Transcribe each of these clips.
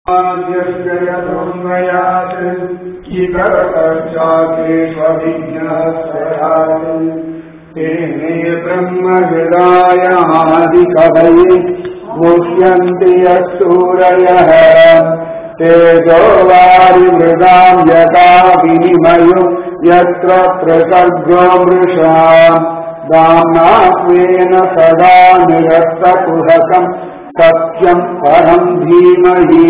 यतोन्मयात् इतरतश्चाकेष्वभिज्ञः तेने ब्रह्महृदायादिकवये मुह्यन्ति यस्तूरयः तेजो वारिमृगाम् यथा विनिमयो यत्र प्रसर्गो मृषा दाम्नात्वेन सदा निरस्तकुहकम् सत्यम् परम् धीमहि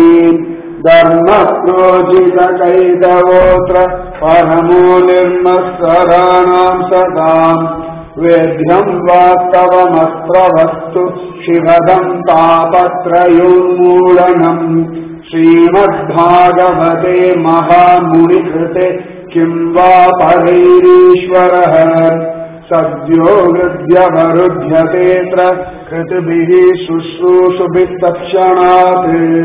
धर्मप्रोजितकैतवोऽत्र परमो निर्मत्सराणाम् सदाम् वेद्यम् वास्तवमस्त्र वस्तु शिवदम् तापत्रयोन्मूलनम् श्रीमद्भागवते महामुनिकृते किम् वा परैरीश्वरः सद्यो हृद्यवरुध्यतेऽत्र कृतिभिः शुश्रूषुभिः तत्क्षणात्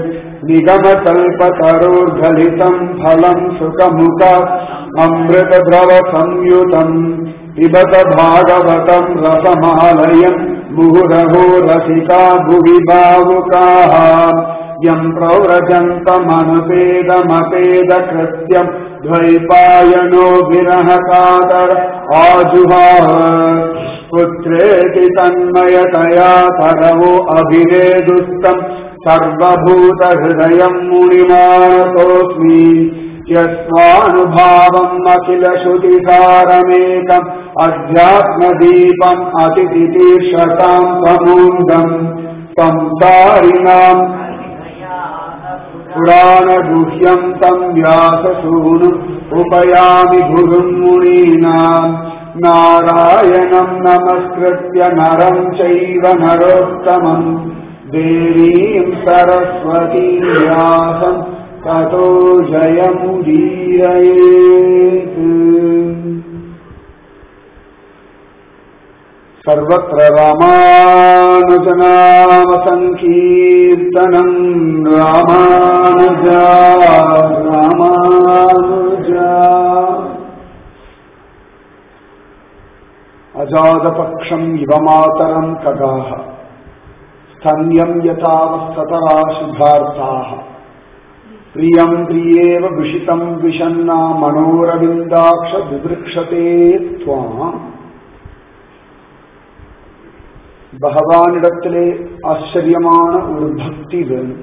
निगमकल्पतरोर्घलितम् फलम् सुखमुख अमृतद्रवसंयुतम् पिबत भागवतम् रसमालयम् मुहुरहो रसिका भुवि भावुकाः यम् प्रव्रजन्तमनुपेदमपेदकृत्यम् द्वैपायनो विरहकातर आजुहाव पुत्रेति तन्मयतया तरवो अभिनेदुस्तम् सर्वभूतहृदयम् मुनिमानतोऽस्मि यस्वानुभावम् अखिलश्रुतिसारमेकम् अध्यात्मदीपम् अतिथितीर्षताम् समून्दम् संसारिणाम् पुराणगुह्यम् तम् व्याससूनु उपयामि गुरुम् मुनीनाम् नारायणम् नमस्कृत्य नरम् चैव नरोत्तमम् देवीम् सरस्वतीम् व्यासम् ततो जयमुदीरयेत् सर्वत्र रामानुजनामसङ्कीर्तनम् रामानुजा रामानुजा अजातपक्षम् इव मातरम् खगाः स्तन्यम् यथावस्थतरा शुभार्ताः प्रियम् प्रियेव विषितम् विषन्ना मनोरविन्दाक्ष विवृक्षते त्वाम् பகவானிடத்திலே ஆச்சரியமான ஒரு பக்தி வேணும்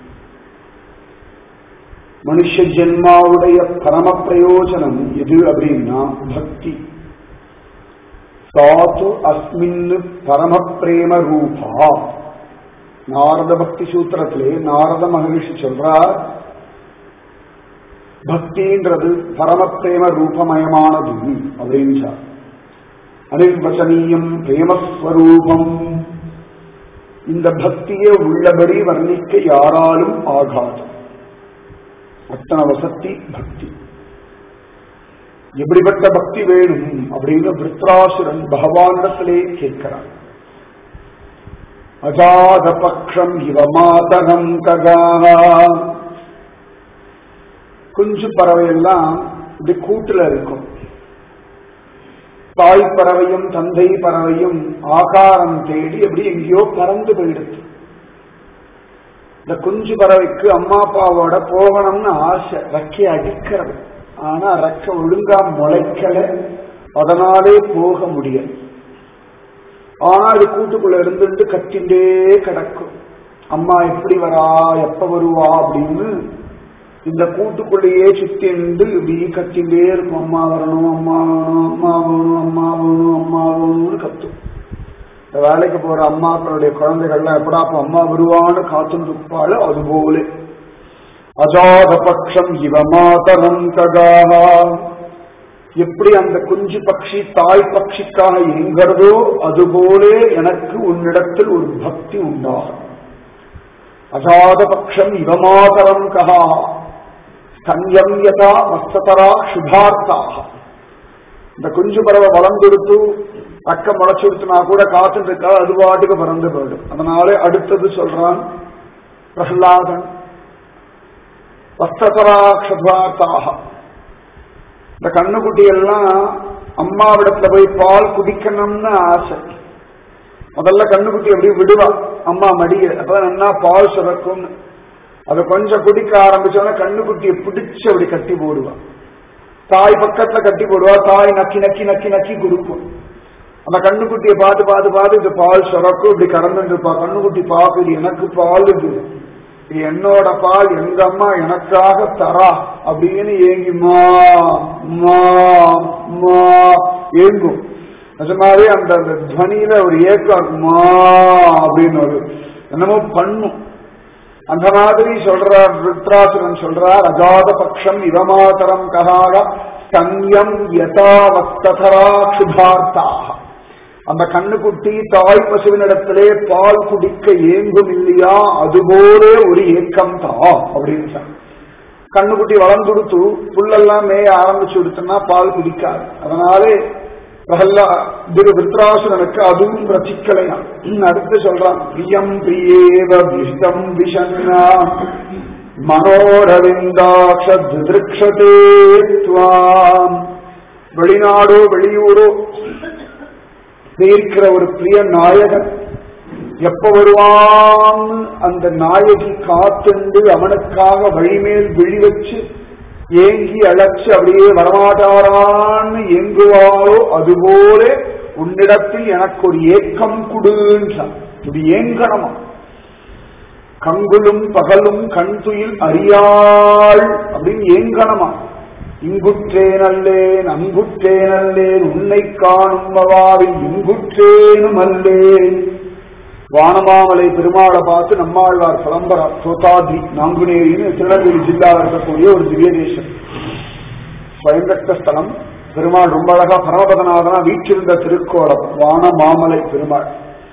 மனுஷ ஜென்மாவுடைய பரம பிரயோஜனம் எது அப்படின்னா பக்தி சாத்து அஸ்மின்னு பரம பிரேம ரூபா நாரத பக்தி சூத்திரத்திலே நாரத மகரிஷி சொல்றார் பக்தின்றது பரம பிரேம ரூபமயமானது அப்படின்றார் அனிர்வசனீயம் பிரேமஸ்வரூபம் இந்த பக்தியை உள்ளபடி வர்ணிக்க யாராலும் ஆகாது அத்தனை வசத்தி பக்தி எப்படிப்பட்ட பக்தி வேணும் அப்படின்னு விருத்ராசுரன் பகவானிடத்திலே கேட்கிறான் அஜாத பக்ஷம் இவ மாதகம் ககானா குஞ்சு பறவையெல்லாம் இப்படி கூட்டுல இருக்கும் தாய் பறவையும் தந்தை பறவையும் ஆகாரம் தேடி எப்படி எங்கேயோ பறந்து போயிடுது இந்த குஞ்சு பறவைக்கு அம்மா அப்பாவோட போகணும்னு ஆசை ரெக்கை அடிக்கிறது ஆனா ரெக்க ஒழுங்கா முளைக்கல அதனாலே போக முடியாது ஆனா இது கூட்டுக்குள்ள இருந்துட்டு கத்திண்டே கிடக்கும் அம்மா எப்படி வரா எப்ப வருவா அப்படின்னு இந்த கூட்டுக்குள்ளேயே சுத்திண்டு இப்படி கத்திண்டே இருக்கும் அம்மா வரணும் அம்மா வேணும் அம்மா வேணும் அம்மா வேணும் அம்மா வேணும்னு கத்தும் இந்த வேலைக்கு போற அம்மாக்களுடைய குழந்தைகள்லாம் எப்படாப்ப அம்மா வருவான்னு காத்துட்டு இருப்பாள் அதுபோல அஜாத பட்சம் இவ மாதரம் ககாஹா எப்படி அந்த குஞ்சு பட்சி தாய் பட்சிக்காக எங்கிறதோ அதுபோலே எனக்கு உன்னிடத்தில் ஒரு பக்தி உண்டாகும் அஜாத பட்சம் இவ மாதரம் கஹா ஸ்தன்யம் யதா வஸ்ததரா சுபார்த்தாக இந்த குஞ்சு பறவை வளர்ந்தெடுத்து அக்க முளைச்சுடுத்துனா கூட காத்துட்டு இருக்கா அது பாட்டுக்கு பறந்து போயிடும் அதனால அடுத்தது சொல்றான் பிரஹ்லாதன் வஸ்ததரா சுபார்த்தாக இந்த கண்ணுக்குட்டி எல்லாம் அம்மாவிடத்துல போய் பால் குடிக்கணும்னு ஆசை முதல்ல கண்ணுக்குட்டி அப்படி விடுவா அம்மா மடிய அப்பதான் என்ன பால் சுரக்கும்னு அதை கொஞ்சம் குடிக்க ஆரம்பிச்சோன்னா கண்ணுக்குட்டியை பிடிச்சு அப்படி கட்டி போடுவா தாய் பக்கத்துல கட்டி போடுவா தாய் நக்கி நக்கி நக்கி நக்கி கொடுக்கும் அந்த கண்ணுக்குட்டியை பார்த்து பார்த்து பார்த்து இது பால் சுரக்கும் இப்படி கறந்துட்டு இருப்பா கண்ணுக்குட்டி பாக்குது எனக்கு பால் இது இது என்னோட பால் எங்க அம்மா எனக்காக தரா அப்படின்னு ஏங்கிமா மா மா ஏங்கும் நிஜமாவே அந்த அந்த துவனியில ஒரு ஏக்கம் இருக்குமா அப்படின்னு ஒரு என்னமோ பண்ணும் அந்த மாதிரி சொல்றார் விருத்ராசுரன் சொல்றார் அஜாத பக்ஷம் இவமாதரம் ககாக சன்யம் யதாவஸ்தரா சுபார்த்தாக அந்த கண்ணுக்குட்டி தாய் பசுவினிடத்திலே பால் குடிக்க ஏங்கும் இல்லையா அதுபோல ஒரு ஏக்கம் தான் அப்படின்னு சொன்ன கண்ணுக்குட்டி வளர்ந்துடுத்து புல்லெல்லாம் மேய ஆரம்பிச்சு விடுத்துன்னா பால் குடிக்காது அதனாலே பிரகல்லா திரு விருத்ராசுரனுக்கு அதுவும் ரசிக்கலையாம் அடுத்து சொல்றான் பிரியம் பிரியேவ விஷ்டம் விஷன்னா மனோரவிந்தாட்ச திருக்ஷதே துவாம் வெளிநாடோ வெளியூரோ இருக்கிற ஒரு பிரிய நாயகன் எப்ப வருவான்னு அந்த நாயகி காத்துண்டு அவனுக்காக வழிமேல் விழி வச்சு ஏங்கி அழைச்சு அப்படியே வரமாட்டாரான்னு ஏங்குவாரோ அதுபோல உன்னிடத்தில் எனக்கு ஒரு ஏக்கம் குடுன்றான் இது ஏங்கனமா கங்குலும் பகலும் கண் துயில் அறியாள் அப்படின்னு ஏங்கனமா இங்குற்றேன் அல்லேன் அங்குற்றேன் அல்லேன் உன்னை காணும் அவாவில் இங்குற்றேனும் அல்லேன் வானமாமலை பெருமாளை பார்த்து நம்மாழ்வார் பரம்பரா சோதாதி நாங்குநேரின்னு திருநெல்வேலி ஜில்லாவில் இருக்கக்கூடிய ஒரு திவ்ய தேசம் ஸ்வயங்கட்ட ஸ்தலம் பெருமாள் ரொம்ப அழகா பரமபதநாதனா வீற்றிருந்த திருக்கோலம் வானமாமலை பெருமாள்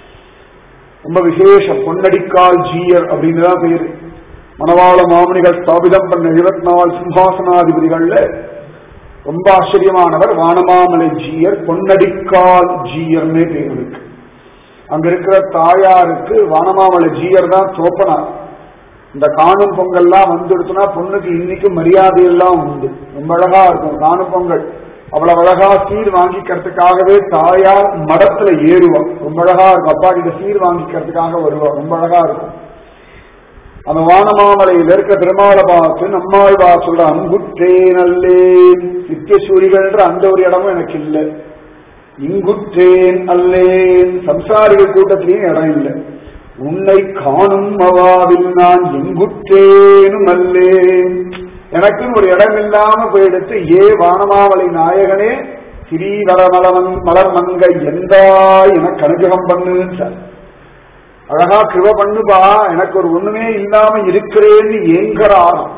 ரொம்ப விசேஷம் பொன்னடிக்கால் ஜீயர் அப்படின்னு தான் பேரு மணவாள மாமுனிகள் ஸ்தாபிதம் பண்ண இருபத்தி நாலு சிம்ஹாசனாதிபதிகள்ல ரொம்ப ஆச்சரியமானவர் வானமாமலை ஜீயர் பொன்னடிக்கால் ஜீயர்னே பேர் இருக்கு அங்க இருக்கிற தாயாருக்கு வானமாமலை ஜீயர் தான் தோப்பனார் இந்த காணும் பொங்கல்லாம் வந்துடுச்சுன்னா பொண்ணுக்கு இன்னைக்கு மரியாதை எல்லாம் உண்டு ரொம்ப அழகா இருக்கும் காணும் பொங்கல் அவ்வளவு அழகா சீர் வாங்கிக்கிறதுக்காகவே தாயார் மடத்துல ஏறுவா ரொம்ப அழகா இருக்கும் அப்பா கிட்ட சீர் வாங்கிக்கிறதுக்காக வருவா ரொம்ப அழகா இருக்கும் அந்த வானமாமலையில் இருக்க பெருமாளை பார்த்து நம்மாழ்வா சொல்ற அங்குற்றேன் அல்லேன் நித்தியசூரிகள்ன்ற அந்த ஒரு இடமும் எனக்கு இல்லை இங்குற்றேன் அல்லேன் சம்சாரிகள் கூட்டத்திலையும் இடம் இல்லை உன்னை காணும் அவாவில் நான் எங்குற்றேனும் அல்லேன் எனக்குன்னு ஒரு இடம் இல்லாம போயிடுத்து ஏ வானமாமலை நாயகனே ஸ்ரீவரமலவன் மலர் மங்கை எந்தா எனக்கு அனுகிரகம் பண்ணுன்னு சார் அழகா கிருப பண்ணுபா எனக்கு ஒரு ஒண்ணுமே இல்லாம இருக்கிறேன்னு ஏங்கறாராம்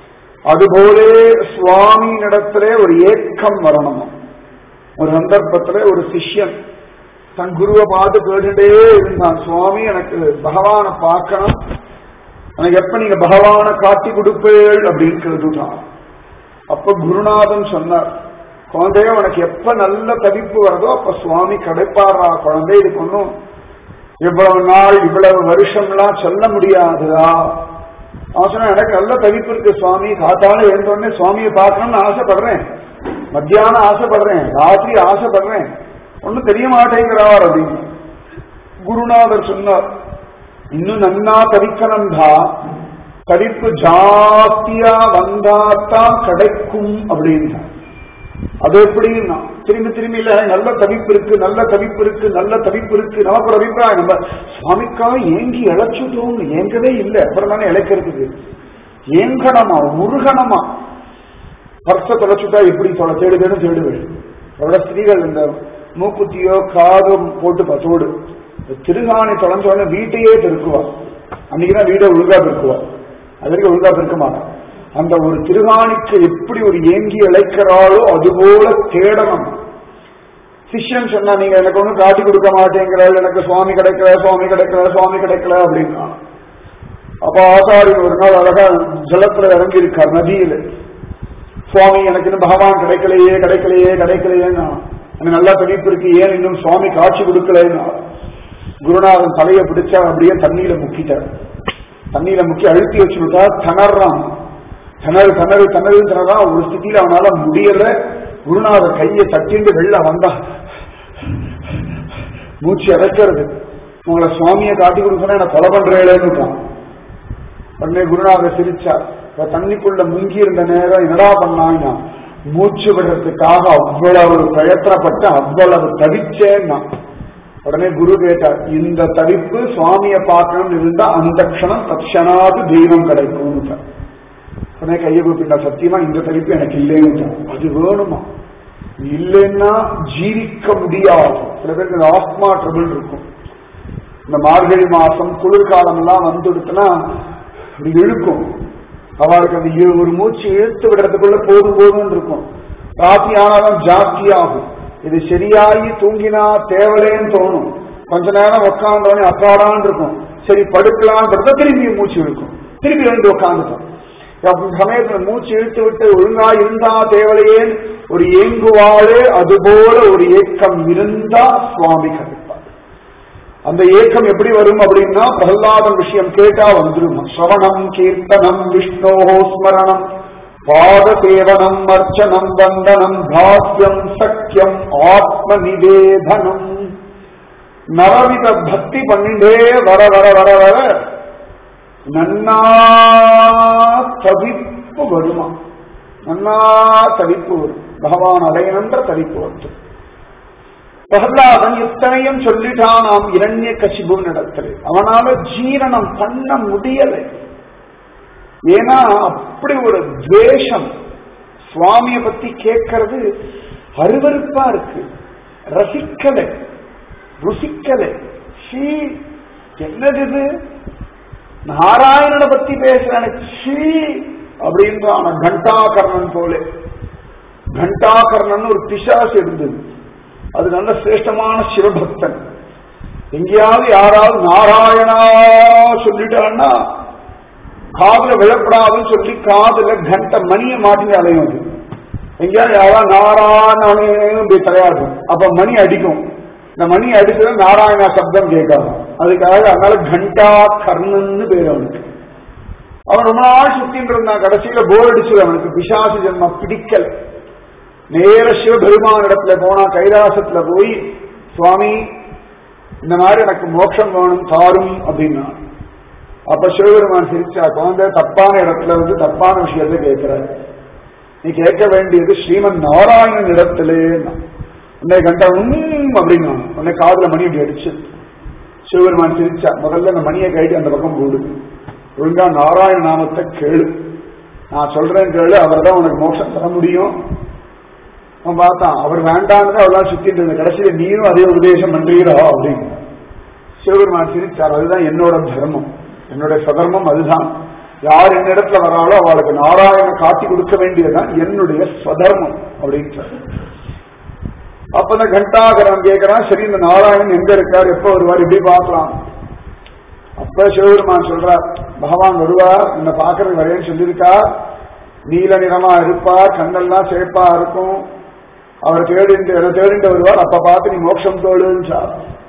அதுபோலே சுவாமி இடத்திலே ஒரு ஏக்கம் வரணும் ஒரு சந்தர்ப்பத்துல ஒரு சிஷ்யன் தன் குருவை பார்த்து கேட்டுட்டே இருந்தான் சுவாமி எனக்கு பகவானை பார்க்கணும் எனக்கு எப்ப நீங்க பகவானை காட்டி கொடுப்பேள் அப்படின்னு கேட்டுட்டான் அப்ப குருநாதன் சொன்னார் குழந்தைய உனக்கு எப்ப நல்ல தவிப்பு வருதோ அப்ப சுவாமி கிடைப்பாரா குழந்தை இதுக்கு ஒன்றும் இவ்வளவு நாள் இவ்வளவு வருஷம்லாம் சொல்ல முடியாதுதா அவன் சொன்னா எனக்கு நல்ல தவிப்பு இருக்கு சுவாமி காத்தால எழுந்தோடனே சுவாமியை பார்க்கணும்னு ஆசைப்படுறேன் மத்தியானம் ஆசைப்படுறேன் ராத்திரி ஆசைப்படுறேன் ஒன்னும் தெரிய மாட்டேங்கிறார் அப்படின்னு குருநாதர் சொன்னார் இன்னும் நன்னா தவிக்கணும்டா தவிப்பு ஜாஸ்தியா வந்தாத்தான் கிடைக்கும் அப்படின்னா அது எப்படின்னா திரும்பி திரும்பி இல்ல நல்ல தவிப்பு இருக்கு நல்ல தவிப்பு இருக்கு நல்ல தவிப்பு இருக்கு நமக்கு ஒரு அபிப்பிராயம் நம்ம சுவாமிக்காக ஏங்கி இழைச்சுட்டோம் ஏங்கவே இல்லை அப்புறம் தானே இழைக்கிறதுக்கு ஏங்கனமா உருகணமா பர்ச தொலைச்சுட்டா எப்படி தொலை தேடு தேடும் தேடுவேன் அதோட ஸ்திரீகள் இந்த மூக்குத்தியோ காதோ போட்டு பத்தோடு திருகாணி தொலைஞ்ச உடனே வீட்டையே பெருக்குவா அன்னைக்குதான் வீடை ஒழுங்கா பெருக்குவா அதற்கு ஒழுங்கா பெருக்க மாட்டான் அந்த ஒரு திருகாணிக்கு எப்படி ஒரு ஏங்கி இழைக்கிறாளோ அதுபோல தேடணும் சிஷ்யன் சொன்னா நீங்க எனக்கு ஒன்றும் காட்டி கொடுக்க மாட்டேங்கிறாள் எனக்கு சுவாமி கிடைக்கல சுவாமி கிடைக்கல சுவாமி கிடைக்கல அப்படின்னா அப்ப ஆசாரி ஒரு நாள் அழகா ஜலத்துல இறங்கி இருக்கார் நதியில சுவாமி எனக்கு இன்னும் பகவான் கிடைக்கலையே கிடைக்கலையே கிடைக்கலையேன்னா எனக்கு நல்லா பிடிப்பு இருக்கு ஏன் இன்னும் சுவாமி காட்சி கொடுக்கலன்னா குருநாதன் தலையை பிடிச்சா அப்படியே தண்ணியில முக்கிட்டார் தண்ணியில முக்கி அழுத்தி வச்சுட்டா திணறான் திணறு திணறு திணறு திணறா ஒரு ஸ்திதியில அவனால முடியல குருநாதர் கையை தட்டிண்டு வெளில வந்தா மூச்சு அடைக்கிறது உங்களை சுவாமியை காட்டி கொடுக்கணும் என்ன கொலை பண்றேன்னு உடனே குருநாதர் சிரிச்சார் இப்ப தண்ணிக்குள்ள முங்கி இருந்த நேரம் என்னடா பண்ணான்னா மூச்சு விடுறதுக்காக அவ்வளவு பிரயத்தனப்பட்டு அவ்வளவு தவிச்சேன்னா உடனே குரு கேட்டார் இந்த தவிப்பு சுவாமியை பார்க்கணும்னு இருந்தா அந்த க்ஷணம் தட்சணாது தெய்வம் கிடைக்கும் உடனே கையை கூப்பிட்டா சத்தியமா இந்த தவிப்பு எனக்கு இல்லைன்னு அது வேணுமா இல்லைன்னா ஜீவிக்க முடியாது சில பேருக்கு இந்த ஆஸ்மா ட்ரபிள் இருக்கும் இந்த மார்கழி மாசம் குளிர்காலம் எல்லாம் வந்துடுத்துனா இப்படி இழுக்கும் அவளுக்கு அந்த இழு- ஒரு மூச்சு இழுத்து விடுறதுக்குள்ள போதும் போதும் இருக்கும் ராத்தி ஆனாலும் ஜாஸ்தி ஆகும் இது சரியாகி தூங்கினா தேவலேன்னு தோணும் கொஞ்ச நேரம் உட்காந்தோடனே அப்பாடான்னு இருக்கும் சரி படுக்கலாம்னு படுத்தா திரும்பி மூச்சு இழுக்கும் திரும்பி ரெண்டு உட்காந்துட்டோம் அப்படி சமயத்துல மூச்சு இழுத்து விட்டு ஒழுங்கா இருந்தா தேவலையேன் ஒரு ஏங்குவாளே அதுபோல ஒரு ஏக்கம் இருந்தா சுவாமி கருப்பார் அந்த ஏக்கம் எப்படி வரும் அப்படின்னா பிரகலாதன் விஷயம் கேட்டா வந்துடும் ஸ்ரவணம் கீர்த்தனம் விஷ்ணோ ஸ்மரணம் பாத சேவனம் அர்ச்சனம் வந்தனம் பாஸ்யம் சக்கியம் ஆத்ம நிவேதனம் நவவித பக்தி பண்ணிட்டே வர வர வர வர நன்னா தவிப்பு வருமா நன்னா தவிப்பு வரும் பகவான் அடையணுன்ற தவிப்பு வந்து பிரகலாதன் இத்தனையும் சொல்லிட்டான் நாம் இரண்ய கசிபு நடத்தல அவனால ஜீரணம் பண்ண முடியலை ஏன்னா அப்படி ஒரு துவேஷம் சுவாமியை பத்தி கேட்கறது அருவருப்பா இருக்கு ரசிக்கலை ருசிக்கலை ஷீ என்னது இது நாராயணனை பத்தி பேசுறான ஷீ அப்படின்றான் கண்டாகர்ணன் போல கண்டாகர்ணன் ஒரு பிசாசு இருந்தது அது நல்ல சிரேஷ்டமான சிவபக்தன் எங்கேயாவது யாராவது நாராயணா சொல்லிட்டான்னா காதுல விழப்படாதுன்னு சொல்லி காதுல கண்ட மணியை மாட்டி அலையும் அது எங்கேயாவது யாராவது நாராயணனே தலையாடும் அப்ப மணி அடிக்கும் இந்த மணி அடிச்சது நாராயணா சப்தம் கேட்காது அதுக்காக அதனால கண்டா கர்ணன்னு பேர் அவனுக்கு அவன் ரொம்ப நாள் சுத்தின்னு இருந்தான் கடைசியில போர் அடிச்சது அவனுக்கு பிசாசு ஜென்மம் பிடிக்கல நேர சிவபெருமான் இடத்துல போனா கைலாசத்துல போய் சுவாமி இந்த மாதிரி எனக்கு மோட்சம் வேணும் தாரும் அப்படின்னா அப்ப சிவபெருமான் சிரிச்சா குழந்தை தப்பான இடத்துல வந்து தப்பான விஷயத்தை கேட்கிறாரு நீ கேட்க வேண்டியது ஸ்ரீமன் நாராயணன் இடத்திலே உன்னை கண்டா உம் அப்படின்னா உன்னை காதுல மணி அப்படி அடிச்சு சிவபெருமான் சிரிச்சா முதல்ல அந்த மணியை கைட்டு அந்த பக்கம் போடு ஒழுங்கா நாராயண நாமத்தை கேளு நான் சொல்றேன் கேளு அவர் தான் உனக்கு மோட்சம் தர முடியும் அவன் பார்த்தான் அவர் வேண்டான்னு அவெல்லாம் சுத்திட்டு இருந்த கடைசியில நீயும் அதே உபதேசம் பண்றீரோ அப்படின்னு சிவபெருமான் சிரிச்சார் அதுதான் என்னோட தர்மம் என்னோட சதர்மம் அதுதான் யார் என்னிடத்துல வராளோ அவளுக்கு நாராயண காட்டி கொடுக்க வேண்டியதுதான் என்னுடைய ஸ்வதர்மம் அப்படின்றார் அப்ப இந்த கண்டாகரன் கேட்கிறான் சரி இந்த நாராயணன் எங்க இருக்கார் எப்ப வருவார் இப்படி பார்க்கலாம் அப்ப சிவபெருமான் சொல்றார் பகவான் வருவார் உன்னை பாக்குறது வரேன்னு சொல்லியிருக்கா நீல நிறமா இருப்பார் கண்ணெல்லாம் சேப்பா இருக்கும் அவர் தேடிட்டு எதை தேடிட்டு வருவார் அப்ப பார்த்து நீ மோட்சம் தோழுன்னு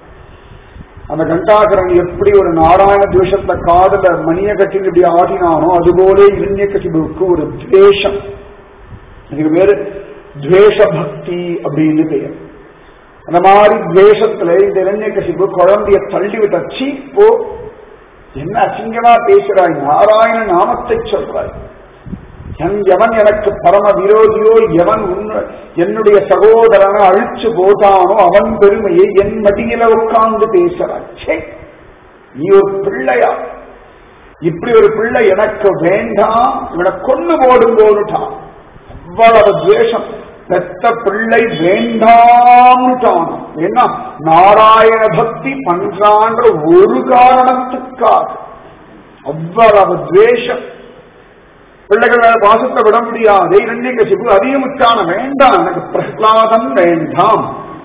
அந்த கண்டாகரன் எப்படி ஒரு நாராயண துவேஷத்துல காதல மணிய கட்டி இப்படி ஆடினானோ அதுபோல இரண்ய கசிபுக்கு ஒரு துவேஷம் இதுக்கு பேரு துவேஷ பக்தி அப்படின்னு பெயர் அந்த மாதிரி துவேஷத்துல இந்த இரண்ய கசிபு குழந்தைய தள்ளி விட்டச்சி போ என்ன அசிங்கமா பேசுறாய் நாராயண நாமத்தை சொல்றாய் என் எவன் எனக்கு பரம விரோதியோ எவன் உன்ன என்னுடைய சகோதரனை அழிச்சு போதானோ அவன் பெருமையை என் மடியில உட்கார்ந்து பேசுறான் ச்சே, நீ ஒரு பிள்ளையா இப்படி ஒரு பிள்ளை எனக்கு வேண்டாம் இவனை கொண்டு போடும் போதுட்டான் அவ்வளவு துவேஷம் பெத்த பிள்ளை வேண்டாம்னுட்டான் ஏன்னா நாராயண பக்தி பண்றான்ற ஒரு காரணத்துக்காக அவ்வளவு துவேஷம் பிள்ளைகள் மேல பாசத்தை விட முடியாது இரண்டிங்க சிபு அதையும் விட்டான வேண்டாம் எனக்கு பிரகலாதம் வேண்டாம்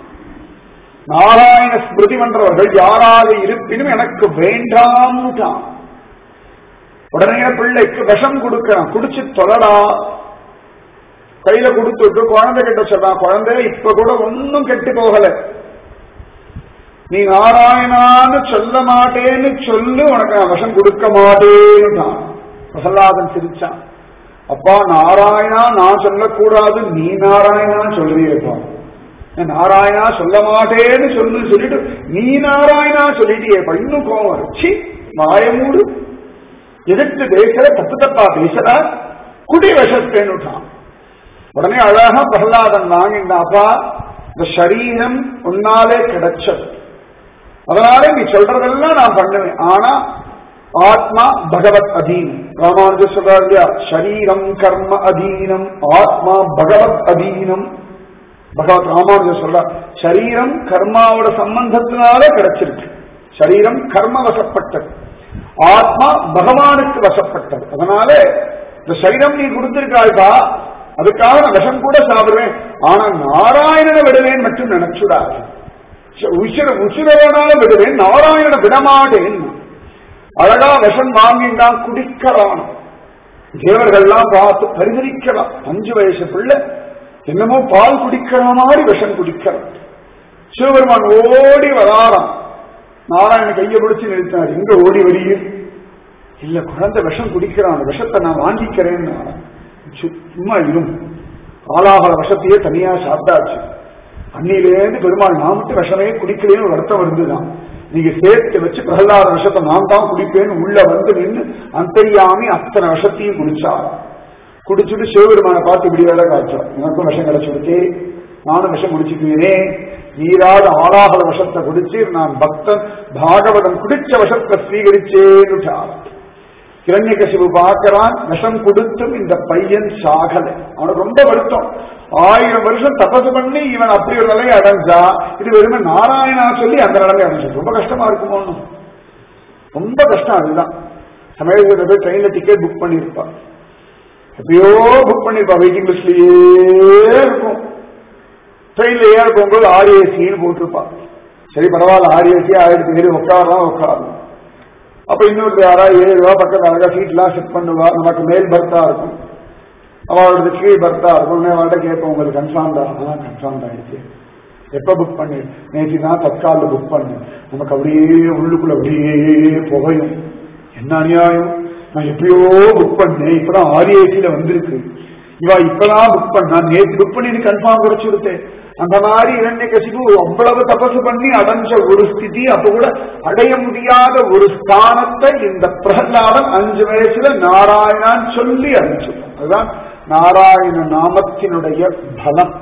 நாராயண ஸ்மிருதி பண்றவர்கள் யாராக இருப்பினும் எனக்கு வேண்டாம்னுட்டான் உடனே பிள்ளைக்கு விஷம் கொடுக்கிறான் குடிச்சு தொழடா கையில கொடுத்துட்டு குழந்தை கிட்ட சொல்றான் குழந்தை இப்ப கூட ஒன்னும் கெட்டு போகல நீ நாராயணான்னு சொல்ல மாட்டேன்னு சொல்லு உனக்கு நான் விஷம் கொடுக்க மாட்டேன்னு பிரகலாதன் சிரிச்சான் அப்பா நாராயணா நான் சொல்லக்கூடாது நீ நாராயணான்னு சொல்றியப்பா நான் நாராயணா சொல்ல மாட்டேன்னு சொல்லு சொல்லிட்டு நீ நாராயணா சொல்லிட்டியேப்பா இன்னும் கோவம் வரும். சீ வாய மூடு எதிர்த்து பேசுற தப்பு தப்பா பேசுற குடி விஷத்தேன்னுட்டான் உடனே அழகா பிரகலாதன் வாங்கினாப்பா இந்த சரீரம் உன்னாலே கிடைச்சது அதனால நீ சொல்றதெல்லாம் நான் பண்ணுவேன் ஆனா ஆத்மா பகவத் அதீனம் ராமானுஜ சொல்றாரு இல்லையா சரீரம் கர்ம அதீனம் ஆத்மா பகவத் அதீனம் பகவத் ராமானுஜ சொல்ற சரீரம் கர்மாவோட சம்பந்தத்தினால கிடைச்சிருக்கு சரீரம் கர்ம வசப்பட்டது ஆத்மா பகவானுக்கு வசப்பட்டது அதனால இந்த சரீரம் நீ கொடுத்திருக்காய்பா அதுக்காக நான் விஷம் கூட சாப்பிடுவேன் ஆனா நாராயணனை விடுவேன் மட்டும் நினைச்சுடாது உசிர உசிரவனால விடுவேன் நாராயணனை விடமாட்டேன் அழகா விஷம் வாங்கிட்டான் குடிக்கிறான் தேவர்கள்லாம் பார்த்து பரிகரிக்கலாம் அஞ்சு வயசு பிள்ளை என்னமோ பால் குடிக்கிற மாதிரி விஷம் குடிக்கிறான் சிவபெருமான் ஓடி வராராம் நாராயண கையை பிடிச்சு நிறுத்தினார் எங்க ஓடி வரியே இல்ல குழந்தை விஷம் குடிக்கிறான் அந்த விஷத்தை நான் வாங்கிக்கிறேன்னு சும்மா இரும் ஆலாகல விஷத்தையே தனியா சாப்பிட்டாச்சு அன்னிலேருந்து பெருமாள் நான் மட்டும் விஷமே குடிக்கலேன்னு வருத்தம் இருந்துதான் நீங்க சேர்த்து வச்சு பிரகலாத விஷத்தை நான் தான் குடிப்பேன்னு உள்ள வந்து நின்று அந்தரியாமி அத்தனை விஷத்தையும் குடிச்சார் குடிச்சுட்டு சிவபெருமானை பார்த்து இப்படி வேலை காய்ச்சார் எனக்கும் விஷம் கிடைச்சிருக்கே நானும் விஷம் குடிச்சுக்குவேனே நீராத ஆளாகல விஷத்தை குடிச்சு நான் பக்தன் பாகவதன் குடிச்ச விஷத்தை ஸ்வீகரிச்சேன்னுட்டார் கிரண்யகசிபு பார்க்கிறான் விஷம் கொடுத்தும் இந்த பையன் சாகல அவனுக்கு ரொம்ப வருத்தம் ஆயிரம் வருஷம் தபசு பண்ணி இவன் அப்படி ஒரு நிலையை அடைஞ்சா இது வெறுமே நாராயணா சொல்லி அந்த நிலைமை அடைஞ்சு ரொம்ப கஷ்டமா இருக்குமோ ரொம்ப கஷ்டம் அதுதான் சமயத்தில் போய் ட்ரெயின்ல டிக்கெட் புக் பண்ணிருப்பா எப்பயோ புக் பண்ணிருப்பா வெயிட்டிங் லிஸ்ட்லயே இருக்கும் ட்ரெயின்ல ஏற போகும்போது ஆர்ஏசின்னு போட்டிருப்பா சரி பரவாயில்ல ஆர்ஏசி ஆயிரத்தி ஏழு உட்காரலாம் உட்காரலாம் அப்ப இன்னொரு யாரா ஏழு ரூபா பக்கத்துல அழகா சீட்லாம் செட் பண்ணுவா நமக்கு மேல் பர்த்தா இருக்கும் அவளோட கீழ் பர்த்தா இருக்கும் உடனே அவள்கிட்ட கேட்போம் உங்களுக்கு கன்ஃபார்ம் தான் ஆனா கன்ஃபார்ம் ஆயிடுச்சு எப்ப புக் பண்ணி நேற்று தான் தற்காலில் புக் பண்ணு நமக்கு அப்படியே உள்ளுக்குள்ள அப்படியே புகையும் என்ன அநியாயம் நான் எப்பயோ புக் பண்ணேன் இப்பதான் ஆர்ஏசியில வந்திருக்கு இவா இப்பதான் புக் பண்ணா நேற்று புக் பண்ணி கன்ஃபார்ம் குறைச்சு கொடுத்தேன் அந்த மாதிரி இரண்டை கசிப்பு அவ்வளவு தபசு பண்ணி அடைஞ்ச ஒரு ஸ்திதி அப்ப கூட அடைய முடியாத ஒரு ஸ்தானத்தை இந்த பிரகலாதன் அஞ்சு வயசுல நாராயணான் சொல்லி அடைஞ்சிட்டான் அதுதான் நாராயண நாமத்தினுடைய பலம்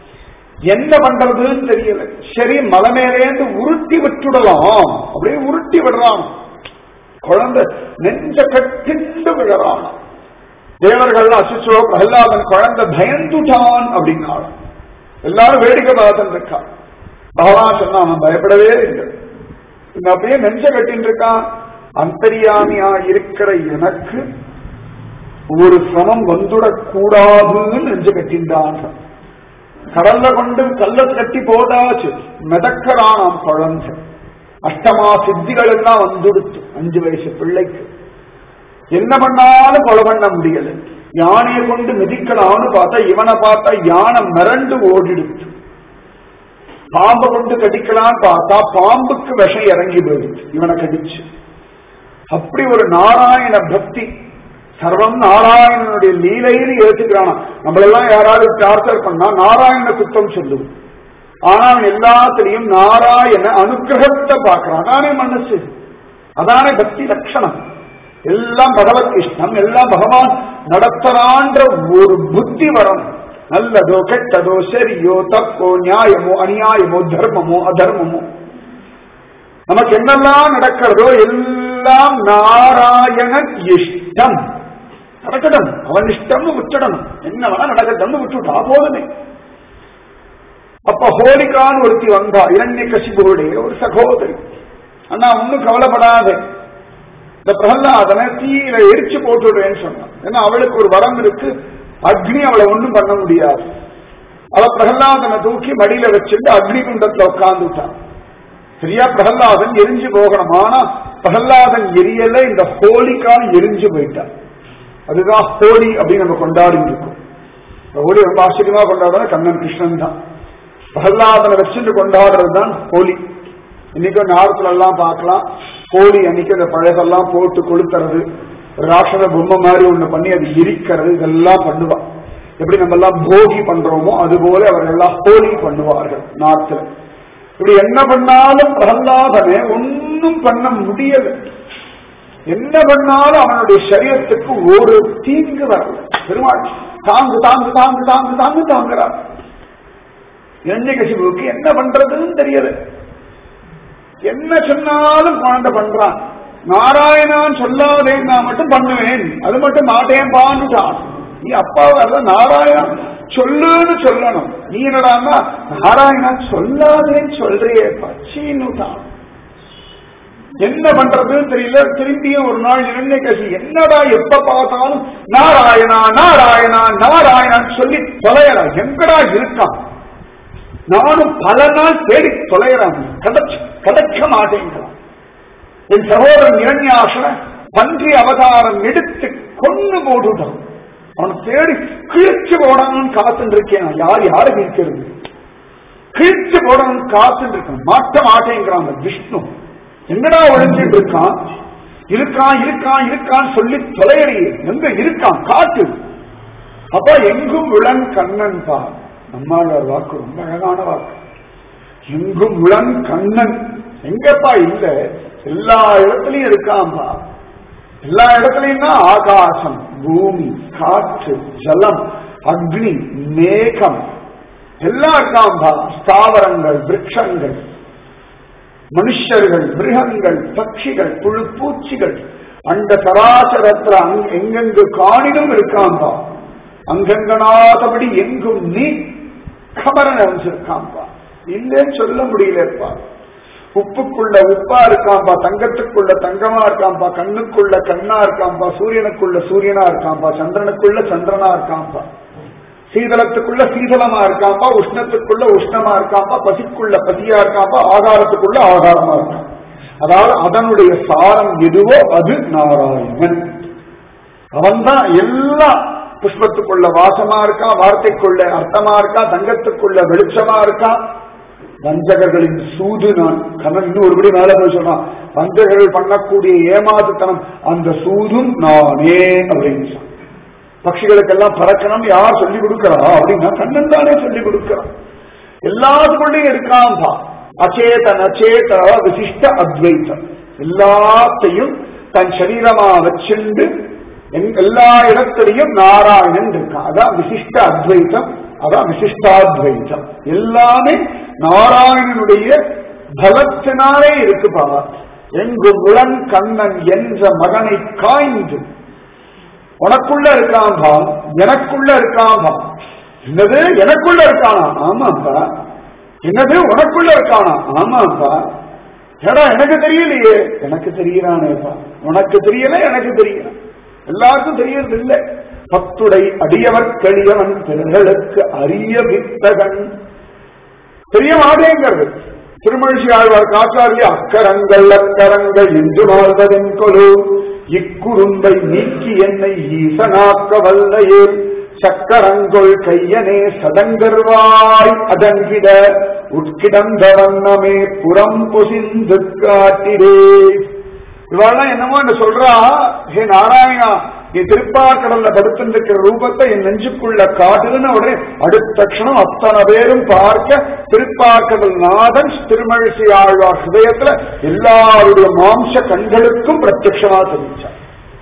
என்ன பண்றதுன்னு தெரியல சரி மலை மேலேந்து உருட்டி விட்டுடலாம் அப்படியே உருட்டி விடுறான் குழந்தை நெஞ்ச கட்டிண்டு விழறான் தேவர்கள் அசிச்சோ பிரகலாதன் குழந்தை பயந்துட்டான் அப்படின்னாலும் எல்லாரும் வேடிக்கை பார்த்துட்டு இருக்கான் பகவான் சொன்னா அவன் பயப்படவே இல்லை இந்த அப்படியே நெஞ்ச கட்டின்னு இருக்கான் அந்தரியாமியா இருக்கிற எனக்கு ஒரு சிரமம் வந்துடக் கூடாதுன்னு நெஞ்ச கட்டின்றான் கடல்ல கொண்டு கல்ல கட்டி போட்டாச்சு மிதக்கிறான் குழந்தை அஷ்டமா சித்திகள் எல்லாம் வந்துடுத்து அஞ்சு வயசு பிள்ளைக்கு என்ன பண்ணாலும் கொலை பண்ண முடியல யானையை கொண்டு மிதிக்கலாம்னு பார்த்தா இவனை பார்த்தா யானை மிரண்டு ஓடிடுச்சு பாம்பை கொண்டு கடிக்கலாம்னு பார்த்தா பாம்புக்கு விஷம் இறங்கி போயிடுச்சு இவனை கடிச்சு அப்படி ஒரு நாராயண பக்தி சர்வம் நாராயணனுடைய லீலையில் ஏற்றுக்கிறானா நம்மளெல்லாம் யாராவது டார்ச்சர் பண்ணா நாராயண குத்தம் சொல்லுவோம் ஆனா அவன் எல்லாத்திலையும் நாராயண அனுகிரகத்தை பார்க்கிறான் அதானே மனசு அதானே பக்தி லட்சணம் எல்லாம் பகவத் இஷ்டம் எல்லாம் பகவான் நடத்தலான்ற ஒரு புத்தி வரும் நல்லதோ கெட்டதோ சரியோ தப்போ நியாயமோ அநியாயமோ தர்மமோ அதர்மமோ நமக்கு என்னெல்லாம் நடக்கிறதோ எல்லாம் நாராயணன் இஷ்டம் நடக்கட்டும் அவன் இஷ்டம்னு விட்டுடணும் என்ன வேணா நடக்கட்டும்னு விட்டுட்டா போதுமே அப்ப ஹோலிகான்னு ஒருத்தி வந்தா இரண்ய கசிபுடைய ஒரு சகோதரி அண்ணா ஒன்னும் கவலைப்படாத இந்த பிரகலாதனை தீயில எரிச்சு போட்டுடுறேன்னு சொன்னான் ஏன்னா அவளுக்கு ஒரு வரம் இருக்கு அக்னி அவளை ஒண்ணும் பண்ண முடியாது அவ பிரகலாதனை தூக்கி மடியில வச்சுட்டு அக்னி குண்டத்துல உட்கார்ந்துட்டான் சரியா பிரகலாதன் எரிஞ்சு போகணும் ஆனா பிரகலாதன் எரியல இந்த ஹோலிக்கான் எரிஞ்சு போயிட்டான் அதுதான் ஹோலி அப்படின்னு நம்ம கொண்டாடி இருக்கோம் ஹோலி ரொம்ப ஆச்சரியமா கொண்டாடுறது கண்ணன் கிருஷ்ணன் தான் பிரகலாதனை வச்சுட்டு கொண்டாடுறது தான் ஹோலி இன்னைக்கும் நார்த்துல எல்லாம் பார்க்கலாம் ஹோலி அன்னைக்கு அந்த பழகெல்லாம் போட்டு கொளுத்துறது ராட்சத பொம்மை மாதிரி ஒண்ணு பண்ணி அது எரிக்கிறது இதெல்லாம் பண்ணுவா எப்படி நம்ம எல்லாம் போகி பண்றோமோ அது போல அவர்கள் எல்லாம் ஹோலி பண்ணுவார்கள் நார்த்துல இப்படி என்ன பண்ணாலும் பிரகலாதனை ஒன்னும் பண்ண முடியல என்ன பண்ணாலும் அவனுடைய சரீரத்துக்கு ஒரு தீங்கு வரல பெருமாள் தாங்கு தாங்கு தாங்கு தாங்கு தாங்கு தாங்குறார் இரண்ய கசிவுக்கு என்ன பண்றதுன்னு தெரியல என்ன சொன்னாலும் குழந்தை பண்றான் நாராயணான் சொல்லாதேன் நான் மட்டும் பண்ணுவேன் அது மட்டும் மாட்டேன் பான்னுட்டான் நீ அப்பாவை நாராயணா சொல்லுன்னு சொல்லணும் நீ என்னடான்னா நாராயணா சொல்லாதேன்னு சொல்றியே பச்சின்னுட்டான் என்ன பண்றதுன்னு தெரியல திரும்பியும் ஒரு நாள் இரண்டே கசி என்னடா எப்ப பார்த்தாலும் நாராயணா நாராயணா நாராயணான்னு சொல்லி தொலையடா எங்கடா இருக்கான் நானும் பல நாள் தேடி தொலைகிறான் கிடைச்ச கிடைக்க மாட்டேங்கிறான் என் சகோதரன் இரண்யாசன பன்றி அவதாரம் எடுத்து கொண்டு போட்டுட்டான் அவன் தேடி கிழிச்சு போடணும்னு காத்துட்டு இருக்கேன் யார் யாரு கிழிக்கிறது கிழிச்சு போடணும்னு காத்துட்டு இருக்கான் மாட்ட மாட்டேங்கிறான் அந்த விஷ்ணு எங்கடா ஒழிஞ்சிட்டு இருக்கான் இருக்கான் இருக்கான் இருக்கான் சொல்லி தொலையறியே எங்க இருக்கான் காட்டு அப்ப எங்கும் விளன் கண்ணன் பா நம்மாழ்வார் வாக்கு ரொம்ப அழகான வாக்கு எங்கும் விளன் கண்ணன் எங்கப்பா இல்ல எல்லா இடத்துலயும் இருக்கான்பா எல்லா இடத்துலயும் ஆகாசம் பூமி காற்று ஜலம் அக்னி மேகம் எல்லாம் இருக்காம்பா ஸ்தாவரங்கள் விரக்ஷங்கள் மனுஷர்கள் மிருகங்கள் பட்சிகள் புழு பூச்சிகள் அந்த சராசரத்துல அங்க- எங்கெங்கு காணிலும் இருக்காம்பா அங்கங்கனாதபடி எங்கும் நீ கமர நிறைஞ்சிருக்காம்பா இல்லைன்னு சொல்ல முடியலப்பா உப்புக்குள்ள உப்பா இருக்காம்பா தங்கத்துக்குள்ள தங்கமா இருக்காம்பா கண்ணுக்குள்ள கண்ணா இருக்காம்பா சூரியனுக்குள்ள சூரியனா இருக்காம்பா சந்திரனுக்குள்ள சந்திரனா இருக்காம்பா சீதளத்துக்குள்ள சீதளமா இருக்காம்பா உஷ்ணத்துக்குள்ள உஷ்ணமா இருக்காம்பா பசிக்குள்ள பசியா இருக்காம்பா ஆகாரத்துக்குள்ள ஆகாரமா இருக்கான் அதாவது அதனுடைய சாரம் எதுவோ அது நாராயணன் அவன்தான் எல்லா புஷ்பத்துக்குள்ள வாசமா இருக்கா வார்த்தைக்குள்ள அர்த்தமா இருக்கா தங்கத்துக்குள்ள வெளிச்சமா இருக்கா வஞ்சகர்களின் சூது நான் கண்ணன் இன்னும் ஒருபடி மேல போய் சொன்னான் வஞ்சகர்கள் பண்ணக்கூடிய ஏமாத்துத்தனம் அந்த சூதும் நானே அப்படின்னு சொன்னான் பட்சிகளுக்கெல்லாம் பறக்கணும் யார் சொல்லி கொடுக்கிறா அப்படின்னா கண்ணன் தானே சொல்லி கொடுக்கிறான் எல்லாத்துக்குள்ளேயும் இருக்கான்பா அச்சேதன் அச்சேத விசிஷ்ட அத்வைத்தம் எல்லாத்தையும் தன் சரீரமா வச்சுண்டு எங்- எல்லா இடத்துலையும் நாராயணன் இருக்கான் அதான் விசிஷ்ட அத்வைத்தம் அதான் விசிஷ்டாத்வைத்தம் எல்லாமே நாராயணனுடைய பலத்தினாலே இருக்குப்பா எங்கு முழன் கண்ணன் என்ற மகனை காய்ந்து உனக்குள்ள இருக்கான்பா எனக்குள்ள இருக்கான்பா என்னது எனக்குள்ள இருக்கானா ஆமாப்பா என்னது உனக்குள்ள இருக்கானா ஆமாப்பா ஏடா எனக்கு தெரியலையே எனக்கு தெரியறானேப்பா உனக்கு தெரியல எனக்கு தெரியல எல்லாருக்கும் தெரியறது இல்லை பத்துடை அடியவர் கழியவன் பிறர்களுக்கு அரிய வித்தகன் தெரிய மாட்டேங்கிறது திருமழிசி ஆழ்வார் காற்றாரிய அக்கரங்கள் அக்கரங்கள் என்று வாழ்வதென் கொலு இக்குறும்பை நீக்கி என்னை ஈசனாக்க வல்லையே சக்கரங்கொள் கையனே சதங்கர்வாய் அதங்கிட உட்கிடந்த வண்ணமே புறம் பொசிந்து காட்டிடே இவாள்லாம் என்னமோ என்ன சொல்றா ஹே நாராயணா நீ திருப்பாக்கடல்ல படுத்திருக்கிற ரூபத்தை என் நெஞ்சுக்குள்ள காட்டுதுன்னு உடனே அடுத்த க்ஷணம் அத்தனை பேரும் பார்க்க திருப்பாக்கடல் நாதன் திருமழிசை ஆழ்வார் ஹிருதயத்துல எல்லாருடைய மாம்ச கண்களுக்கும் பிரத்யட்சமா தெரிவிச்சார்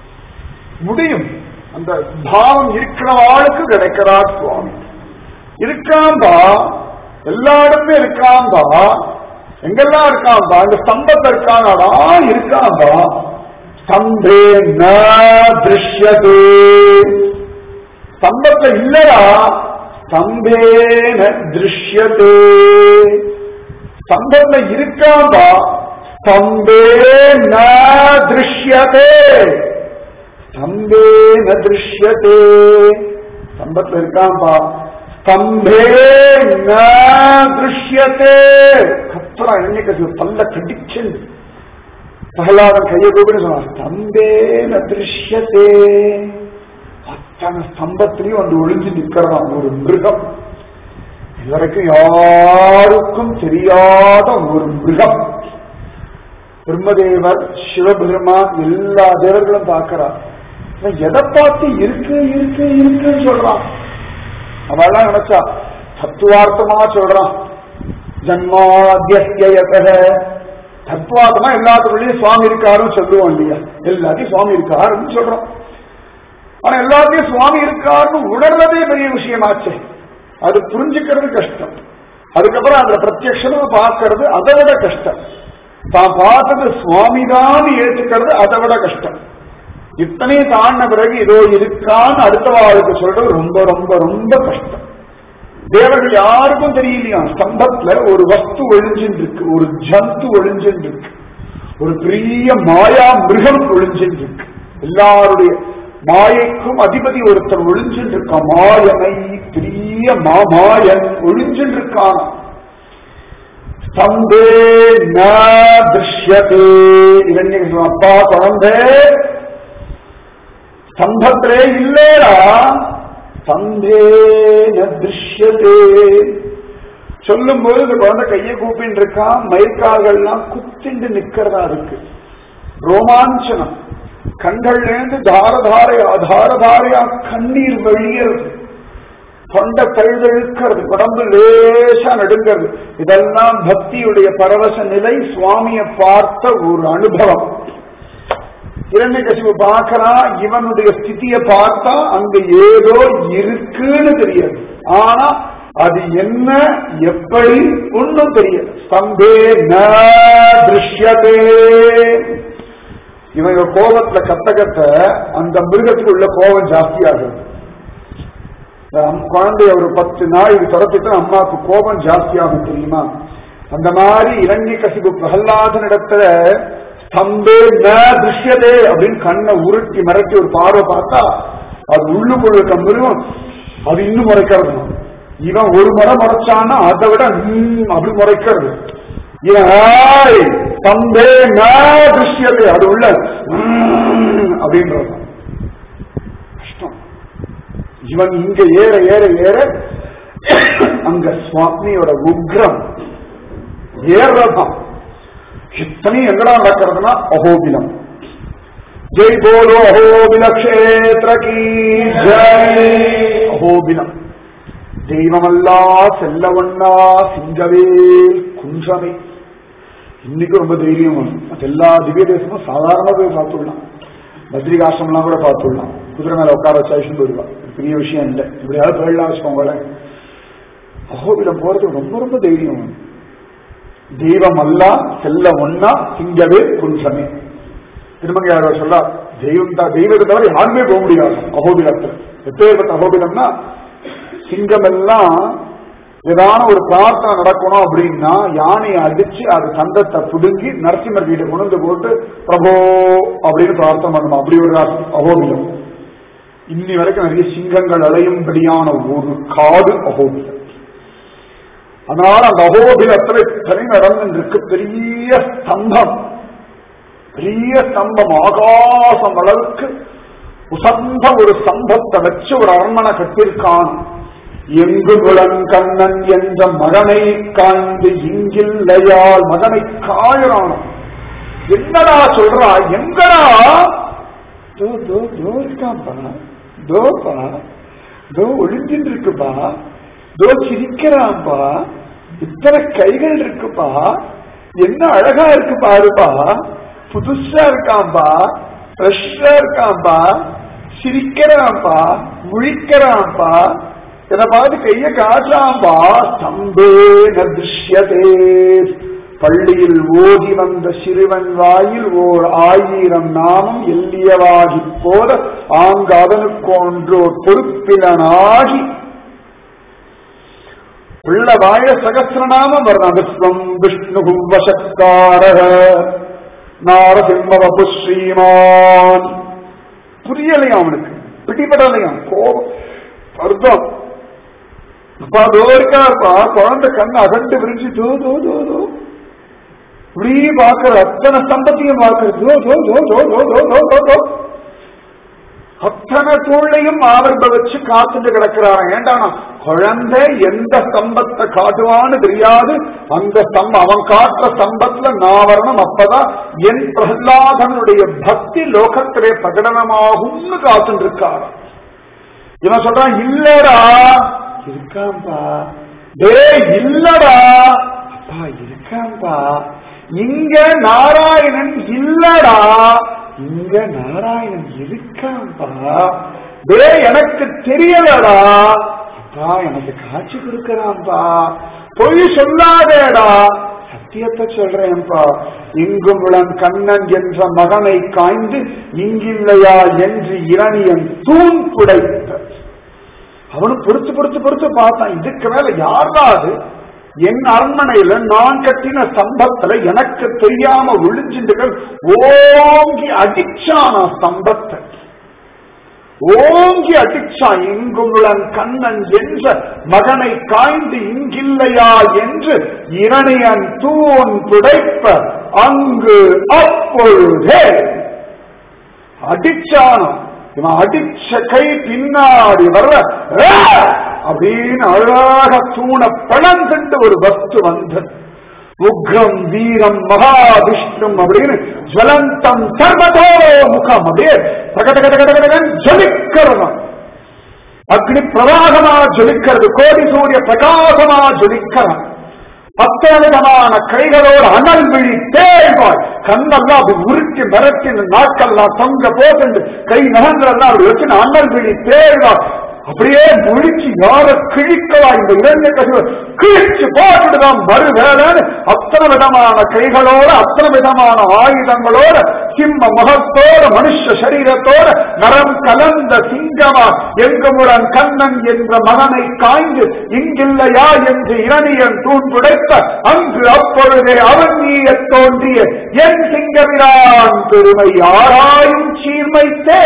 முடியும் அந்த பாவம் இருக்கிறவாளுக்கு கிடைக்கிறா சுவாமி இருக்காம்பா எல்லா இடமே இருக்காம்பா எங்கெல்லாம் இருக்காம்பா இந்த ஸ்தம்பத்தை இருக்கானாடா இருக்காம்பா ஸ்தம்பே ந திருஷ்யதே ஸ்தம்பத்தை இல்லடா ஸ்தம்பே ந திருஷ்யதே ஸ்தம்பத்துல இருக்காம்பா ஸ்தம்பே ந திருஷ்யதே ஸ்தம்பே ந திருஷ்யதே ஸ்தம்பத்துல இருக்காம்பா ஸ்தம்பே ந திருஷ்யதே கத்தரா என்னைக்கு பல்ல கடிச்சு பிரகலாதன் கையை கூப்பிட்டு சொன்னான் ஸ்தம்பே ந திருஷ்யதே அத்தனை ஸ்தம்பத்திலையும் வந்து ஒளிஞ்சு நிக்கிறதாம் ஒரு மிருகம் இதுவரைக்கும் யாருக்கும் தெரியாத ஒரு மிருகம் பிரம்மதேவர் சிவபெருமான் எல்லா தேவர்களும் பார்க்கிறார் இவன் எதை பார்த்து இருக்கு இருக்கு இருக்குன்னு சொல்றான் அவெல்லாம் நினைச்சா தத்துவார்த்தமா சொல்றான் ஜன்மாத்தியத தத்வாதமா எல்லாத்துக்குள்ளேயும் சுவாமி இருக்காருன்னு சொல்லுவோம் இல்லையா எல்லாத்தையும் சுவாமி இருக்காருன்னு சொல்றோம் ஆனா எல்லாத்தையும் சுவாமி இருக்காருன்னு உணர்றதே பெரிய விஷயமாச்சே அது புரிஞ்சுக்கிறது கஷ்டம் அதுக்கப்புறம் அதுல பிரத்யட்சமா பார்க்கறது அதை விட கஷ்டம் தான் பார்த்தது சுவாமிதான் ஏற்றுக்கிறது அதை விட கஷ்டம் இத்தனையும் தாண்டின பிறகு இதோ இருக்கான்னு அடுத்த வாழ்க்கை சொல்றது ரொம்ப ரொம்ப ரொம்ப கஷ்டம் தேவர்கள் யாருக்கும் தெரியலையா ஸ்தம்பத்துல ஒரு வஸ்து ஒழிஞ்சுட்டு இருக்கு ஒரு ஜந்து ஒழிஞ்சுட்டு இருக்கு ஒரு பெரிய மாயா மிருகம் ஒழிஞ்சுட்டு இருக்கு எல்லாருடைய மாயைக்கும் அதிபதி ஒருத்தர் ஒழிஞ்சுட்டு இருக்கான் மாயனை பெரிய மாமாயன் ஒழிஞ்சுட்டு இருக்கான் ஸ்தம்பே ந திருஷ்யதே இரண்ய அப்பா குழந்தை ஸ்தம்பத்திலே இல்லடா ஸ்தம்பே ந திருஷ்யதே சொல்லும் போது இந்த குழந்தை கையை கூப்பின்னு இருக்கான் மயிர்கால்கள்லாம் குத்திண்டு நிக்கிறதா இருக்கு ரோமாஞ்சனம் கண்கள்லேருந்து தார தாரையா தார தாரையா கண்ணீர் வழியறது தொண்டை தழுதழுக்கிறது உடம்பு லேசா நடுங்கிறது இதெல்லாம் பக்தியுடைய பரவச நிலை சுவாமியை பார்த்த ஒரு அனுபவம் இரண்டு கசிவு பார்க்கறான் இவனுடைய ஸ்திதியை பார்த்தா அங்க ஏதோ இருக்குன்னு தெரியாது ஆனா அது என்ன எப்படி ஒன்னும் தெரியாது ஸ்தம்பே ந திருஷ்யதே இவங்க கோபத்துல கத்த கத்த அந்த மிருகத்துக்கு உள்ள கோபம் ஜாஸ்தி ஆகுது குழந்தைய ஒரு பத்து நாள் இது துரத்திட்டு அம்மாவுக்கு கோபம் ஜாஸ்தி ஆகும் தெரியுமா அந்த மாதிரி இறங்கி கசிப்பு பிரகலாதன் இடத்துல ஸ்தம்பே ந திருஷ்யதே அப்படின்னு கண்ணை உருட்டி மிரட்டி ஒரு பார்வை பார்த்தா அது உள்ளுக்குள்ள இருக்க மிருகம் அது இன்னும் முறைக்கிறது இவன் ஒரு முறை முறைச்சான்னா அதை விட ஹம் அப்படி முறைக்கிறது இவன் "ஆய், தம்பே ந திருஷ்யதே அது உள்ள "ம்" அப்படின்றது கஷ்டம் இவன் இங்க ஏற ஏற ஏற அங்க சுவாமியோட உக்ரம் ஏறதான் இத்தனையும் எங்கடா நடக்கிறதுனா அகோபிலம் ஜெய் போலோ அகோபில கஷேத்திர கீ ஜெய் அகோபிலம் தெய்வமல்லா செல்லவண்ணா சிங்கவேல் குன்றமே இன்னைக்கு ரொம்ப தைரியம் வரும் மற்ற எல்லா திவ்ய தேசமும் சாதாரண போய் பார்த்துடலாம் பத்ரிகாசிரம்லாம் கூட பார்த்துடலாம் குதிரை மேல உட்கார வச்சு அழிச்சுட்டு போயிடுவா இது பெரிய விஷயம் இல்லை இப்படியாவது போயிடலாம் வச்சுக்கோங்களேன் அகோபிலம் போறதுக்கு ரொம்ப ரொம்ப தைரியம் வேணும் தெய்வம் அல்ல செல்ல ஒன்னா சிங்கவே குன்றமே திருமங்கை யாரோ சொல்றா தெய்வம் தான் தெய்வத்தை தவிர யாருமே போக முடியாது அகோபிலத்தில் எப்பேற்பட்ட அகோபிலம்னா சிங்கம் எல்லாம் ஏதான ஒரு பிரார்த்தனை நடக்கணும் அப்படின்னா யானையை அடிச்சு அது சந்தத்தை புடுங்கி நரசிம்மர் வீட்டை கொண்டு போட்டு பிரபோ அப்படின்னு பிரார்த்தனை பண்ணணும் அப்படி ஒரு அகோபிலம் இன்னி வரைக்கும் நிறைய சிங்கங்கள் அலையும்படியான ஒரு காடு அகோபிலம் அதனால அந்த அகோபிலத்துல இத்தனை நடந்துருக்கு பெரிய ஸ்தம்பம் பெரிய ஸ்தம்பம் ஆகாசம் அளவுக்கு உசந்த ஒரு ஸ்தம்பத்தை வச்சு ஒரு அரண்மனை கட்டியிருக்கான் எங்கு குளங்கண்ணன் என்ற மகனை காண்பு இங்கில்லையால் மகனை காயறான் என்னடா சொல்றா எங்கடா தோ தோ தோ இருக்காப்பா தோப்பா தோ ஒளிஞ்சின்னு இருக்குப்பா தோ சிரிக்கிறான்பா இத்தனை கைகள் இருக்குப்பா என்ன அழகா இருக்கு பாருப்பா புதுசா இருக்கான்பா ஃப்ரெஷ்ஷா இருக்கான்பா சிரிக்கிறான்பா முழிக்கிறான்பா இதை பார்த்து கைய காட்டுறான்பா ஸ்தம்பே ந திருஷ்யதே பள்ளியில் ஓதி வந்த சிறுவன் வாயில் ஓர் ஆயிரம் நாமம் எல்லியவாகி போத ஆங்கு அவனுக்கொன்றோர் பொறுப்பிலனாகி உள்ள வாய சகசிரநாமம் வரலாம் விஸ்வம் விஷ்ணு வசக்கார நாரசிம்ம வபு ஸ்ரீமான் புரியலையா அவனுக்கு பிடிபடலையா கோபம் அர்த்தம் அப்பா தோ இருக்காருப்பா குழந்தை கண்ணு அகண்டு விரிஞ்சு தோ தோ தோ தோ இப்படி பாக்குற அத்தனை சம்பத்தியும் பாக்குறது தோ தோ தோ தோ தோ தோ தோ தோ தோ அத்தனை தூளையும் ஆவர்ப வச்சு காத்துட்டு கிடக்கிறாங்க ஏண்டானா குழந்தை எந்த ஸ்தம்பத்தை காட்டுவான்னு தெரியாது அந்த ஸ்தம்பம் அவன் காட்டுற ஸ்தம்பத்துல நான் வரணும் அப்பதான் என் பிரகலாதனுடைய பக்தி லோகத்திலே பிரகடனமாகும்னு காத்துட்டு இருக்காரு இவன் சொல்றான் இல்லடா இருக்காம்பா டே இல்லடா அப்பா இருக்காம்பா இங்க நாராயணன் இல்லடா இங்க நாராயணன் இருக்கான்பா டே எனக்கு தெரியலடா அப்பா எனக்கு காட்சி கொடுக்கறான்பா பொய் சொல்லாதேடா சத்தியத்தை சொல்றேன்பா இங்கும் உளன் கண்ணன் என்ற மகனை காய்ந்து இங்கில்லையா என்று இரணியன் தூண் புடைத்த அவனும் பொறுத்து பொறுத்து பொறுத்து பார்த்தான் இதுக்கு மேல யாராவது என் அரண்மனையில நான் கட்டின ஸ்தம்பத்துல எனக்கு தெரியாம ஒளிஞ்சின்றுகள் ஓங்கி அடிச்சான ஸ்தம்பத்தை ஓங்கி அடிச்சான் இங்குமுளன் கண்ணன் என்ற மகனை காய்ந்து இங்கில்லையா என்று இரணியன் தூண் புடைப்ப அங்கு அப்பொழுதே அடிச்சானோ இவன் அடிச்ச கை பின்னாடி வர்ற "ஆ!" அப்படின்னு அழகாக தூண பழந்தண்டு ஒரு வஸ்து வந்தது உக்ரம் வீரம் மகாவிஷ்ணும் அப்படின்னு ஜுவலந்தம் சர்வதோ முகம் அப்படியே தகதகதகதகதகன் ஜொலிக்கிறவன் அக்னி பிரவாகமா ஜொலிக்கிறது கோடி சூரிய பிரகாசமா ஜொலிக்கிறான் அத்தனை விதமான கைகளோடு அனல் விழி தேய்வாய் கண்ணெல்லாம் அப்படி உருட்டி மிரட்டி நாட்கள்லாம் தொங்க போட்டு கை நகங்களெல்லாம் அப்படி வச்சு அனல் விழி தேய்வாய் அப்படியே முழிச்சு யார கிழிக்கவா இந்த இளைஞ கசிவு கிழிச்சு போட்டுதான் மறு வேலைன்னு அத்தனை விதமான கைகளோட அத்தனை விதமான ஆயுதங்களோட சிம்ம முகத்தோட மனுஷ சரீரத்தோட நரம் கலந்த சிங்கமா எங்குமுடன் கண்ணன் என்ற மகனை காய்ந்து இங்கில்லையா என்று இரணியன் தூண் புடைத்த அங்கு அப்பொழுதே அவன் நீய தோன்றிய என் சிங்கவிரான் பெருமை ஆராயும் சீர்மைத்தே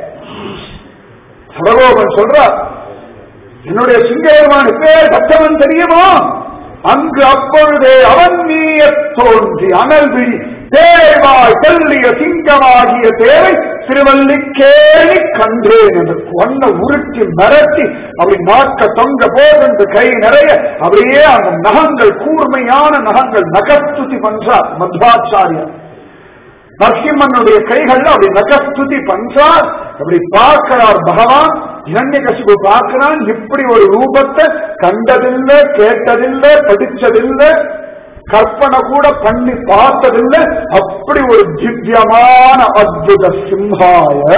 சடகோபன் சொல்றார் என்னுடைய சிங்கபெருமான் பேர் பக்தவன் தெரியுமா அங்கு அப்பொழுதே அவன் நீய தோன்றி அனல் விழி தேவாய் தெல்லிய சிங்கமாகிய தேவை திருவல்லிக்கேணி கண்டேன் என்று ஒன்ன உருட்டி மிரட்டி அப்படி நாக்க தொங்க போதென்று கை நிறைய அப்படியே அந்த நகங்கள் கூர்மையான நகங்கள் நகஸ்துதி பண்றார் மத்வாச்சாரியர் நரசிம்மனுடைய கைகள்ல அப்படி நகஸ்துதி பண்றார் அப்படி பார்க்கிறார் பகவான் இரண்ய கசிப்பு பார்க்கிறான் இப்படி ஒரு ரூபத்தை கண்டதில்லை கேட்டதில்லை படிச்சதில்லை கற்பனை கூட பண்ணி பார்த்ததில்லை அப்படி ஒரு திவ்யமான அற்புத சிம்ஹாய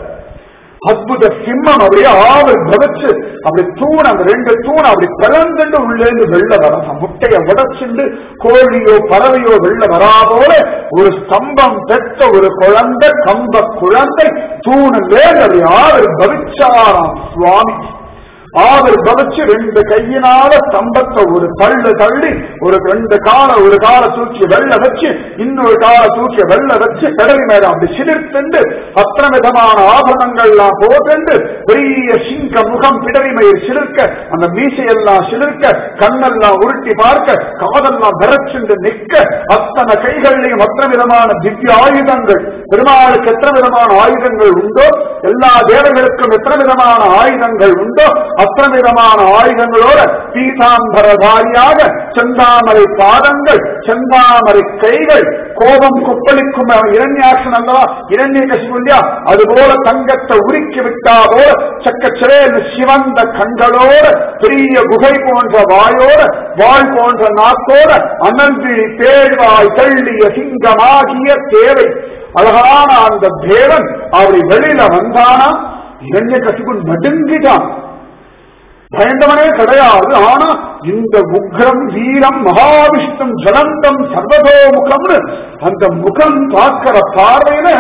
அற்புத சிம்மம் அப்படியே ஆவல் பவச்சு அப்படி தூண் அந்த ரெண்டு தூண் அப்படி பிளந்துட்டு உள்ளேந்து வெள்ள வர முட்டைய உடச்சுண்டு கோழியோ பறவையோ வெள்ள வராதோட ஒரு ஸ்தம்பம் பெற்ற ஒரு குழந்தை கம்ப குழந்தை தூணிலே அப்படி ஆவல் பவிச்சாராம் சுவாமி ஆவர் பவச்சு ரெண்டு கையினால ஸ்தம்பத்தை ஒரு தள்ளு தள்ளி ஒரு ரெண்டு கால ஒரு கால தூக்கி வெள்ள வச்சு இன்னொரு கால தூக்கி வெள்ள வச்சு கடல் மேல அப்படி சிலிர்த்துண்டு அத்தனை விதமான ஆபரணங்கள்லாம் போட்டு பெரிய சிங்க முகம் பிடரிமையில் சிலிர்க்க அந்த மீசையெல்லாம் சிலிர்க்க கண்ணெல்லாம் உருட்டி பார்க்க காதெல்லாம் விரச்சுண்டு நிற்க அத்தனை கைகள்லையும் அத்தனை விதமான திவ்ய ஆயுதங்கள் பெருமாளுக்கு எத்தனை விதமான ஆயுதங்கள் உண்டோ எல்லா தேவர்களுக்கும் எத்தனை விதமான ஆயுதங்கள் உண்டோ அத்தனை விதமான ஆயுதங்களோட பீதாம்பரதாரியாக செந்தாமரை பாதங்கள் செந்தாமரை கைகள் கோபம் கொப்பளிக்கும் இரண்யாசன் அல்லவா இரண்ய கசிவுண்டியா அதுபோல தங்கத்தை உருக்கி விட்டா போல சக்கச்சிறேன்னு சிவந்த கண்களோட பெரிய குகை போன்ற வாயோட வாய் போன்ற நாக்கோட அனந்தி தேழ்வாய் தள்ளிய சிங்கமாகிய தேவை அழகான அந்த தேவன் அப்படி வெளியில வந்தானா இரண்ய கசிவு நடுங்கிட்டான் பயந்தவனே கிடையாது ஆனா இந்த உக்ரம் வீரம் மகாவிஷ்ணம் ஜலந்தம் சர்வதோமுகம்னு அந்த முகம் பார்க்கிற பார்வையில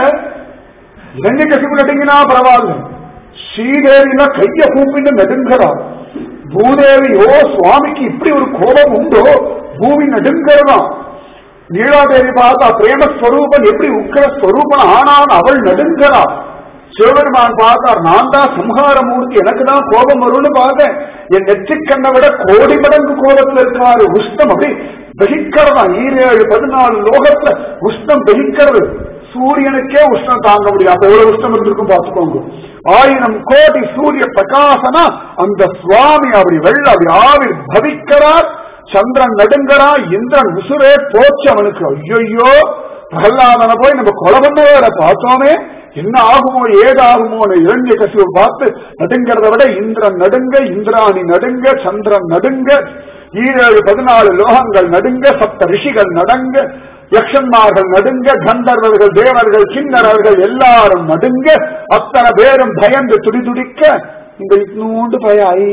இரண்டு கசிவு நடுங்கினா பரவாயில்ல ஸ்ரீதேவியில கைய கூப்பிட்டு நடுங்கிறான் பூதேவியோ சுவாமிக்கு இப்படி ஒரு கோபம் உண்டோ பூமி நடுங்கிறதாம் நீலாதேவி பார்த்தா பிரேமஸ்வரூபன் எப்படி உக்கிர ஸ்வரூபன் ஆனான் அவள் நடுங்கிறாள் சிவபெருமான் பார்த்தார் நான் தான் சம்ஹாரமூர்த்தி எனக்கு தான் கோபம் வரும்னு பார்த்தேன் என் நெற்றிக்கண்ணை விட கோடி மடங்கு கோபத்தில் இருக்காரு உஷ்ணம் அப்படி தகிக்கிறதா ஈரேழு பதினாலு லோகத்துல உஷ்ணம் தகிக்கிறது சூரியனுக்கே உஷ்ணம் தாங்க முடியும் அப்ப எவ்வளவு உஷ்ணம் இருந்திருக்கும் பார்த்துக்கோங்க ஆயிரம் கோடி சூரிய பிரகாசனா அந்த சுவாமி அப்படி வெள்ள அப்படி ஆவி பவிக்கிறார் சந்திரன் நடுங்கரா இந்திரன் உசுரே போச்சு அவனுக்கு ஐயோ பிரகலாதனை போய் நம்ம கொலை பண்ண வேற பார்த்தோமே என்ன ஆகுமோ ஏதாகுமோ இரண்டிய கசிவை பார்த்து நடுங்கிறத விட இந்திரன் நடுங்க இந்திராணி நடுங்க சந்திரன் நடுங்க ஈரேழு பதினாலு லோகங்கள் நடுங்க சப்த ரிஷிகள் நடங்க யக்ஷன்மார்கள் நடுங்க கந்தர்வர்கள் தேவர்கள் கிண்ணறர்கள் எல்லாரும் நடுங்க அத்தனை பேரும் பயந்து துடிதுடிக்க இந்த இட்னூண்டு பய ஐ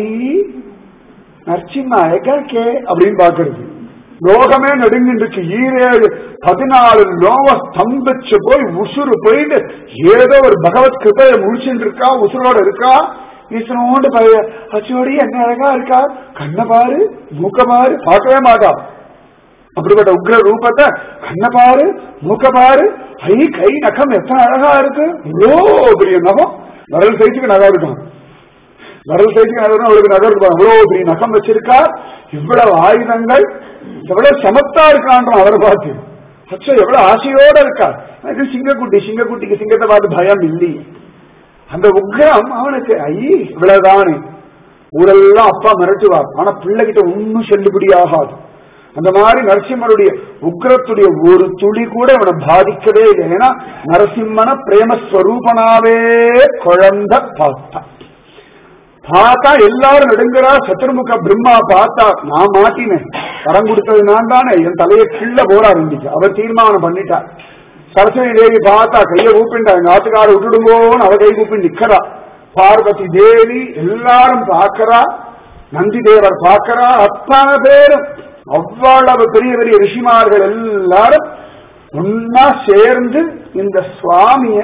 நரசிம்மா எகே அப்படின்னு பாக்குறது லோகமே நடுங்கிட்டு ஈரேழு பதினாலு லோக ஸ்தம்பிச்சு போய் உசுறு போயிட்டு ஏதோ ஒரு பகவத் கிருப்பைய முடிச்சுட்டு இருக்கா உசுரோட இருக்கா ஈசனோண்டு பய அச்சோடி என்ன அழகா இருக்கா கண்ணை பாரு மூக்க பாரு பார்க்கவே மாட்டா அப்படிப்பட்ட உக்ர ரூபத்தை கண்ணை பாரு மூக்க பாரு ஐ கை நகம் எத்தனை அழகா இருக்கு இவ்வளோ பெரிய நகம் விரல் சைஸுக்கு நகை இருக்கும் விரல் சைஸுக்கு நகரம் அவளுக்கு நகர் இருக்கும் அவ்வளோ பெரிய நகம் வச்சிருக்கா இவ்வளவு ஆயுதங்கள் எவ்வளவு சமத்தா இருக்கான்றான் அவரை பார்த்து அச்சோ எவ்வளவு ஆசையோட இருக்கா எனக்கு சிங்கக்குட்டி சிங்கக்குட்டிக்கு சிங்கத்தை பார்த்து பயம் இல்லையே அந்த உக்ரம் அவனுக்கு ஐ இவ்வளவுதானே ஊரெல்லாம் அப்பா மிரட்டுவார் ஆனா பிள்ளைகிட்ட ஒன்னும் செல்லுபடி ஆகாது அந்த மாதிரி நரசிம்மருடைய உக்ரத்துடைய ஒரு துளி கூட அவனை பாதிக்கவே இல்லை ஏன்னா நரசிம்மன பிரேமஸ்வரூபனாவே குழந்தை பார்த்தான் பார்த்தா எல்லாரும் நடுங்குறா சத்துருமுக பிரம்மா பார்த்தா நான் மாட்டினேன் வரம் கொடுத்தது நான் தானே என் தலையை கிள்ள போரா இருந்துச்சு அவர் தீர்மானம் பண்ணிட்டார் சரஸ்வதி தேவி பார்த்தா கையை ஊப்பிண்டா எங்க ஆத்துக்கார விட்டுடுங்கோன்னு அவ கை கூப்பி நிக்கிறா பார்வதி தேவி எல்லாரும் பார்க்கறா நந்தி தேவர் பார்க்கறா அத்தனை பேரும் அவ்வளவு பெரிய பெரிய ரிஷிமார்கள் எல்லாரும் ஒன்னா சேர்ந்து இந்த சுவாமிய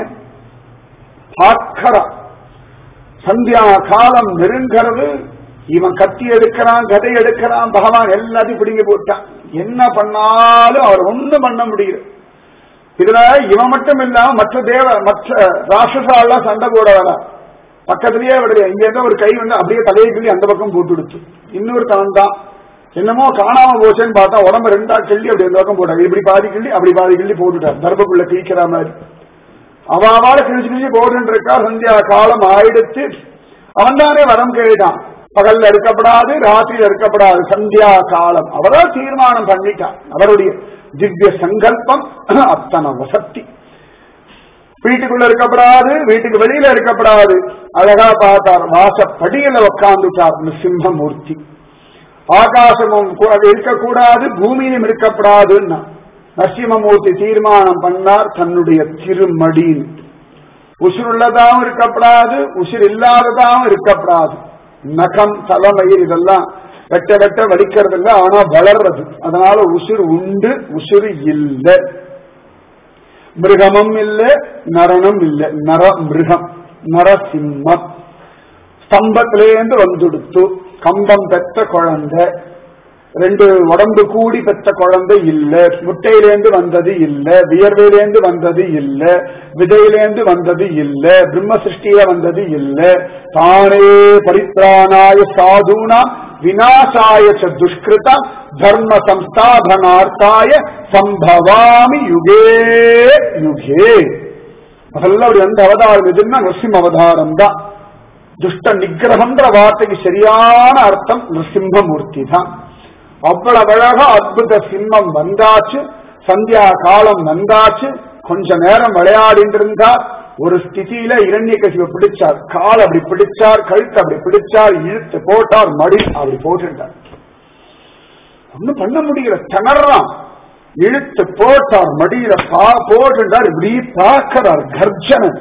பார்க்கறா சந்தியா காலம் நெருங்கிறது இவன் கத்தி எடுக்கிறான் கதை எடுக்கிறான் பகவான் எல்லாத்தையும் பிடிங்கி போட்டான் என்ன பண்ணாலும் அவர் ஒண்ணும் பண்ண முடியல இதுல இவன் மட்டும் இல்லாம மற்ற தேவ மற்ற ராட்சசாலாம் சண்டை போட வர பக்கத்திலேயே விடலையா இங்க இருந்த ஒரு கை வந்து அப்படியே தலையை கிள்ளி அந்த பக்கம் போட்டு விடுச்சு இன்னொரு தவன் தான் என்னமோ காணாம போச்சேன்னு பார்த்தா உடம்பு ரெண்டா கிள்ளி அப்படி அந்த பக்கம் போட்டாங்க இப்படி பாதி கிள்ளி அப்படி பாதி கிள்ளி போட்டுட்டார் தர்பக்குள்ள கிழிக்கிற மாதிரி அவாவால கிழிச்சு கிழிச்சு போட்டு இருக்கா சந்தியா காலம் ஆயிடுச்சு அவன் தானே வரம் கேட்டான் பகல்ல இருக்கப்படாது ராத்திரியில இருக்கப்படாது சந்தியா காலம் அவரா தீர்மானம் பண்ணிட்டான் அவருடைய திவ்ய சங்கல்பம் அத்தனை வசத்தி வீட்டுக்குள்ள இருக்கப்படாது வீட்டுக்கு வெளியில இருக்கப்படாது அழகா பார்த்தார் வாசப்படியில உட்காந்துட்டார் சிம்மமூர்த்தி ஆகாசமும் கு- அது இருக்கக்கூடாது பூமியிலும் இருக்கப்படாதுன்னா நரசிம்மமூர்த்தி தீர்மானம் பண்ணார் தன்னுடைய திருமடின்னு உசுருள்ளதாகவும் இருக்கப்படாது உசுர் இல்லாததாகவும் இருக்கப்படாது நகம் தலைமயிர் இதெல்லாம் வெட்ட வெட்ட வலிக்கிறது இல்ல ஆனா வளர்றது அதனால உசுர் உண்டு உசுறு இல்லை மிருகமும் இல்ல நரனும் இல்ல நர மிருகம் நரசிம்மம் ஸ்தம்பத்திலேருந்து வந்துடுத்து கம்பம் பெற்ற குழந்தை ரெண்டு உடம்பு கூடி பெற்ற குழந்தை இல்ல முட்டையிலேந்து வந்தது இல்ல வியர்வையிலேந்து வந்தது இல்ல விதையிலேந்து வந்தது இல்ல பிரம்ம சிருஷ்டியில வந்தது இல்ல தானே பரித்ராணாய சாதுனா விநாசாய ச துஷ்கிருத தர்ம சம்ஸ்தாபனார்த்தாய சம்பவாமி யுகே யுகே அதெல்லாம் அப்படி எந்த அவதாரம் எதுன்னா நரசிம்ம அவதாரம் தான் துஷ்ட நிகிரகம்ன்ற வார்த்தைக்கு சரியான அர்த்தம் நரசிம்மமூர்த்தி தான் அவ்வளவு அழகா அற்புத சிம்மம் வந்தாச்சு சந்தியா காலம் வந்தாச்சு கொஞ்ச நேரம் விளையாடிட்டு இருந்தார் ஒரு ஸ்திதியில இரண்ய கசிவை பிடிச்சார் கால் அப்படி பிடிச்சார் கழுத்து அப்படி பிடிச்சார் இழுத்து போட்டார் மடி அப்படி போட்டுட்டார் ஒண்ணும் பண்ண முடியல திணறான் இழுத்து போட்டார் மடியில பா போட்டுட்டார் இப்படி பார்க்கிறார் கர்ஜனை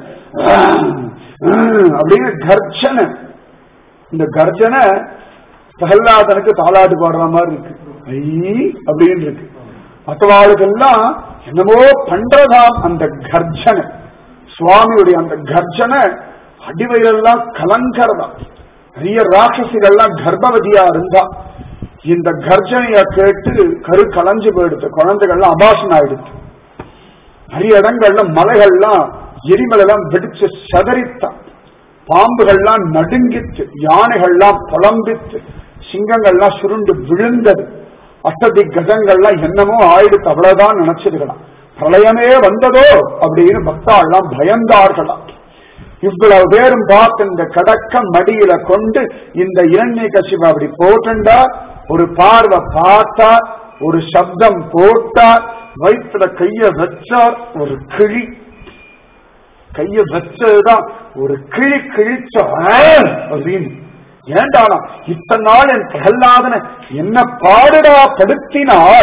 அப்படின்னு கர்ஜனை இந்த கர்ஜனை பிரகலாதனுக்கு தாலாட்டு பாடுற மாதிரி இருக்கு ஐ அப்படின்னு இருக்கு மற்றவாளுக்கெல்லாம் என்னமோ பண்றதாம் அந்த கர்ஜனை சுவாமியுடைய அந்த கர்ஜனை அடிவயிறெல்லாம் கலங்கறதா நிறைய ராட்சசிகள்லாம் கர்ப்பவதியா இருந்தா இந்த கர்ஜனைய கேட்டு கரு கலைஞ்சு போயிடுது குழந்தைகள்லாம் அபாஷன் ஆயிடுச்சு நிறைய இடங்கள்ல மலைகள்லாம் எரிமலைலாம் வெடிச்சு சதறித்தான் பாம்புகள்லாம் நடுங்கிச்சு யானைகள்லாம் புலம்பிச்சு சிங்கங்கள்லாம் சுருண்டு விழுந்தது அஷ்டதி கஜங்கள்லாம் என்னமோ ஆயிடுத்து அவ்வளவுதான் நினைச்சிருக்கலாம் பிரளயமே வந்ததோ அப்படின்னு பக்தாள்லாம் பயந்தார்களாம் இவ்வளவு பேரும் பார்த்து இந்த கடக்க மடியில கொண்டு இந்த இரண்ய கசிவு அப்படி போட்டுண்டா ஒரு பார்வை பார்த்தா ஒரு சப்தம் போட்டார் வயிற்றுல கைய வச்சார் ஒரு கிழி கைய வச்சதுதான் ஒரு கிழி கிழிச்ச அப்படின்னு ஏண்டானா இத்தனை நாள் என் பிரகல்லாதன என்ன பாடுடா படுத்தினாள்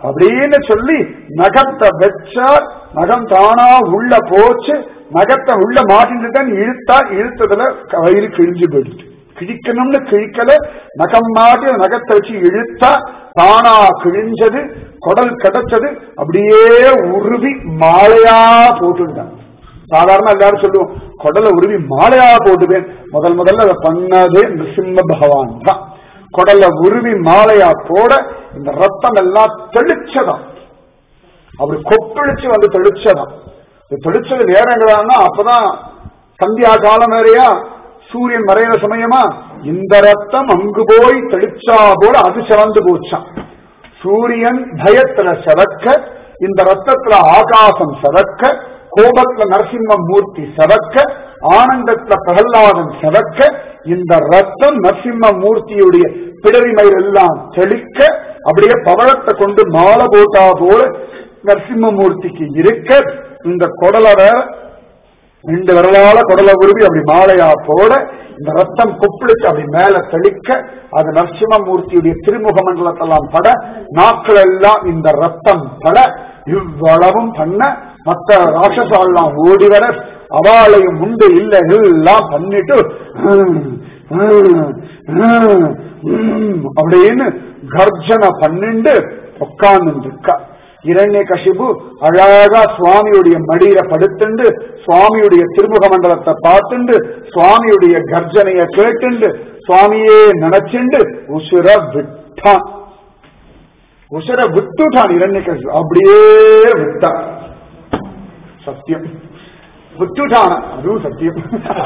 அப்படின்னு சொல்லி நகத்தை வச்சார் நகம் தானா உள்ள போச்சு நகத்தை உள்ள மாட்டிட்டு இழுத்தா இழுத்ததுல வயிறு கிழிஞ்சு போயிடுச்சு கிழிக்கணும்னு கிழிக்கல நகம் மாட்டி நகத்தை வச்சு இழுத்தா தானா கிழிஞ்சது குடல் கிடைச்சது அப்படியே உருவி மாலையா போட்டுட்டான் சாதாரண எல்லாரும் சொல்லுவோம் குடலை உருவி மாலையா போட்டுவேன் முதல் முதல்ல அதை பண்ணதே நிருசிம்ம பகவான் தான் குடல்ல உருவி மாலையா போட இந்த ரத்தம் எல்லாம் தெளிச்சதாம் அப்படி கொப்பளிச்சு வந்து தெளிச்சதாம் இது தெளிச்சது நேரங்களான்னா அப்பதான் சந்தியா காலம் வேறையா சூரியன் மறையிற சமயமா இந்த ரத்தம் அங்கு போய் தெளிச்சா போல அது சிறந்து போச்சான் சூரியன் பயத்துல செவக்க இந்த ரத்தத்துல ஆகாசம் செவக்க கோபத்துல நரசிம்ம மூர்த்தி செவக்க ஆனந்தத்துல பிரகலாதன் செவக்க இந்த ரத்தம் நரசிம்ம மூர்த்தியுடைய பிடரிமயிர் எல்லாம் தெளிக்க அப்படியே பவழத்தை கொண்டு மாலை போட்டா போல நரசிம்மமூர்த்திக்கு இருக்க இந்த கொடலை வேற ரெண்டு விரலால குடலை உருவி அப்படி மாலையா போட இந்த ரத்தம் கொப்பளிச்சு அப்படி மேல தெளிக்க அது நரசிம்மமூர்த்தியுடைய திருமுக மண்டலத்தெல்லாம் பட நாட்கள் எல்லாம் இந்த ரத்தம் பட இவ்வளவும் பண்ண மற்ற ராட்சசாலாம் ஓடி வர அவாளையும் உண்டு இல்ல எல்லாம் பண்ணிட்டு ஹம், ஹம், ஹம், ஹம் அப்படின்னு கர்ஜனை பண்ணிண்டு உட்கார்ந்து இருக்கா இரண்ய கசிபு அழகா சுவாமியுடைய மடியில படுத்துண்டு சுவாமியுடைய திருமுக மண்டலத்தை பார்த்துண்டு சுவாமியுடைய கர்ஜனைய கேட்டுண்டு சுவாமியே நினைச்சுண்டு உசுர விட்டான் உசுர விட்டுட்டான் இரண்ய கசிபு அப்படியே விட்டான் சத்தியம் விட்டுட்டான அதுவும் சத்தியம்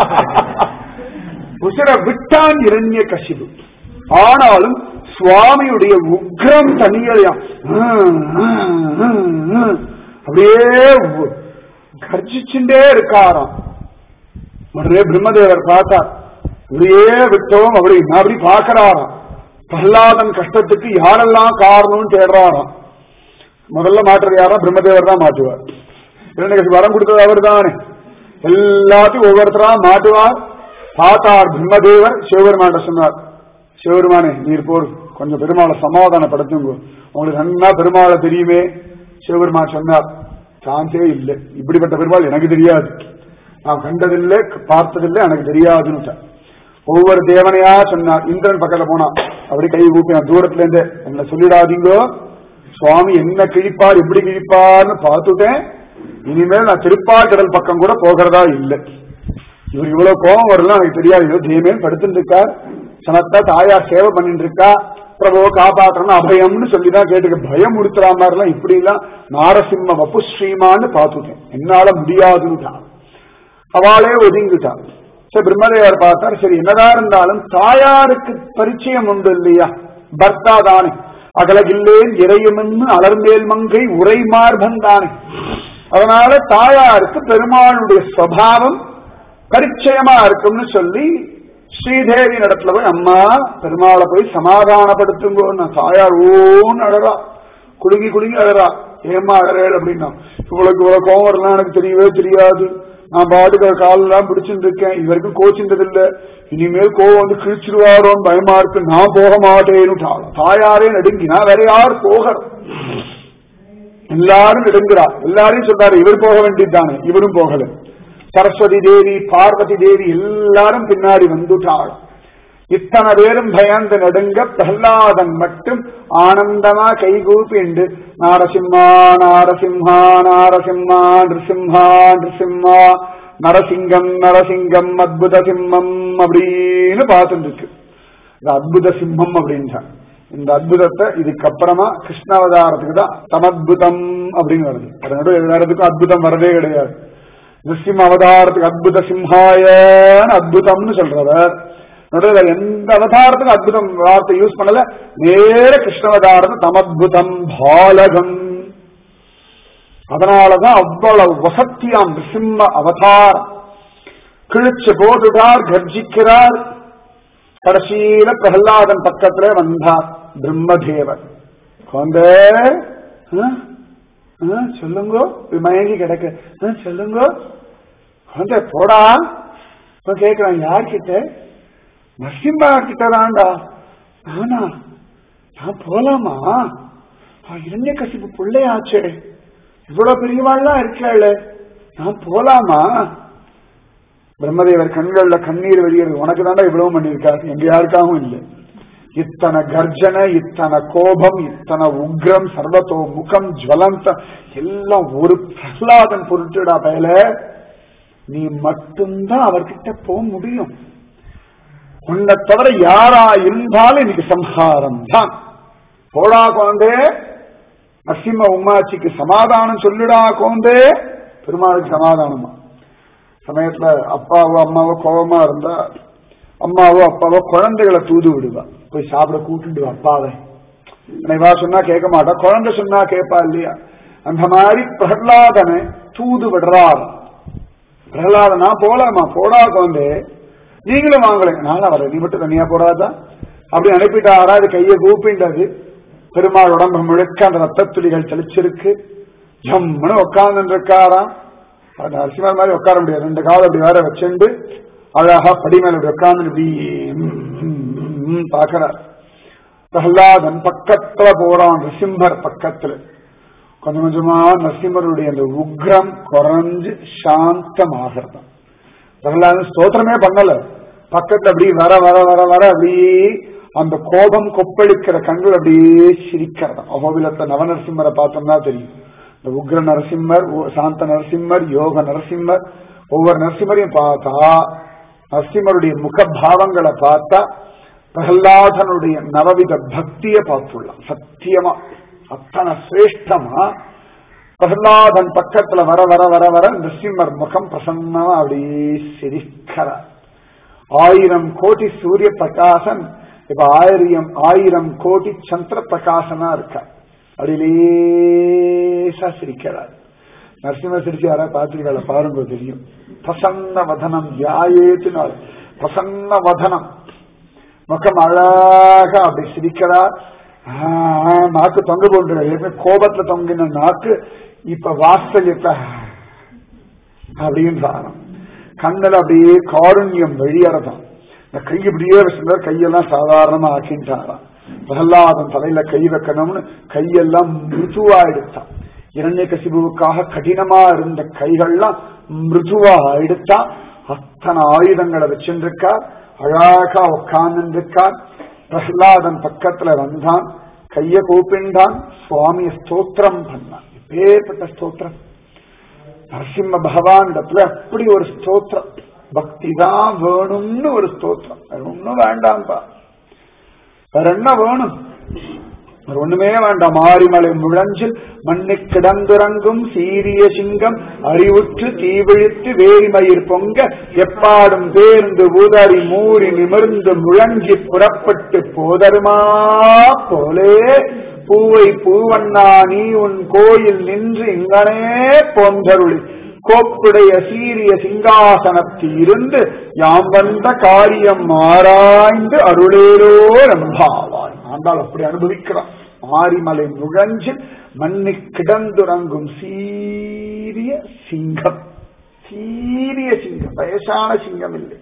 உசுர விட்டான் இரண்ய கசிபு ஆனாலும் சுவாமியுடைய உக்ரம் தனியலையாம் அப்படியே உ- கர்ஜிச்சுட்டே இருக்காராம் உடனே பிரம்மதேவர் பார்த்தார் இப்படியே விட்டோம் அப்படி அப்படி பார்க்கறாராம் பிரகலாதன் கஷ்டத்துக்கு யாரெல்லாம் காரணம்னு தேடுறாராம் முதல்ல மாற்றுறது யாரா பிரம்மதேவர் தான் மாற்றுவார் இரண்டு வரம் கொடுத்தது அவர் தானே எல்லாத்தையும் ஒவ்வொருத்தரா மாட்டுவார் பார்த்தார் பிரம்மதேவர் சிவபெருமான சொன்னார் சிவபெருமானே நீர் போர் கொஞ்சம் பெருமாளை சமாதானப்படுத்துங்க உங்களுக்கு நன்னா பெருமாளை தெரியுமே சிவபெருமான் சொன்னார் சான்ஸே இல்லை இப்படிப்பட்ட பெருமாள் எனக்கு தெரியாது நான் கண்டதில்லை பார்த்ததில்லை எனக்கு தெரியாதுன்னு ஒவ்வொரு தேவனையா சொன்னார் இந்திரன் பக்கத்துல போனா அப்படி கை ஊப்பினான் தூரத்துல இருந்து என்ன சொல்லிடாதீங்கோ சுவாமி என்ன கிழிப்பார் எப்படி கிழிப்பார்னு பார்த்துட்டேன் இனிமேல் நான் திருப்பாக்கடல் பக்கம் கூட போகிறதா இல்லை இவர் இவ்வளவு கோபம் வரலாம் எனக்கு தெரியாது ஏதோ தேமேன் படுத்துட்டு இருக்கார் சனத்தா தாயார் சேவை பண்ணிட்டு இருக்கா பிரபோ காப்பாற்றணும் அபயம்னு சொல்லிதான் கேட்டுக்க பயம் உடுத்துற மாதிரிலாம் இப்படி எல்லாம் நாரசிம்ம வப்பு ஸ்ரீமான்னு பார்த்துட்டேன் என்னால முடியாதுன்னு அவளே ஒதுங்கிட்டான் சரி பிரம்மதேவர் பார்த்தார் சரி என்னதான் இருந்தாலும் தாயாருக்கு பரிச்சயம் உண்டு இல்லையா பர்த்தா தானே அகலகில்லேன் இறையுமென்னு அலர்மேல் மங்கை உரை மார்பன் தானே அதனால தாயாருக்கு பெருமாளுடைய சுவாவம் பரிச்சயமா இருக்கும்னு சொல்லி ஸ்ரீதேவி இடத்துல போய் அம்மா பெருமாளை போய் சமாதானப்படுத்துங்கோ நான் தாயார் ஓன்னு அழறா குலுங்கி குலுங்கி அழறா ஏமா அழறேள் அப்படின்னா இவளுக்கு இவ்வளவு கோவம் வரலாம் எனக்கு தெரியவே தெரியாது நான் பாட்டுக்கு காலெல்லாம் பிடிச்சிட்டு இருக்கேன் இது வரைக்கும் கோச்சின்றது இல்ல இனிமேல் கோவம் வந்து கிழிச்சிருவாரோன்னு பயமா இருக்கு நான் போக மாட்டேன்னு தாயாரே நடுங்கினா வேற யார் போகணும் எல்லாரும் நெடுங்குறா எல்லாரையும் சொல்றாரு இவர் போக வேண்டியதுதானே இவரும் போகல சரஸ்வதி தேவி பார்வதி தேவி எல்லாரும் பின்னாடி வந்துட்டாள் இத்தனை பேரும் பயந்து நடுங்க பிரஹ்லாதன் மட்டும் ஆனந்தமா கைகூப்பிண்டு நாரசிம்மா நாரசிம்ஹா நாரசிம்மா நிருசிம்ஹா நிருசிம்மா நரசிங்கம் நரசிங்கம் அத்புத சிம்மம் அப்படின்னு பார்த்துட்டு இருக்கு இந்த அத்புத சிம்மம் அப்படின்றான் இந்த அத்புதத்தை இதுக்கப்புறமா கிருஷ்ணாவதாரத்துக்கு தான் தமத்புதம் அப்படின்னு வருது அது நடுவில் நேரத்துக்கும் அத்புதம் வரதே கிடையாது நிருசிம்ம அவதாரத்துக்கு அத்புத சிம்ஹாயன்னு அத்புதம்னு சொல்றவர் நடுவில் எந்த அவதாரத்துக்கும் அத்புதம் வார்த்தை யூஸ் பண்ணல நேர கிருஷ்ணவதாரத்து தமத்புதம் பாலகம் அதனாலதான் அவ்வளவு வசத்தியாம் நிருசிம்ம அவதாரம் கிழிச்சு போட்டுட்டார் கர்ஜிக்கிறார் கடைசியில பிரகலாதன் பக்கத்துல வந்தார் பிரம்மதேவன் குழந்த சொல்லுங்க மயங்கி கிடக்கு ஆ, சொல்லுங்க குழந்தை போடா இப்ப கேக்குறான் யார்கிட்ட நரசிம்மா கிட்ட தான்டா ஆனா நான் போலாமா இரண்ய கசிப்பு பிள்ளையாச்சே இவ்வளவு பெரியவாள்லாம் இருக்காள் நான் போலாமா பிரம்மதேவர் கண்கள்ல கண்ணீர் வெளியேறது உனக்கு தாண்டா இவ்வளவு பண்ணியிருக்காரு எங்க யாருக்காகவும் இல்லை இத்தனை கர்ஜனை இத்தனை கோபம் இத்தனை உக்ரம் சர்வத்தோ முகம் ஜுவலந்த எல்லாம் ஒரு பிரகலாதன் பொருட்டுடா பயல நீ மட்டும்தான் அவர்கிட்ட போக முடியும் உன்னை தவிர யாரா இருந்தாலும் இன்னைக்கு சம்ஹாரம் தான் போடா குழந்தே நரசிம்ம உமாச்சிக்கு சமாதானம் சொல்லுடா குழந்தே பெருமாளுக்கு சமாதானமா சமயத்துல அப்பாவோ அம்மாவோ கோபமா இருந்தா அம்மாவோ அப்பாவோ குழந்தைகளை தூது விடுவா போய் சாப்பிட கூட்டிட்டு வா அப்பாவை இவா சொன்னா கேட்க மாட்டா குழந்தை சொன்னா கேட்பா இல்லையா அந்த மாதிரி பிரகலாதனை தூது விடுறார் பிரகலாதனா போலாமா போடா குழந்தை நீங்களும் வாங்கலை நானும் வரேன் நீ மட்டும் தனியா போறாதா அப்படி அனுப்பிட்டாரா அது கையை கூப்பிண்டது பெருமாள் உடம்பு முழுக்க அந்த ரத்த துளிகள் தெளிச்சிருக்கு ஜம்முன்னு உட்கார்ந்து இருக்காராம் நரசிம்மர் மாதிரி உட்கார முடியாது ரெண்டு காலம் அப்படி வேற வச்சுண்டு அழகா படி மேல இப்படி உட்கார்ந்து இப்படி பாக்குறார் பிரகலாதன் பக்கத்துல போறான் நரசிம்மர் பக்கத்துல கொஞ்சம் கொஞ்சமா நரசிம்மருடைய அந்த உக்ரம் குறைஞ்சு சாந்தமாகிறதான் பிரகலாதன் ஸ்தோத்திரமே பண்ணல பக்கத்துல அப்படி வர வர வர வர அப்படியே அந்த கோபம் கொப்பளிக்கிற கண்கள் அப்படியே சிரிக்கிறதா அகோபிலத்தை நவநரசிம்மரை பார்த்தோம்னா தெரியும் இந்த உக்ர நரசிம்மர் சாந்த நரசிம்மர் யோக நரசிம்மர் ஒவ்வொரு நரசிம்மரையும் பார்த்தா நரசிம்மருடைய முகபாவங்களை பார்த்தா பிரகலாதனுடைய நவவித பக்திய பார்த்துள்ளோம் சத்தியமா அத்தனை சிரேஷ்டமா பிரகலாதன் பக்கத்துல வர வர வர வர நரசிம்மர் முகம் பிரசன்னமா அப்படியே சிரிக்கிறார் ஆயிரம் கோடி சூரிய பிரகாசன் இப்ப ஆயிரம் ஆயிரம் கோடி சந்திர பிரகாசனா இருக்கார் அப்படி லேசா சிரிக்கிறார் நரசிம்ம சிரிச்சு யாரா பார்த்திருக்காள பாருங்க தெரியும் பிரசன்ன வதனம் யாயேத்தினால் பிரசன்ன வதனம் முகம் அழகா அப்படி சிரிக்கிறார் நாக்கு தொங்க போன்று கோபத்துல தொங்கின நாக்கு இப்ப வாத்சல்யத்தை அப்படின்னு சாரம் கண்ணில் அப்படியே காருண்யம் வெளியறதான் இந்த கை இப்படியே வச்சிருந்தார் கையெல்லாம் சாதாரணமா ஆக்கின்றாராம் பிரகலாதன் தலையில கை வைக்கணும்னு கையெல்லாம் மிருதுவா எடுத்தான் இரண்ய கசிபுவுக்காக கடினமா இருந்த கைகள்லாம் மிருதுவா எடுத்தா அத்தனை ஆயுதங்களை வச்சிருக்கார் அழகா உட்கார்ந்து இருக்கார் பிரகலாதன் பக்கத்துல வந்தான் கைய கூப்பிண்டான் சுவாமிய ஸ்தோத்திரம் பண்ணான் பேர்பட்ட ஸ்தோத்திரம் நரசிம்ம பகவான் இடத்துல அப்படி ஒரு ஸ்தோத்திரம் பக்தி தான் வேணும்னு ஒரு ஸ்தோத்திரம் வேற ஒண்ணும் வேண்டாம்பா வேற என்ன வேணும் வேற ஒண்ணுமே வேண்டாம் மாரிமலை முழஞ்சில் மண்ணை கிடந்துறங்கும் சீரிய சிங்கம் அறிவுற்று தீவிழித்து வேரிமயிர் பொங்க எப்பாடும் பேர்ந்து ஊதறி மூறி நிமிர்ந்து முழங்கி புறப்பட்டு போதருமா போலே பூவை பூவண்ணா நீ உன் கோயில் நின்று இங்கனே போந்தருளி கோப்புடைய சீரிய சிங்காசனத்தில் இருந்து யாம் வந்த காரியம் ஆராய்ந்து அருளேரோ ரம்பாவாய் ஆண்டாள் அப்படி அனுபவிக்கிறான் மாரிமலை முழஞ்சில் மண்ணி கிடந்துறங்கும் சீரிய சிங்கம் சீரிய சிங்கம் வயசான சிங்கம் இல்லை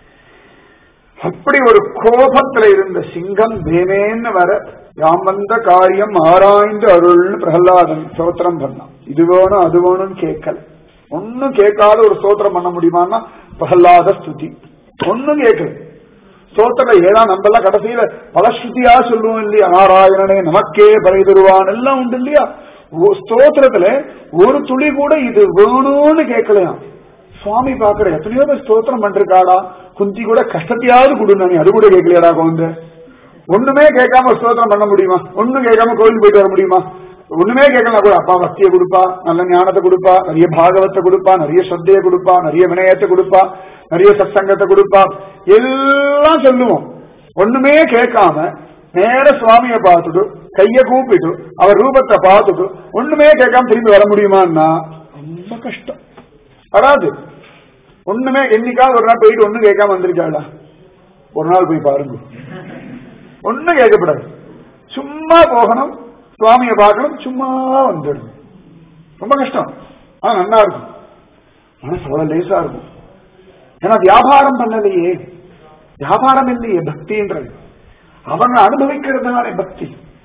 அப்படி ஒரு கோபத்துல இருந்த சிங்கம் தேவேன்னு வர யாம் வந்த காரியம் ஆராய்ந்து அருள்னு பிரகலாதன் ஸ்தோத்திரம் பண்ணான் இது வேணும் அது வேணும்னு கேட்கல ஒன்னும் கேட்காத ஒரு ஸ்தோத்திரம் பண்ண முடியுமான்னா பிரகலாத ஸ்துதி ஒன்னும் கேட்கல ஸ்தோத்திரம் ஏதா நம்ம எல்லாம் கடைசியில பலஸ்ருதியா சொல்லுவோம் இல்லையா நாராயணனே நமக்கே பறை தருவான் எல்லாம் உண்டு இல்லையா ஸ்தோத்திரத்துல ஒரு துளி கூட இது வேணும்னு கேட்கலையாம் சுவாமி பாக்குற எத்தனையோ பேர் ஸ்தோத்திரம் பண்றாடா குந்தி கூட கஷ்டத்தையாவது கொடுங்க நீ அது கூட கேட்கலையாடா குழந்தை ஒண்ணுமே கேட்காம ஸ்தோத்திரம் பண்ண முடியுமா ஒண்ணும் கேட்காம கோயில் போயிட்டு வர முடியுமா ஒண்ணுமே கேட்கலாம் கூட அப்பா பக்தியை கொடுப்பா நல்ல ஞானத்தை கொடுப்பா நிறைய பாகவத்தை கொடுப்பா நிறைய சத்தையை கொடுப்பா நிறைய வினயத்தை கொடுப்பா நிறைய சத்சங்கத்தை கொடுப்பா எல்லாம் சொல்லுவோம் ஒண்ணுமே கேட்காம நேர சுவாமியை பார்த்துட்டு கைய கூப்பிட்டு அவர் ரூபத்தை பார்த்துட்டு ஒண்ணுமே கேட்காம திரும்பி வர முடியுமான்னா ரொம்ப கஷ்டம் வராது ஒண்ணுமே என்னைக்காவது ஒரு நாள் போயிட்டு ஒண்ணும் கேட்காம வந்திருக்காளா ஒரு நாள் போய் பாருங்க ஒண்ணும் கேட்கப்படாது சும்மா போகணும் சுவாமியை பார்க்கணும் சும்மா வந்துடணும் ரொம்ப கஷ்டம் ஆனா நல்லா இருக்கும் மனசு அவ்வளவு லேசா இருக்கும் ஏன்னா வியாபாரம் பண்ணலையே வியாபாரம் இல்லையே பக்தின்றது அவன் அனுபவிக்கிறதுனாலே பக்தி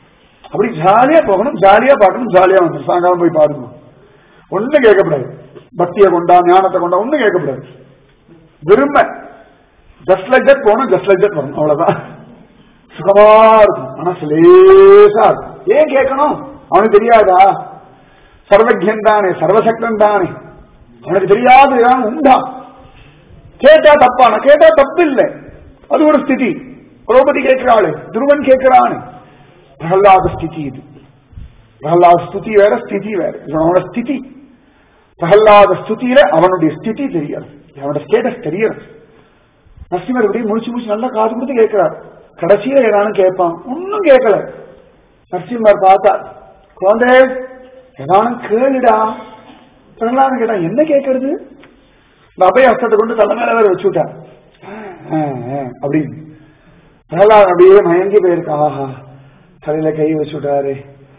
அப்படி ஜாலியா போகணும் ஜாலியா பார்க்கணும் ஜாலியா வந்து சாயங்காலம் போய் பாருங்க ஒண்ணும் கேட்கக்கூடாது பக்தியை கொண்டா ஞானத்தை கொண்டா ஒண்ணும் கேட்கக்கூடாது விரும்ப ஜஸ்ட் லைக் தட் போகணும் ஜஸ்ட் லைக் தட் வரணும் அவ்வளவுதான் சுகமா இருக்கும் மனசு லேசா இருக்கும் ஏன் கேட்கணும் அவனுக்கு தெரியாதா சர்வஜன் தானே சர்வசக்தன் தானே அவனுக்கு தெரியாது ஏதாவது உண்டா கேட்டா தப்பான கேட்டா தப்பு இல்லை அது ஒரு ஸ்திதி திரௌபதி கேட்கிறாளே துருவன் கேட்கிறானே பிரகலாத ஸ்திதி இது பிரகலாத ஸ்துதி வேற ஸ்திதி வேற இது அவனோட ஸ்திதி பிரகலாத ஸ்துதியில அவனுடைய ஸ்திதி தெரியாது அவனோட ஸ்டேட்டஸ் தெரியாது நரசிம்மர் இப்படி முடிச்சு முடிச்சு நல்லா காது கொடுத்து கேட்கிறார் கடைசியில ஏதானும் கேட்பான் ஒன்னும் கேட்கல நரசிம்மர் பார்த்தா குழந்தை ஏதானும் கேளுடா பிரகலாதன் கேட்டா என்ன கேட்கறது இந்த அபய ஹஸ்தத்தை கொண்டு தலைமையில வேற வச்சு விட்டார் அப்படின்னு பிரகலாத் அப்படியே மயங்கி போயிருக்கா ஆஹா தலையில கை வச்சு விட்டாரு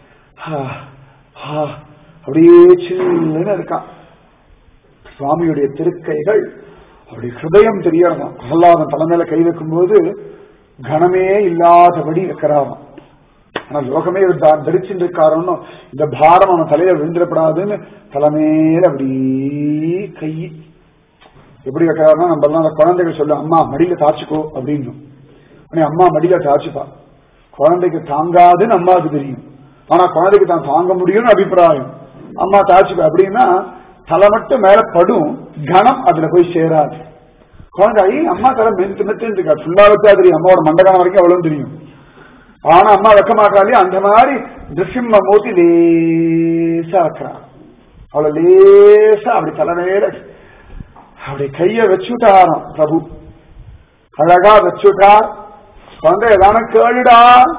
அப்படியே சில்லுன்னு இருக்கான் சுவாமியுடைய திருக்கைகள் அப்படி ஹிருதயம் தெரியறதாம் பிரகலாதன் தலைமையில கை வைக்கும்போது கனமே இல்லாதபடி இருக்கிறாராம் ஆனா லோகமே தான் தரிச்சுட்டு இருக்காரோன்னு இந்த பாரம் அவன் தலையில விழுந்துடப்படாதுன்னு தலைமையில அப்படி கை எப்படி வைக்கிறாருன்னா நம்ம எல்லாம் அந்த குழந்தைகள் சொல்லும் அம்மா மடியில தாச்சுக்கோ அப்படின்னு உடனே அம்மா மடியில தாச்சுப்பா குழந்தைக்கு தாங்காதுன்னு அம்மாவுக்கு தெரியும் ஆனா குழந்தைக்கு தான் தாங்க முடியும்னு அபிப்பிராயம் அம்மா தாச்சுப்பா அப்படின்னா தலை மட்டும் மேல படும் கணம் அதுல போய் சேராது குழந்தை ஐ அம்மா தலை மெத்து மெத்து இருக்கா ஃபுல்லா வச்சா தெரியும் அம்மாவோட மண்டகானம் வரைக்கும் அவ்வளவு தெரியும் ஆனா அம்மா வைக்க மாட்டாளே அந்த மாதிரி திருசிம்ம மூர்த்தி லேசா வைக்கிறான் அவ்வளவு லேசா அப்படி தலைமையில அப்படி கைய வச்சுட்டாராம் பிரபு அழகா வச்சுட்டார் வந்து ஏதான கேளுடா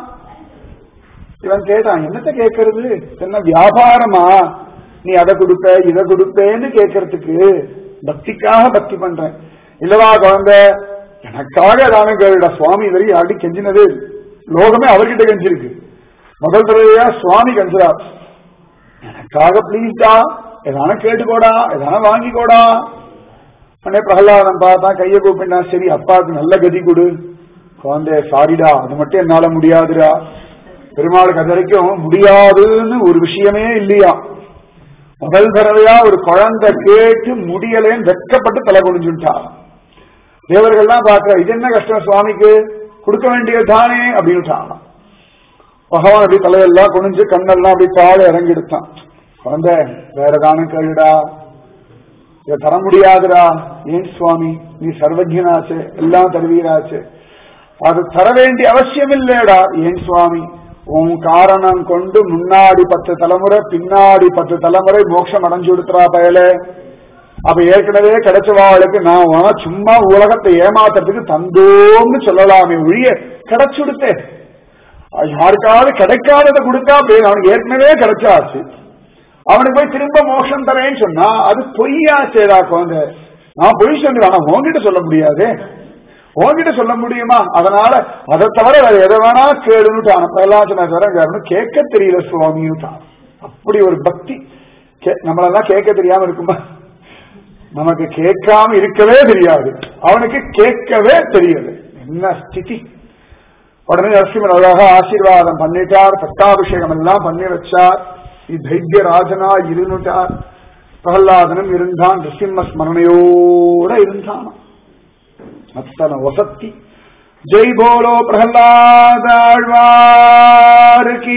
இவன் கேட்டான் என்னத்த கேட்கறது என்ன வியாபாரமா நீ அதை கொடுப்ப இதை கொடுப்பேன்னு கேட்கறதுக்கு பக்திக்காக பக்தி பண்றேன் இல்லவா குழந்தை எனக்காக ஏதான கேளுடா சுவாமி வரை யாருக்கும் கெஞ்சினது லோகமே அவர்கிட்ட கெஞ்சிருக்கு முதல் தடவையா சுவாமி கெஞ்சுறார் எனக்காக பிளீஸ்டா எதான கேட்டுக்கோடா எதான வாங்கிக்கோடா உடனே பிரகலாதன் பார்த்தா கைய கூப்பிட்டா சரி அப்பாவுக்கு நல்ல கதி கொடு குழந்தை சாரிடா அது மட்டும் என்னால முடியாதுடா பெருமாளுக்கு அது வரைக்கும் முடியாதுன்னு ஒரு விஷயமே இல்லையா முதல் தடவையா ஒரு குழந்தை கேட்டு முடியலேன்னு வெட்கப்பட்டு தலை குனிஞ்சுட்டா தேவர்கள்லாம் பார்க்க இது என்ன கஷ்டம் சுவாமிக்கு கொடுக்க வேண்டியது தானே அப்படின்னு பகவான் அப்படி தலையெல்லாம் குனிஞ்சு கண்ணெல்லாம் அப்படி பால இறங்கி எடுத்தான் குழந்தை வேற தானே கேளுடா இதை தர முடியாதுடா ஏன் சுவாமி நீ சர்வஜனாச்சு எல்லாம் தருவீராச்சு அது தர வேண்டிய அவசியம் இல்லையடா ஏன் சுவாமி உன் காரணம் கொண்டு முன்னாடி பத்து தலைமுறை பின்னாடி பத்து தலைமுறை மோட்சம் அடைஞ்சு கொடுத்துறா பயலே அப்ப ஏற்கனவே கிடைச்சவாளுக்கு நான் உன சும்மா உலகத்தை ஏமாத்துறதுக்கு தந்தோம்னு சொல்லலாமே ஒழிய கிடைச்சுடுத்தேன் யாருக்காவது கிடைக்காததை கொடுத்தா போய் அவனுக்கு ஏற்கனவே கிடைச்சாச்சு அவனுக்கு போய் திரும்ப மோட்சம் தரேன்னு சொன்னா அது பொய்யாச்சேடா குழந்தை நான் பொய் சொல்லுவேன் ஆனா உன்கிட்ட சொல்ல முடியாது உன்கிட்ட சொல்ல முடியுமா அதனால அதை தவிர வேற எதை வேணா கேளுன்னுட்டான் பிரலாச்சனை தவிர கேட்க தெரியல சுவாமின்னுட்டான் அப்படி ஒரு பக்தி நம்மளெல்லாம் கேட்க தெரியாம இருக்குமா நமக்கு கேட்காம இருக்கவே தெரியாது அவனுக்கு கேட்கவே தெரியாது என்ன ஸ்திதி உடனே நரசிம்மன் அழகாக ஆசீர்வாதம் பண்ணிட்டார் பட்டாபிஷேகம் எல்லாம் பண்ணி வச்சார் தைரிய ராஜனா இருந்துட்டார் பிரகலாதனும் இருந்தான் நரசிம்ம ஸ்மரணையோட இருந்தான் அத்தனை வசத்தி ஜெய் போலோ பிரகலாதாழ்வாருக்கு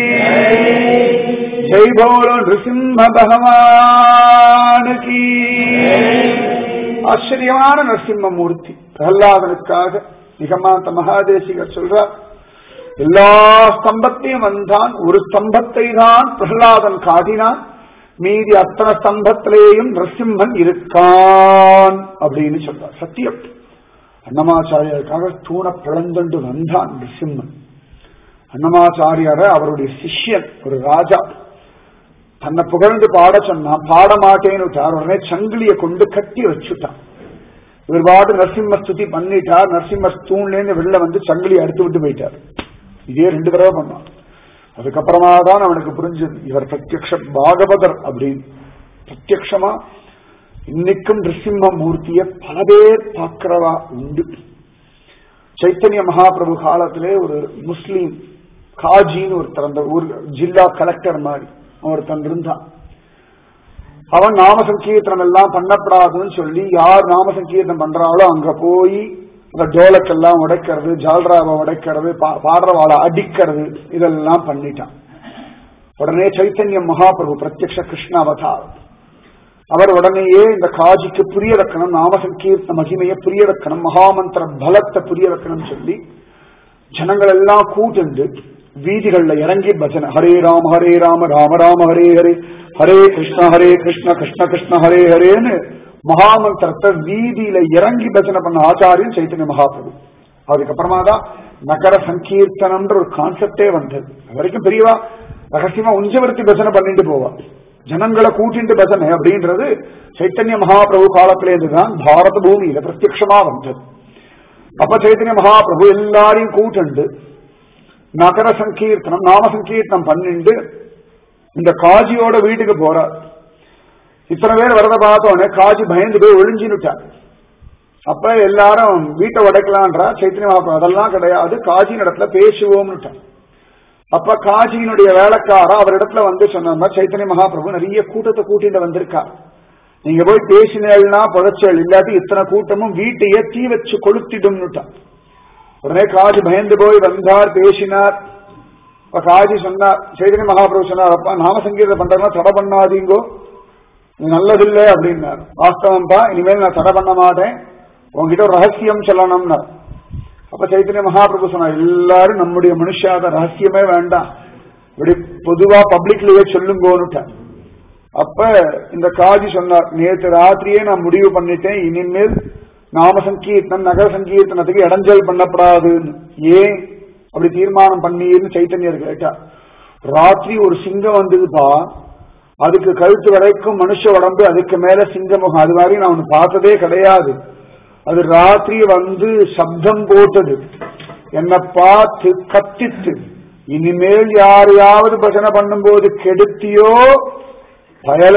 ஜெய் போலோ நிருசிம்ம பகவானுக்கு ஆச்சரியமான நரசிம்ம மூர்த்தி பிரகலாதனுக்காக நிகமாந்த மகாதேசிகர் சொல்றார் எல்லா ஸ்தம்பத்தையும் வந்தான் ஒரு ஸ்தம்பத்தை தான் பிரகலாதன் காட்டினான் மீதி அத்தனை ஸ்தம்பத்திலேயும் நரசிம்மன் இருக்கான் அப்படின்னு சொல்றார் சத்தியம் அன்னமாச்சாரியருக்காக தூண பிளந்தண்டு வந்தான் நரசிம்மன் அன்னமாச்சாரியார அவருடைய சிஷ்யன் ஒரு ராஜா தன்னை புகழ்ந்து பாட சொன்னான் பாட மாட்டேன்னு உடனே சங்கிலிய கொண்டு கட்டி வச்சுட்டான் இவர் பாட்டு நரசிம்ம ஸ்துதி பண்ணிட்டார் நரசிம்ம தூண்லேருந்து வெளில வந்து சங்கிலி அறுத்து விட்டு போயிட்டார் இதே ரெண்டு தடவை பண்ணான் அதுக்கப்புறமா தான் அவனுக்கு புரிஞ்சது இவர் பிரத்யக்ஷ பாகவதர் அப்படின்னு பிரத்யக்ஷமா இன்னைக்கும் நிருசிம்ம மூர்த்திய பல பேர் பார்க்கிறவா உண்டு சைத்தன்ய மகாபிரபு காலத்திலே ஒரு முஸ்லீம் காஜின்னு ஒருத்தர் அந்த ஊர் ஜில்லா கலெக்டர் மாதிரி ஒருத்தன் இருந்தான் அவன் நாம சங்கீர்த்தனம் எல்லாம் பண்ணப்படாதுன்னு சொல்லி யார் நாம சங்கீர்த்தனம் பண்றாளோ அங்க போய் அந்த டோலக்கெல்லாம் உடைக்கிறது ஜால்ராவை உடைக்கிறது பா- பாடுறவாளை அடிக்கிறது இதெல்லாம் பண்ணிட்டான் உடனே சைத்தன்ய மகாபிரபு பிரத்யக்ஷ கிருஷ்ண அவதார் அவர் உடனேயே இந்த காஜிக்கு புரிய வைக்கணும் நாம சங்கீர்த்த மகிமையை புரிய வைக்கணும் மகாமந்திர பலத்தை புரிய வைக்கணும் சொல்லி ஜனங்கள் எல்லாம் கூட்டுண்டு வீதிகள்ல இறங்கி பஜனை ஹரே ராம ஹரே ராம ராம ராம ஹரே ஹரே ஹரே கிருஷ்ண ஹரே கிருஷ்ண கிருஷ்ண கிருஷ்ண ஹரே ஹரேன்னு மகாமந்திரத்தை வீதியில இறங்கி பஜனை பண்ண ஆச்சாரியன் சைத்தன்ய மகாபிரபு அதுக்கப்புறமா தான் நகர சங்கீர்த்தனம்ன்ற ஒரு கான்செப்டே வந்தது அது வரைக்கும் பெரியவா ரகசியமா உஞ்சவர்த்தி பஜனை பண்ணிட்டு போவா ஜனங்களை கூட்டிட்டு பஜனை அப்படின்றது சைத்தன்ய மகாபிரபு காலத்திலேருந்து தான் பாரத பூமியில பிரத்யக்ஷமா வந்தது அப்ப சைத்தன்ய மகாபிரபு எல்லாரையும் கூட்டண்டு நகர சங்கீர்த்தனம் நாம சங்கீர்த்தனம் பண்ணிண்டு இந்த காஜியோட வீட்டுக்கு போறார் இத்தனை பேர் வரத பார்த்தோன்னே காஜி பயந்து போய் ஒளிஞ்சினுட்டார் அப்ப எல்லாரும் வீட்டை உடைக்கலான்றா சைத்தன்ய மகாபிரபு அதெல்லாம் கிடையாது காஜியின் இடத்துல பேசுவோம்னுட்டார் அப்ப காஜியினுடைய வேலைக்காரா அவரிடத்துல வந்து சொன்னா சைத்தன்ய மகாபிரபு நிறைய கூட்டத்தை கூட்டிட்டு வந்திருக்கார் நீங்க போய் பேசினேன்னா புதைச்சல் இல்லாட்டி இத்தனை கூட்டமும் வீட்டையே தீ வச்சு கொளுத்திடும்னுட்டான் உடனே காஜி பயந்து போய் வந்தார் பேசினார் இப்ப காஜி சொன்னார் சைதன்ய மகாபிரபு சொன்னார் அப்பா நாம சங்கீதம் பண்றதுனா தடை பண்ணாதீங்கோ இது நல்லதில்லை அப்படின்னார் வாஸ்தவம்பா இனிமேல் நான் தடை பண்ண மாட்டேன் உங்ககிட்ட ஒரு ரகசியம் சொல்லணும்னார் அப்ப சைத்தன்ய மகாபிரபு சொன்னார் எல்லாரும் நம்முடைய மனுஷாத ரகசியமே வேண்டாம் இப்படி பொதுவா பப்ளிக்லயே சொல்லுங்கோன்னுட்டார் அப்ப இந்த காஜி சொன்னார் நேற்று ராத்திரியே நான் முடிவு பண்ணிட்டேன் இனிமேல் நாம சங்கீர்த்தனம் நகர சங்கீர்த்தனத்துக்கு இடைஞ்சல் பண்ணப்படாதுன்னு ஏன் அப்படி தீர்மானம் பண்ணீர்னு சைத்தன்யர் கேட்டார் ராத்திரி ஒரு சிங்கம் வந்ததுப்பா அதுக்கு கழுத்து வரைக்கும் மனுஷ உடம்பு அதுக்கு மேல சிங்கமுகம் அது மாதிரி நான் ஒண்ணு பார்த்ததே கிடையாது அது ராத்திரி வந்து சப்தம் போட்டது என்னை பார்த்து கத்தித்து இனிமேல் யாரையாவது பஜனை பண்ணும்போது கெடுத்தியோ பயல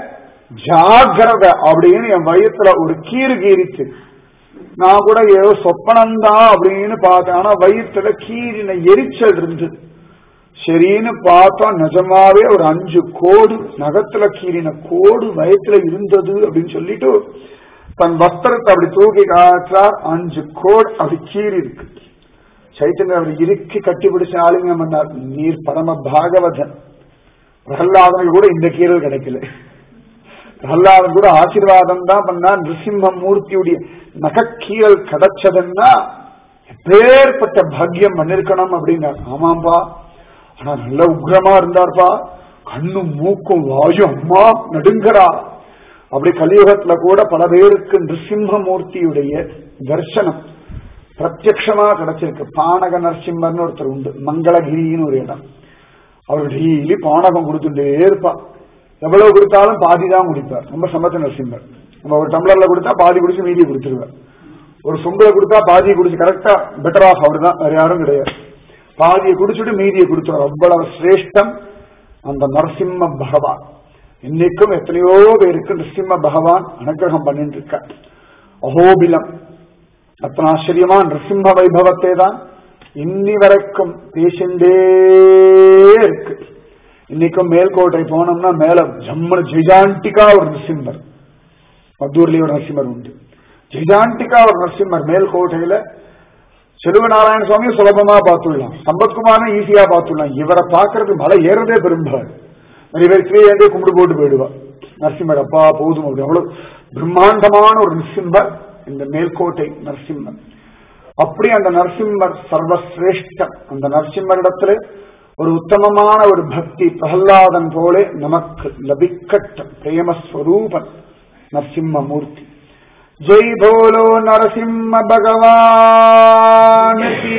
ஜாகிரத அப்படின்னு என் வயித்துல ஒரு கீறு கீறிச்சு நான் கூட ஏதோ சொப்பனம்தான் அப்படின்னு பார்த்தேன் ஆனா வயிற்றுல கீரின எரிச்சல் இருந்தது சரின்னு பார்த்தா நிஜமாவே ஒரு அஞ்சு கோடு நகத்துல கீறின கோடு வயத்துல இருந்தது அப்படின்னு சொல்லிட்டு தன் வஸ்திரத்தை அப்படி தூக்கி காற்றார் அஞ்சு கோடு அப்படி கீறி இருக்கு சைத்தன்ய அவர் இறுக்கி கட்டிப்பிடிச்ச ஆளுங்க பண்ணார் நீர் பரம பாகவதன் பிரகல்லாதனுக்கு கூட இந்த கீரல் கிடைக்கல பிரகல்லாதன் கூட ஆசீர்வாதம் தான் பண்ணா நிருசிம்ம மூர்த்தியுடைய நகக்கீரல் கிடைச்சதுன்னா எப்பேற்பட்ட பாக்கியம் பண்ணிருக்கணும் அப்படின்னார் ஆமாம்பா ஆனா நல்ல உக்ரமா இருந்தார்ப்பா கண்ணும் மூக்கும் வாயும் அம்மா நடுங்கரா அப்படி கலியுகத்துல கூட பல பேருக்கு நிருசிம்மமூர்த்தியுடைய தரிசனம் பிரத்யக்ஷமா கிடைச்சிருக்கு பானக நரசிம்மர்னு ஒருத்தர் உண்டு மங்களகிரின்னு ஒரு இடம் அவர் டெய்லி பானகம் கொடுத்துட்டே இருப்பா எவ்வளவு கொடுத்தாலும் பாதி தான் குடிப்பார் ரொம்ப சமத்த நரசிம்மர் நம்ம ஒரு டம்ளர்ல கொடுத்தா பாதி குடிச்சு மீதி கொடுத்துருவார் ஒரு சொம்புல கொடுத்தா பாதியை குடிச்சு கரெக்டா பெட்டர் ஆஃப் அவர் தான் வேற யாரும் கிடையாது பாதியை குடிச்சுட்டு மீதியை கொடுத்துருவார் அவ்வளவு சிரேஷ்டம் அந்த நரசிம்ம பகவான் இன்னைக்கும் எத்தனையோ பேருக்கு நரசிம்ம பகவான் அனுகிரகம் பண்ணிட்டு இருக்க அஹோபிலம் அத்தனை ஆச்சரியமா நரசிம்ம வைபவத்தை தான் இன்னி வரைக்கும் பேசிண்டே இருக்கு இன்னைக்கும் மேல்கோட்டை போனோம்னா மேல ஜம்மு ஜெய்ஜாண்டிகா ஒரு நரசிம்மர் மத்தூர்லயே ஒரு நரசிம்மர் உண்டு ஜெய்ஜாண்டிகா ஒரு நரசிம்மர் மேல்கோட்டையில செல்வ நாராயண சுவாமி சுலபமா பார்த்துடலாம் சம்பத்குமாரனை ஈஸியா பார்த்துடலாம் இவரை பார்க்கறது மலை ஏறதே பெரும்பாடு நிறைய பேர் கீழே ஏந்தே கும்பிடு போட்டு போயிடுவா நரசிம்மர் அப்பா போதும் அப்படி அவ்வளவு பிரம்மாண்டமான ஒரு நரசிம்மர் இந்த மேல்கோட்டை நரசிம்மர் அப்படி அந்த நரசிம்மர் சர்வசிரேஷ்டம் அந்த நரசிம்மரிடத்துல ஒரு உத்தமமான ஒரு பக்தி பிரகல்லாதன் போலே நமக்கு லபிக்கட்டும் பிரேமஸ்வரூபன் நரசிம்ம மூர்த்தி ஜெய் போலோ நரசிம்ம பகவான் கி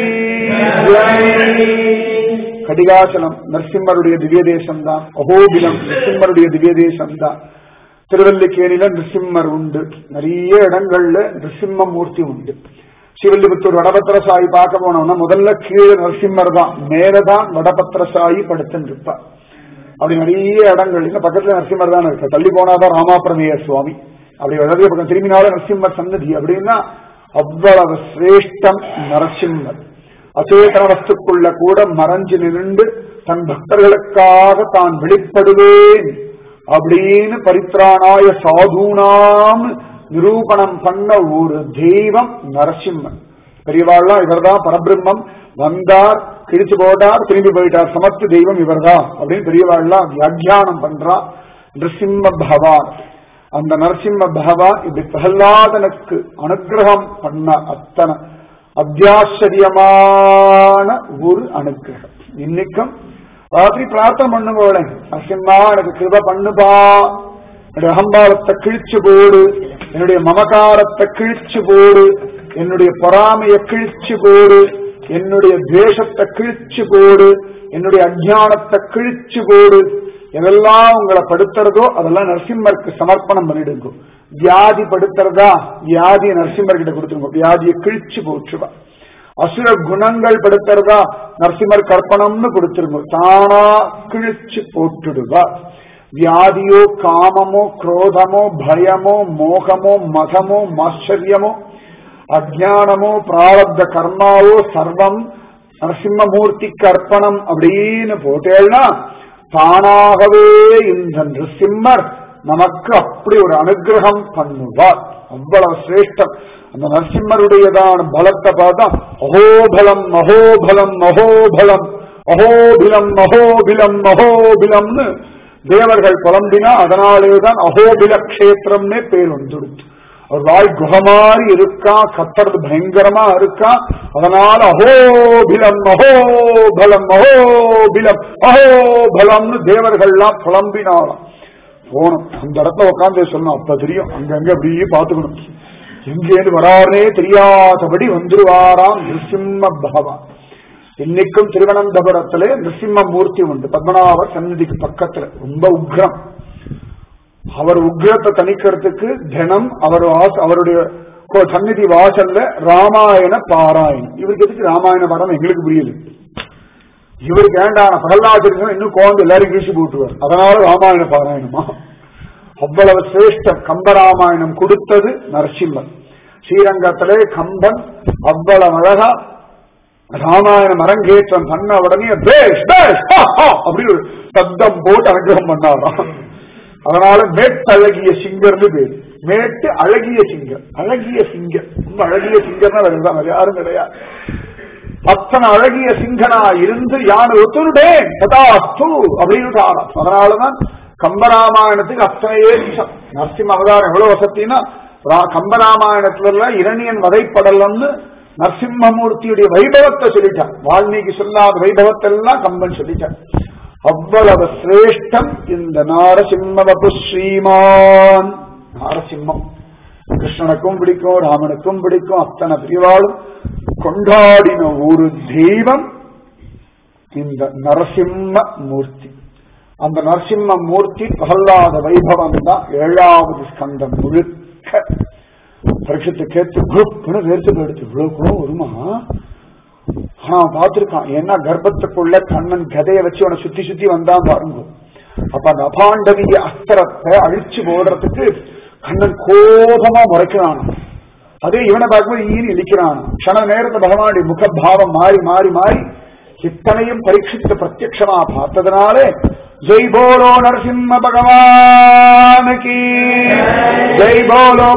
ஜெய். கடிகாச்சலம் நரசிம்மருடைய திவ்ய தேசம் தான் அகோபிலம் நரசிம்மருடைய திவ்ய தேசம் தான் திருவல்லிக்கேணியில நரசிம்மர் உண்டு நிறைய இடங்கள்ல நரசிம்ம மூர்த்தி உண்டு ஸ்ரீவில்லிபுத்தூர் வடபத்திர சாயி பார்க்க போனோம்னா முதல்ல கீழே நரசிம்மர் தான் மேலதான் வடபத்திர சாயி படுத்துன்னு இருப்பார் அப்படி நிறைய இடங்கள் இன்னும் பக்கத்துல நரசிம்மர் தான் இருக்கு தள்ளி போனாதான் ராமாபிரமேய சுவாமி அப்படி வலது பக்கம் திரும்பினாலும் நரசிம்மர் சன்னதி அப்படின்னா அவ்வளவு சிரேஷ்டம் நரசிம்மர் அச்சேதன வஸ்துக்குள்ள கூட மறைஞ்சு நின்று தன் பக்தர்களுக்காக தான் வெளிப்படுவேன் அப்படின்னு பரித்ராணாய சாதுனாம் நிரூபணம் பண்ண ஒரு தெய்வம் நரசிம்மன் பெரியவாள்லாம் இவர்தான் பரபிரம்மம் வந்தார் கிழிச்சு போட்டார் திரும்பி போயிட்டார் சமத்து தெய்வம் இவர்தான் அப்படின்னு பெரியவாள்லாம் வியாக்கியானம் பண்றா நிருசிம்ம பகவான் அந்த நரசிம்ம பகவான் இப்படி பிரகலாதனுக்கு அனுகிரகம் பண்ண அத்தனை அத்தியாச்சரியமான ஒரு அனுகிரகம் இன்னைக்கும் ராத்திரி பிரார்த்தனை பண்ணுவோட நரசிம்மா எனக்கு கிருப பண்ணுபா என்னுடைய அகம்பாரத்தை கிழிச்சு போடு என்னுடைய மமகாரத்தை கிழிச்சு போடு என்னுடைய பொறாமைய கிழிச்சு போடு என்னுடைய துவேஷத்தை கிழிச்சு போடு என்னுடைய அஜானத்தை கிழிச்சு போடு எதெல்லாம் உங்களை படுத்துறதோ அதெல்லாம் நரசிம்மருக்கு சமர்ப்பணம் பண்ணிடுங்க வியாதி படுத்துறதா வியாதியை நரசிம்மர் கிட்ட கொடுத்துருங்க வியாதியை கிழிச்சு போற்றுவா அசுர குணங்கள் படுத்துறதா நரசிம்மர் கற்பனம்னு கொடுத்துருங்க தானா கிழிச்சு போட்டுடுவா வியாதியோ காமமோ குரோதமோ பயமோ மோகமோ மதமோ மாச்சரியமோ அஜானமோ பிராரப்த கர்மாவோ சர்வம் நரசிம்மமூர்த்திக்கு அர்ப்பணம் அப்படின்னு போட்டேன்னா தானாகவே இந்த நிருசிம்மர் நமக்கு அப்படி ஒரு அனுகிரகம் பண்ணுவார் அவ்வளவு சிரேஷ்டம் அந்த நரசிம்மருடையதான பலத்தை பார்த்தா அகோபலம் மகோபலம் மகோபலம் அகோபிலம் மகோபிலம் மகோபிலம்னு தேவர்கள் புலம்பினா அதனாலேதான் அகோபில கஷேத்திரம்னே பேர் வந்துடுச்சு அவர் வாய் குகமாரி இருக்கா கத்துறது பயங்கரமா இருக்கா அதனால அஹோபிலம் அஹோபலம் அஹோபிலம் அஹோபலம்னு தேவர்கள்லாம் புலம்பினாலாம் போனோம் அந்த இடத்துல உட்காந்து சொன்னோம் அப்ப தெரியும் அங்கங்க அப்படியே பாத்துக்கணும் எங்கேருந்து வராருனே தெரியாதபடி வந்துருவாராம் நிருசிம்ம பகவான் இன்னைக்கும் திருவனந்தபுரத்துல நிருசிம்ம மூர்த்தி உண்டு பத்மநாபர் சன்னதிக்கு பக்கத்துல ரொம்ப உக்ரம் அவர் உக்ரத்தை தணிக்கிறதுக்கு தினம் அவர் வாச- அவருடைய கோ- சந்நிதி வாசல்ல ராமாயண பாராயணம் இவருக்கு எதுக்கு ராமாயண பாடம் எங்களுக்கு புரியல இவருக்கு ஏண்டான பிரகலாதரிகம் இன்னும் கோந்து எல்லாரும் வீசி போட்டுவார் அதனால ராமாயண பாராயணமா அவ்வளவு சிரேஷ்டம் கம்பராமாயணம் கொடுத்தது நரசிம்மன் ஸ்ரீரங்கத்திலே கம்பன் அவ்வளவு அழகா ராமாயணம் அரங்கேற்றம் பண்ண உடனே பேஷ் பேஷ் ஹா, ஹா அப்படின்னு ஒரு சப்தம் போட்டு அனுகிரகம் பண்ணாராம் அதனால மேட்டழகிய சிங்கர்னு பேரு மேட்டு அழகிய சிங்கர் அழகிய சிங்கர் ரொம்ப அழகிய சிங்கர்னா வேற தான் வேற யாரும் கிடையாது அத்தனை அழகிய சிங்கனா இருந்து யானை ஒத்துருடேன் ததாஸ்து அப்படின்னு தாராம் அதனாலதான் கம்பராமாயணத்துக்கு அத்தனை ஏற்றம் நரசிம்ம அவதாரம் எவ்வளவு வசத்தின்னா ரா- கம்பராமாயணத்துல எல்லாம் இரணியன் வதைப்படலம்னு நரசிம்மமூர்த்தியுடைய வைபவத்தை சொல்லிட்டான் வால்மீகி சொல்லாத வைபவத்தை எல்லாம் கம்பன் சொல்லிட்டான் அவ்வளவு சிரேஷ்டம் இந்த நாரசிம்மவபு ஸ்ரீமான் நாரசிம்மம் கிருஷ்ணனுக்கும் பிடிக்கும் ராமனுக்கும் பிடிக்கும் அத்தனை பிரிவாளும் கொண்டாடின ஒரு தெய்வம் இந்த நரசிம்ம மூர்த்தி அந்த நரசிம்ம மூர்த்தி பிரகல்லாத வைபவம் தான் ஏழாவது ஸ்கந்தம் முழுக்க பரீட்சத்தை கேட்டு குரூப்னு வேர்த்து போயிடுச்சு இவ்வளவு குணம் வருமா ஆனா பார்த்திருக்கான் ஏன்னா கர்ப்பத்துக்குள்ள கண்ணன் கதையை வச்சு அவனை சுத்தி சுத்தி வந்தான் பாருங்க அப்ப அந்த அபாண்டவிய அஸ்திரத்தை அழிச்சு போடுறதுக்கு கண்ணன் கோபமா முறைக்கிறான் அதே இவனை பார்க்கும்போது ஈனி இழிக்கிறான் க்ஷண நேரத்தை பகவானுடைய முகபாவம் மாறி மாறி மாறி இத்தனையும் பரீட்சித்து பிரத்யக்ஷமா பார்த்ததுனாலே ஜெய் போலோ நரசிம்ம பகவானுக்கு ஜெய் போலோ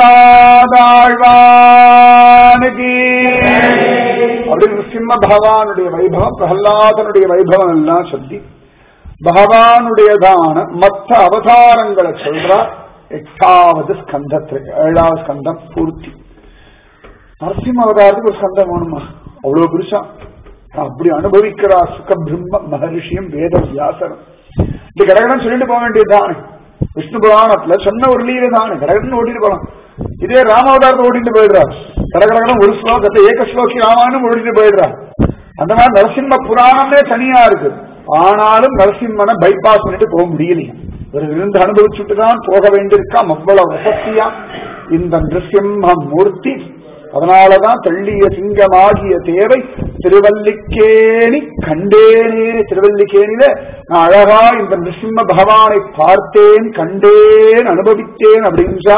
பிரஹ்லாதாழ்வானுக்கு அப்படி நரசிம்ம பகவானுடைய வைபவம் பிரஹ்லாதனுடைய வைபவம் எல்லாம் சொல்லி பகவானுடையதான மற்ற அவதாரங்களை சொல்றார் எட்டாவது ஸ்கந்தத்திற்கு ஏழாவது ஸ்கந்தம் பூர்த்தி நரசிம்ம அவதாரத்துக்கு ஒரு ஸ்கந்தம் வேணுமா அவ்வளவு பெருசா அப்படி அனுபவிக்கிறார் சுக பிரம்ம மகரிஷியும் வேத வியாசரும் இது கடகடன் சொல்லிட்டு போக வேண்டியதுதானே விஷ்ணு புராணத்துல சொன்ன ஒரு லீலை தானே கடகடன் ஓட்டிட்டு போலாம் இதே ராமாவதாரத்தை ஓட்டிட்டு போயிடுறார் கடகடகடன் ஒரு ஸ்லோகத்தை ஏக ஸ்லோகி ராமாயணம் ஓட்டிட்டு போயிடுறார் அந்த மாதிரி நரசிம்ம புராணமே தனியா இருக்கு ஆனாலும் நரசிம்மனை பைபாஸ் பண்ணிட்டு போக முடியலையா ஒரு இருந்து அனுபவிச்சுட்டு தான் போக வேண்டியிருக்காம் அவ்வளவு வசதியா இந்த நிருசிம்ம மூர்த்தி அதனாலதான் தள்ளிய சிங்கமாகிய தேவை திருவல்லிக்கேணி கண்டேனே திருவல்லிக்கேணியில நான் அழகா இந்த நிருசிம்ம பகவானை பார்த்தேன் கண்டேன் அனுபவித்தேன் அப்படின்றா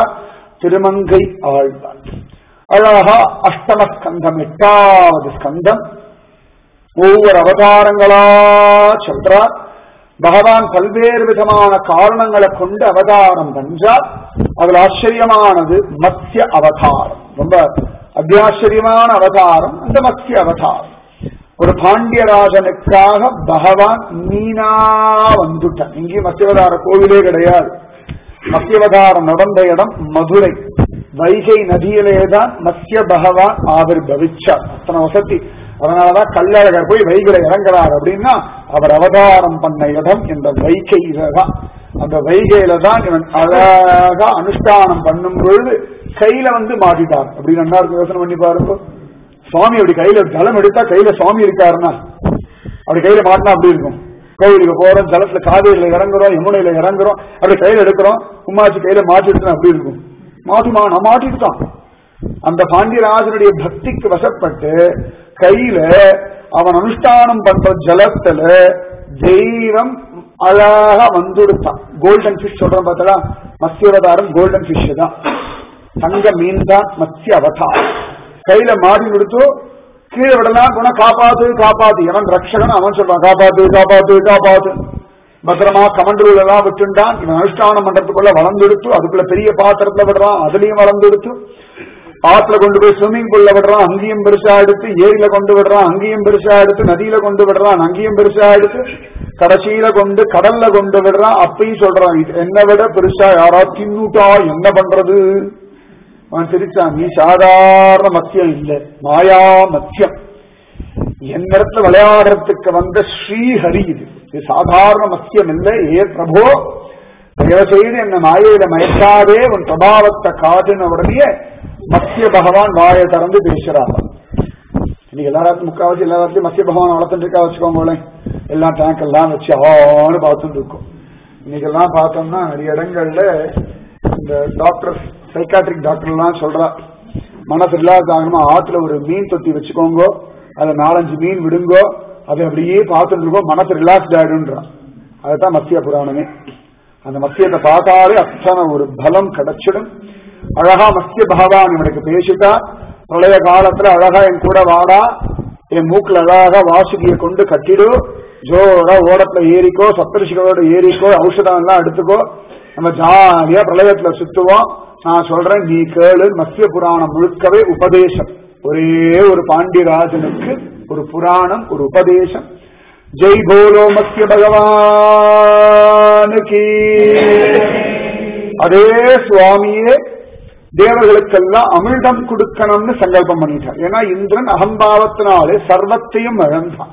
திருமங்கை ஆழ்வார் அழகா அஷ்டம ஸ்கந்தம் எட்டாவது ஸ்கந்தம் ஒவ்வொரு அவதாரங்களா சொல்றார் பகவான் பல்வேறு விதமான காரணங்களை கொண்டு அவதாரம் பண்றார் அதுல ஆச்சரியமானது மத்திய அவதாரம் ரொம்ப அத்தியாச்சரியமான அவதாரம் அந்த மத்திய அவதாரம் ஒரு பாண்டியராஜனுக்காக பகவான் மீனா வந்துட்டான் இங்கேயும் மத்தியவதார கோவிலே கிடையாது மத்தியவதாரம் நடந்த இடம் மதுரை வைகை நதியிலே தான் மத்திய பகவான் ஆவிர்பவிச்சார் அத்தனை வசதி அதனாலதான் கள்ளழகர் போய் வைகையில இறங்குறார் அப்படின்னா அவர் அவதாரம் பண்ண இடம் இந்த வைகையில தான் அந்த வைகையில தான் இவன் அழகா அனுஷ்டானம் பண்ணும் பொழுது கையில வந்து மாட்டிட்டார் அப்படின்னு அண்ணாருக்கு யோசனை பண்ணி பாருங்க சுவாமி அப்படி கையில ஜலம் எடுத்தா கையில சுவாமி இருக்காருன்னா அப்படி கையில மாட்டினா அப்படி இருக்கும் கோவிலுக்கு போறோம் ஜலத்துல காவேரியில இறங்குறோம் யமுனையில இறங்குறோம் அப்படி கையில எடுக்கிறோம் உமாச்சி கையில மாட்டிட்டு அப்படி இருக்கும் மாட்டுமா நான் மாட்டிட்டுதான் அந்த பாண்டியராஜனுடைய பக்திக்கு வசப்பட்டு கையில அவன் அனுஷ்டானம் பண்ற ஜலத்துல தெய்வம் அழகா வந்துடுத்தான் கோல்டன் ஃபிஷ் சொல்றோம் பார்த்தா மத்திய அவதாரம் கோல்டன் ஃபிஷ் தான் தங்க மீன் தான் மத்திய அவதாரம் கையில மாடி கொடுத்து கீழே விடலாம் போனா காப்பாத்து காப்பாத்து எவன் ரட்சகன் அவன் சொல்றான் காப்பாத்து காப்பாத்து காப்பாத்து பத்திரமா கமண்டூர்ல எல்லாம் விட்டுண்டான் இவன் அனுஷ்டானம் பண்றதுக்குள்ள வளர்ந்துடுத்து அதுக்குள்ள பெரிய பாத்திரத்துல விடுறான் அதுலயும் வளர்ந்துடுத்து ஆத்துல கொண்டு போய் ஸ்விம்மிங் பூல்ல விடுறான் அங்கேயும் பெருசா எடுத்து ஏரியில கொண்டு விடுறான் அங்கேயும் பெருசா எடுத்து நதியில கொண்டு விடுறான் அங்கேயும் பெருசா எடுத்து கடைசியில கொண்டு கடல்ல கொண்டு விடுறான் அப்பயும் சொல்றான் இது என்னை விட பெருசா யாரா தின்னுட்டா என்ன பண்றது அவன் சிரிச்சான் நீ சாதாரண மத்தியம் இல்ல மாயா மத்தியம் என் இடத்துல விளையாடுறதுக்கு வந்த ஸ்ரீஹரி இது இது சாதாரண மத்தியம் இல்ல ஏ பிரபோ தயவு செய்து என்ன மாயையில மயக்காதே உன் பிரபாவத்தை காட்டுன உடனே மத்திய பகவான் வாயை திறந்து பேசுறாங்க இன்னைக்கு எல்லாராத்தையும் முக்காவாசி எல்லாராத்தையும் மத்திய பகவான் வளர்த்துட்டு இருக்கா வச்சுக்கோங்களேன் எல்லா டேங்க் எல்லாம் வச்சு ஆன்னு பார்த்துட்டு இருக்கோம் இன்னைக்கு எல்லாம் பார்த்தோம்னா நிறைய இடங்கள்ல இந்த டாக்டர் சைக்காட்ரிக் டாக்டர் எல்லாம் சொல்றா மனசு ரிலாக்ஸ் ஆகணுமா ஆத்துல ஒரு மீன் தொட்டி வச்சுக்கோங்க அதை நாலஞ்சு மீன் விடுங்கோ அதை அப்படியே பார்த்துட்டு இருக்கோம் மனசு ரிலாக்ஸ்ட் ஆயிடுன்றான் அதுதான் மத்திய புராணமே அந்த மத்தியத்தை பார்த்தாலே அத்தனை ஒரு பலம் கிடைச்சிடும் அழகா மத்திய பகவான் இவனுக்கு பேசிட்டா பிரளய காலத்துல அழகா என் கூட வாடா என் மூக்குல அழகா வாசுகியை கொண்டு கட்டிடு ஜோரா ஓடத்துல ஏறிக்கோ சப்தரிஷிகளோட ஏறிக்கோ ஔஷதம் எல்லாம் எடுத்துக்கோ நம்ம ஜாலியா பிரளயத்துல சுத்துவோம் நான் சொல்றேன் நீ கேளு மத்திய புராணம் முழுக்கவே உபதேசம் ஒரே ஒரு பாண்டியராஜனுக்கு ஒரு புராணம் ஒரு உபதேசம் ஜெய் போலோ மத்திய பகவானுக்கு அதே சுவாமியே தேவர்களுக்கெல்லாம் அமிர்தம் கொடுக்கணும்னு சங்கல்பம் பண்ணிட்டார் ஏன்னா இந்திரன் அகம்பாவத்தினாலே சர்வத்தையும் இழந்தான்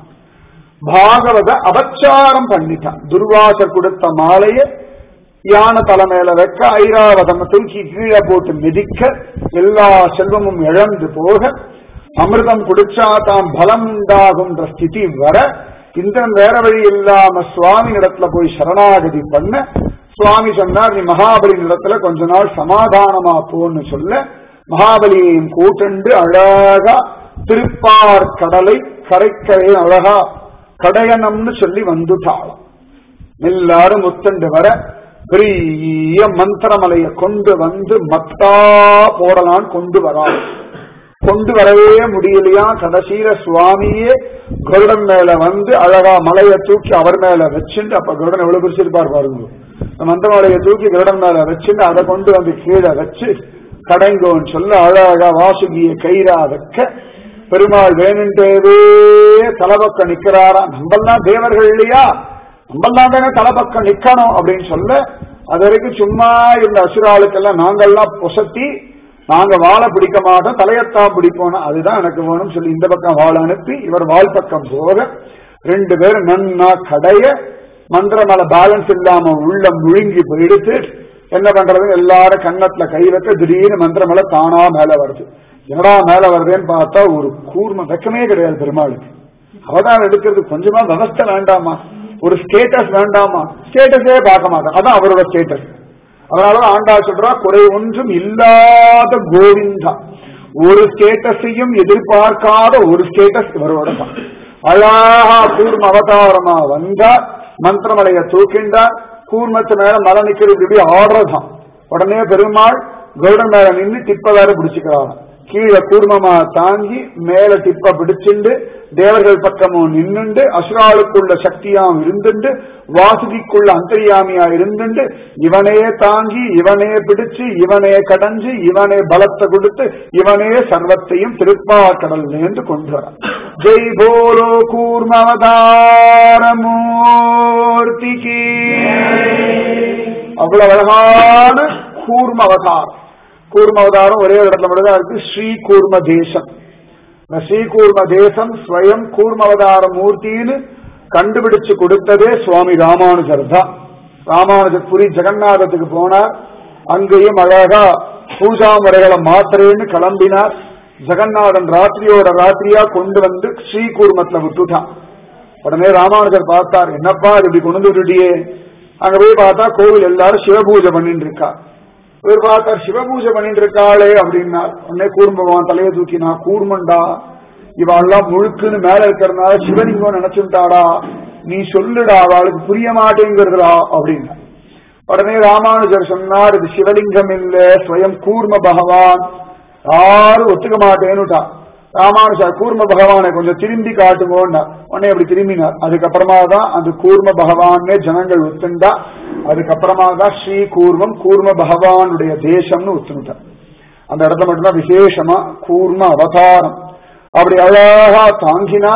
பாகவத அபச்சாரம் பண்ணிட்டான் துர்வாசர் கொடுத்த மாலைய யான தலைமையில வைக்க ஐராவதம் தூக்கி கீழே போட்டு மிதிக்க எல்லா செல்வமும் இழந்து போக அமிர்தம் குடிச்சா தாம் பலம் உண்டாகுன்ற ஸ்திதி வர இந்திரன் வேற வழி இல்லாம சுவாமி இடத்துல போய் சரணாகதி பண்ண சுவாமி சொன்னார் நீ மகாபலி இடத்துல கொஞ்ச நாள் சமாதானமா போன்னு சொல்ல மகாபலியையும் கூட்டண்டு அழகா திருப்பார் கடலை கரைக்கரையை அழகா கடையணம்னு சொல்லி வந்துட்டாளாம் எல்லாரும் முத்தண்டு வர பெரிய மந்திரமலையை கொண்டு வந்து மத்தா போடலான்னு கொண்டு வராள் கொண்டு வரவே முடியலையா கடைசியில சுவாமியே கருடன் மேல வந்து அழகா மலையை தூக்கி அவர் மேல வச்சுட்டு அப்ப கருடன் எவ்வளவு பிரிச்சிருப்பார் பாருங்க மந்திரமலையை தூக்கி கருடன் மேல வச்சுட்டு அதை கொண்டு வந்து கீழே வச்சு கடைங்கோன்னு சொல்ல அழகா வாசுகிய கயிறா வைக்க பெருமாள் வேணுண்டேவே தலைபக்கம் நிக்கிறாரா நம்மெல்லாம் தேவர்கள் இல்லையா நம்மெல்லாம் தானே தலைபக்கம் நிக்கணும் அப்படின்னு சொல்ல அது வரைக்கும் சும்மா இருந்த அசுராளுக்கெல்லாம் நாங்கெல்லாம் பொசத்தி நாங்க வாழை பிடிக்க மாட்டோம் தலையத்தான் பிடிப்போம் அதுதான் எனக்கு வேணும் சொல்லி இந்த பக்கம் வாழ அனுப்பி இவர் வால் பக்கம் போக ரெண்டு பேரும் நன்னா கடைய மந்திரமலை பேலன்ஸ் இல்லாம உள்ள முழுங்கி போயிடுத்து என்ன பண்றது எல்லாரும் கன்னத்துல கை வைக்க திடீர்னு மந்திரமலை தானா மேல வருது என்னடா மேல வருதுன்னு பார்த்தா ஒரு கூர்ம வெக்கமே கிடையாது பெருமாளுக்கு அவதாரம் எடுக்கிறது கொஞ்சமா விவஸ்தை வேண்டாமா ஒரு ஸ்டேட்டஸ் வேண்டாமா ஸ்டேட்டஸே பார்க்க மாட்டான் அதான் அவரோட ஸ்டேட்டஸ் அதனால ஆண்டா சொல்றா குறை ஒன்றும் இல்லாத கோவிந்தா ஒரு ஸ்டேட்டஸையும் எதிர்பார்க்காத ஒரு ஸ்டேட்டஸ் இவரோட தான் அழகா கூர்ம அவதாரமா வந்தா மந்திரமலைய தூக்கிண்டார் கூர்மத்து மேல மலை நிக்கிறது இப்படி ஆடுறதான் உடனே பெருமாள் கருடன் மேல நின்று டிப்ப வேற பிடிச்சுக்கிறாராம் கீழே கூர்மமா தாங்கி மேல டிப்ப பிடிச்சுண்டு தேவர்கள் பக்கமும் நின்னுண்டு அசுராளுக்குள்ள சக்தியாம் இருந்துண்டு வாசுகிக்குள்ள அந்தரியாமியா இருந்துண்டு இவனே தாங்கி இவனே பிடிச்சு இவனே கடைஞ்சு இவனே பலத்தை கொடுத்து இவனே சர்வத்தையும் திருப்பாக்கடல்லேந்து கொண்டு வரான் ஜெய் போலோ கூர்மவதாரமூர்த்திக்கு அவ்வளவு அழகான கூர்ம அவதாரம் கூர்ம அவதாரம் ஒரே ஒரு இடத்துல மட்டும்தான் இருக்கு ஸ்ரீ கூர்ம தேசம் இந்த ஸ்ரீ கூர்ம தேசம் ஸ்வயம் கூர்ம அவதார மூர்த்தின்னு கண்டுபிடிச்சு கொடுத்ததே சுவாமி ராமானுஜர் தான் ராமானுஜர் புரி ஜெகநாதத்துக்கு போனார் அங்கேயும் அழகா பூஜா முறைகளை மாத்திரேன்னு கிளம்பினார் ஜெகநாதன் ராத்திரியோட ராத்திரியா கொண்டு வந்து ஸ்ரீ கூர்மத்துல விட்டுட்டான் உடனே ராமானுஜர் பார்த்தார் என்னப்பா இது இப்படி கொண்டு விட்டுட்டியே அங்க போய் பார்த்தா கோவில் எல்லாரும் சிவபூஜை பண்ணிட்டு இருக்கா இவர் பார்த்தார் சிவபூஜை பண்ணிட்டு இருக்காளே அப்படின்னா உடனே கூர்மபவான் தலையை தூக்கினா கூர்மண்டா இவெல்லாம் முழுக்குன்னு மேல இருக்கிறதுனால சிவலிங்கம் நினைச்சுட்டாடா நீ சொல்லுடா அவளுக்கு புரிய மாட்டேங்கிறதுடா அப்படின்னா உடனே ராமானுஜர் சொன்னார் இது சிவலிங்கம் இல்ல ஸ்வயம் கூர்ம பகவான் யாரும் ஒத்துக்க மாட்டேன்னுட்டா ராமானுஜர் கூர்ம பகவானை கொஞ்சம் திரும்பி காட்டுங்கோன்னா உடனே அப்படி திரும்பினார் அதுக்கப்புறமா தான் அந்த கூர்ம பகவானே ஜனங்கள் ஒத்துண்டா அதுக்கப்புறமா தான் ஸ்ரீ கூர்மம் கூர்ம பகவானுடைய தேசம்னு ஒத்துனுட்டார் அந்த இடத்துல மட்டும்தான் விசேஷமா கூர்ம அவதாரம் அப்படி அழகா தாங்கினா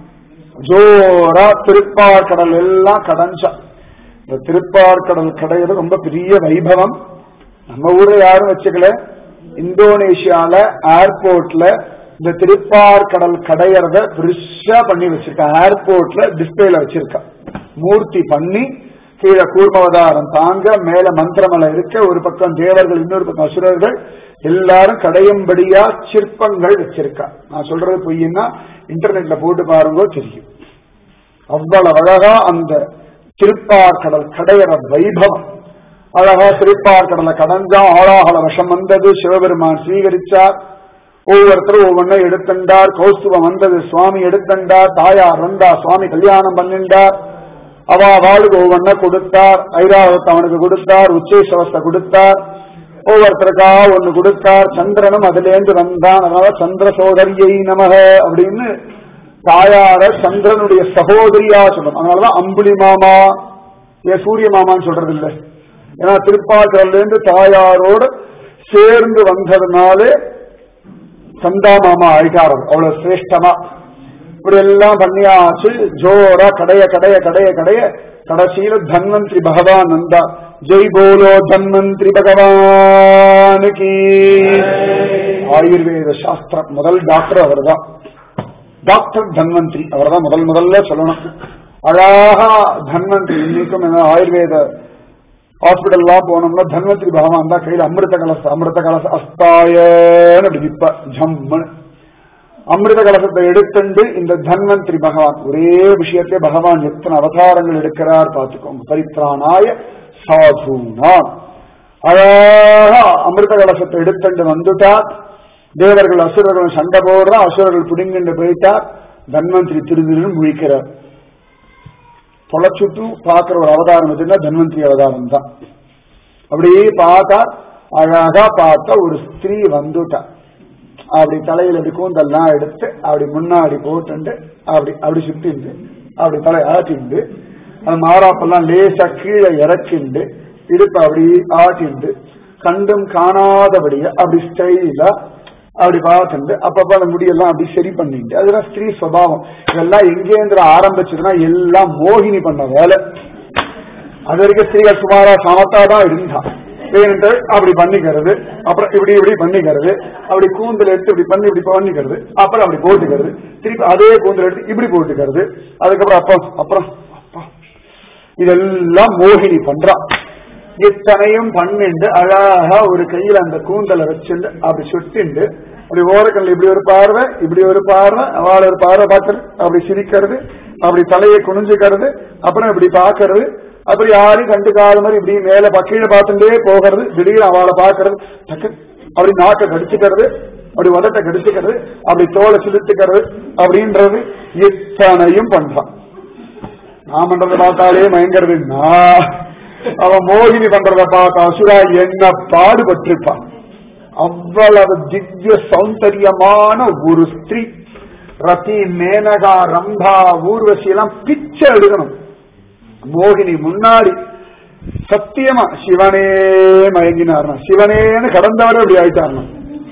ஜோரா திருப்பார்கடல் எல்லாம் கடைஞ்சா இந்த திருப்பார்கடல் கடையிறது ரொம்ப பெரிய வைபவம் நம்ம ஊர்ல யாரும் வச்சுக்கல இந்தோனேஷியால ஏர்போர்ட்ல இந்த திருப்பார்கடல் கடையறத பெருசா பண்ணி வச்சிருக்கா ஏர்போர்ட்ல டிஸ்பிளேல வச்சிருக்கா மூர்த்தி பண்ணி கீழே கூர்மவதாரம் தாங்க மேல மந்திரமலை இருக்க ஒரு பக்கம் தேவர்கள் இன்னொரு பக்கம் அசுரர்கள் எல்லாரும் கடையும்படியா சிற்பங்கள் வச்சிருக்கா நான் சொல்றது பொய்னா இன்டர்நெட்ல போட்டு பாருங்க தெரியும் அவ்வளவு அழகா அந்த திருப்பார்கடல் கடையற வைபவம் அழகா திருப்பார்கடலை கடந்தா ஆளாகல விஷம் வந்தது சிவபெருமான் ஸ்வீகரிச்சார் ஒவ்வொருத்தரும் ஒவ்வொன்றும் எடுத்துண்டார் கௌஸ்துவம் வந்தது சுவாமி எடுத்துண்டார் தாயார் வந்தா சுவாமி கல்யாணம் பண்ணிண்டார் அவ அவளுக்கு ஒவ்வொன்ன கொடுத்தார் ஐராவத்தை அவனுக்கு கொடுத்தார் உச்சேஸ்வரத்தை கொடுத்தார் ஒவ்வொருத்தருக்கா ஒண்ணு கொடுத்தார் சந்திரனும் அதுலேருந்து வந்தான் அதனால சந்திர சோதரியை நமக அப்படின்னு தாயார சந்திரனுடைய சகோதரியா சொல்லணும் அதனாலதான் அம்புலி மாமா ஏன் சூரிய மாமான்னு சொல்றது இல்லை ஏன்னா திருப்பாக்கல்ல இருந்து தாயாரோடு சேர்ந்து வந்ததுனாலே சந்தா மாமா ஆயிட்டாரர் அவ்வளவு சிரேஷ்டமா இப்படி எல்லாம் பண்ணியாச்சு ஜோரா கடைய கடைய கடைய கடைய கடைசியில தன்வந்திரி பகவான் வந்தா ஜெய் போலோ தன்வந்திரி பகவானுக்கு ஆயுர்வேத சாஸ்திரம் முதல் டாக்டர் அவர்தான் டாக்டர் தன்வந்திரி அவர்தான் முதல் முதல்ல சொல்லணும் அழகா தன்வந்திரி இன்னைக்கும் என்ன ஆயுர்வேத ஹாஸ்பிட்டல்லாம் போனோம்னா தன்வந்திரி பகவான் தான் கையில அமிர்த கலச அமிர்த கலச அஸ்தாயன்னு அப்படி நிப்ப ஜம்மன் அமிர்த கலசத்தை எடுத்துண்டு இந்த தன்வந்திரி பகவான் ஒரே விஷயத்திலே பகவான் எத்தனை அவதாரங்கள் எடுக்கிறார் பார்த்துக்கோங்க பரித்ராணாய சாதுனாம் அழகா அமிர்த கலசத்தை எடுத்துண்டு வந்துட்டார் தேவர்கள் அசுரர்கள் சண்டை போடுறா அசுரர்கள் பிடுங்கிண்டு போயிட்டார் தன்வந்திரி திருதிருன்னு முழிக்கிறார் தொலைச்சுட்டு பார்க்கிற ஒரு அவதாரம் எதுன்னா தன்வந்திரி அவதாரம் தான் அப்படியே பார்த்தா அழகா பார்த்தா ஒரு ஸ்திரீ வந்துட்டா அப்படி தலையில அப்படி கூந்தல்லாம் எடுத்து அப்படி முன்னாடி போட்டுண்டு அப்படி அப்படி சுத்திண்டு அப்படி தலை ஆட்டிண்டு அது மாறாப்பெல்லாம் லேசா கீழே இறக்கிண்டு இடுப்பு அப்படி ஆட்டிண்டு கண்டும் காணாதபடிய அப்படி ஸ்டைலா அப்படி பார்த்துட்டு அப்பப்ப அந்த முடியெல்லாம் அப்படி சரி பண்ணிட்டு அதெல்லாம் ஸ்திரீ சுவாவம் இதெல்லாம் எங்கேந்திர ஆரம்பிச்சதுன்னா எல்லாம் மோகினி பண்ண வேலை அது வரைக்கும் ஸ்திரீகள் சுமாரா சமத்தா தான் இருந்தா வேணுட்டு அப்படி பண்ணிக்கிறது அப்புறம் இப்படி இப்படி பண்ணிக்கிறது அப்படி கூந்தல் எடுத்து இப்படி பண்ணி இப்படி பண்ணிக்கிறது அப்புறம் அப்படி போட்டுக்கிறது திருப்பி அதே கூந்தல் எடுத்து இப்படி போட்டுக்கிறது அதுக்கப்புறம் அப்பா அப்புறம் அப்பா இதெல்லாம் மோகினி பண்றா இத்தனையும் பண்ணிண்டு அழகா ஒரு கையில அந்த கூந்தலை வச்சுண்டு அப்படி சுட்டிண்டு அப்படி ஓரக்கல்ல இப்படி ஒரு பார்வை இப்படி ஒரு பார்வை அவள் ஒரு பார்வை பார்க்கறது அப்படி சிரிக்கிறது அப்படி தலையை குனிஞ்சுக்கிறது அப்புறம் இப்படி பார்க்கறது அப்புறம் யாரையும் கண்டுக்காத மாதிரி இப்படி மேல கீழே பார்த்துட்டே போகிறது திடீர்னு அவளை பார்க்கறது டக்கு அப்படி நாக்கை கடிச்சுக்கிறது அப்படி உதட்ட கடிச்சுக்கிறது அப்படி தோலை சிலுத்துக்கிறது அப்படின்றது இத்தனையும் பண்றான் நான் பண்றதை பார்த்தாலே மயங்கிறதுன்னா அவன் மோகினி பண்றத பார்த்த அசுரா என்ன பாடுபட்டிருப்பான் அவ்வளவு திவ்ய சௌந்தரியமான ஒரு ஸ்திரீ ரதி மேனகா ரம்பா ஊர்வசி எல்லாம் பிச்சை எடுக்கணும் மோகினி முன்னாடி சத்தியமா சிவனே மயங்கினார்னா சிவனேன்னு கடந்தவரே அப்படி ஆயிட்டார்னா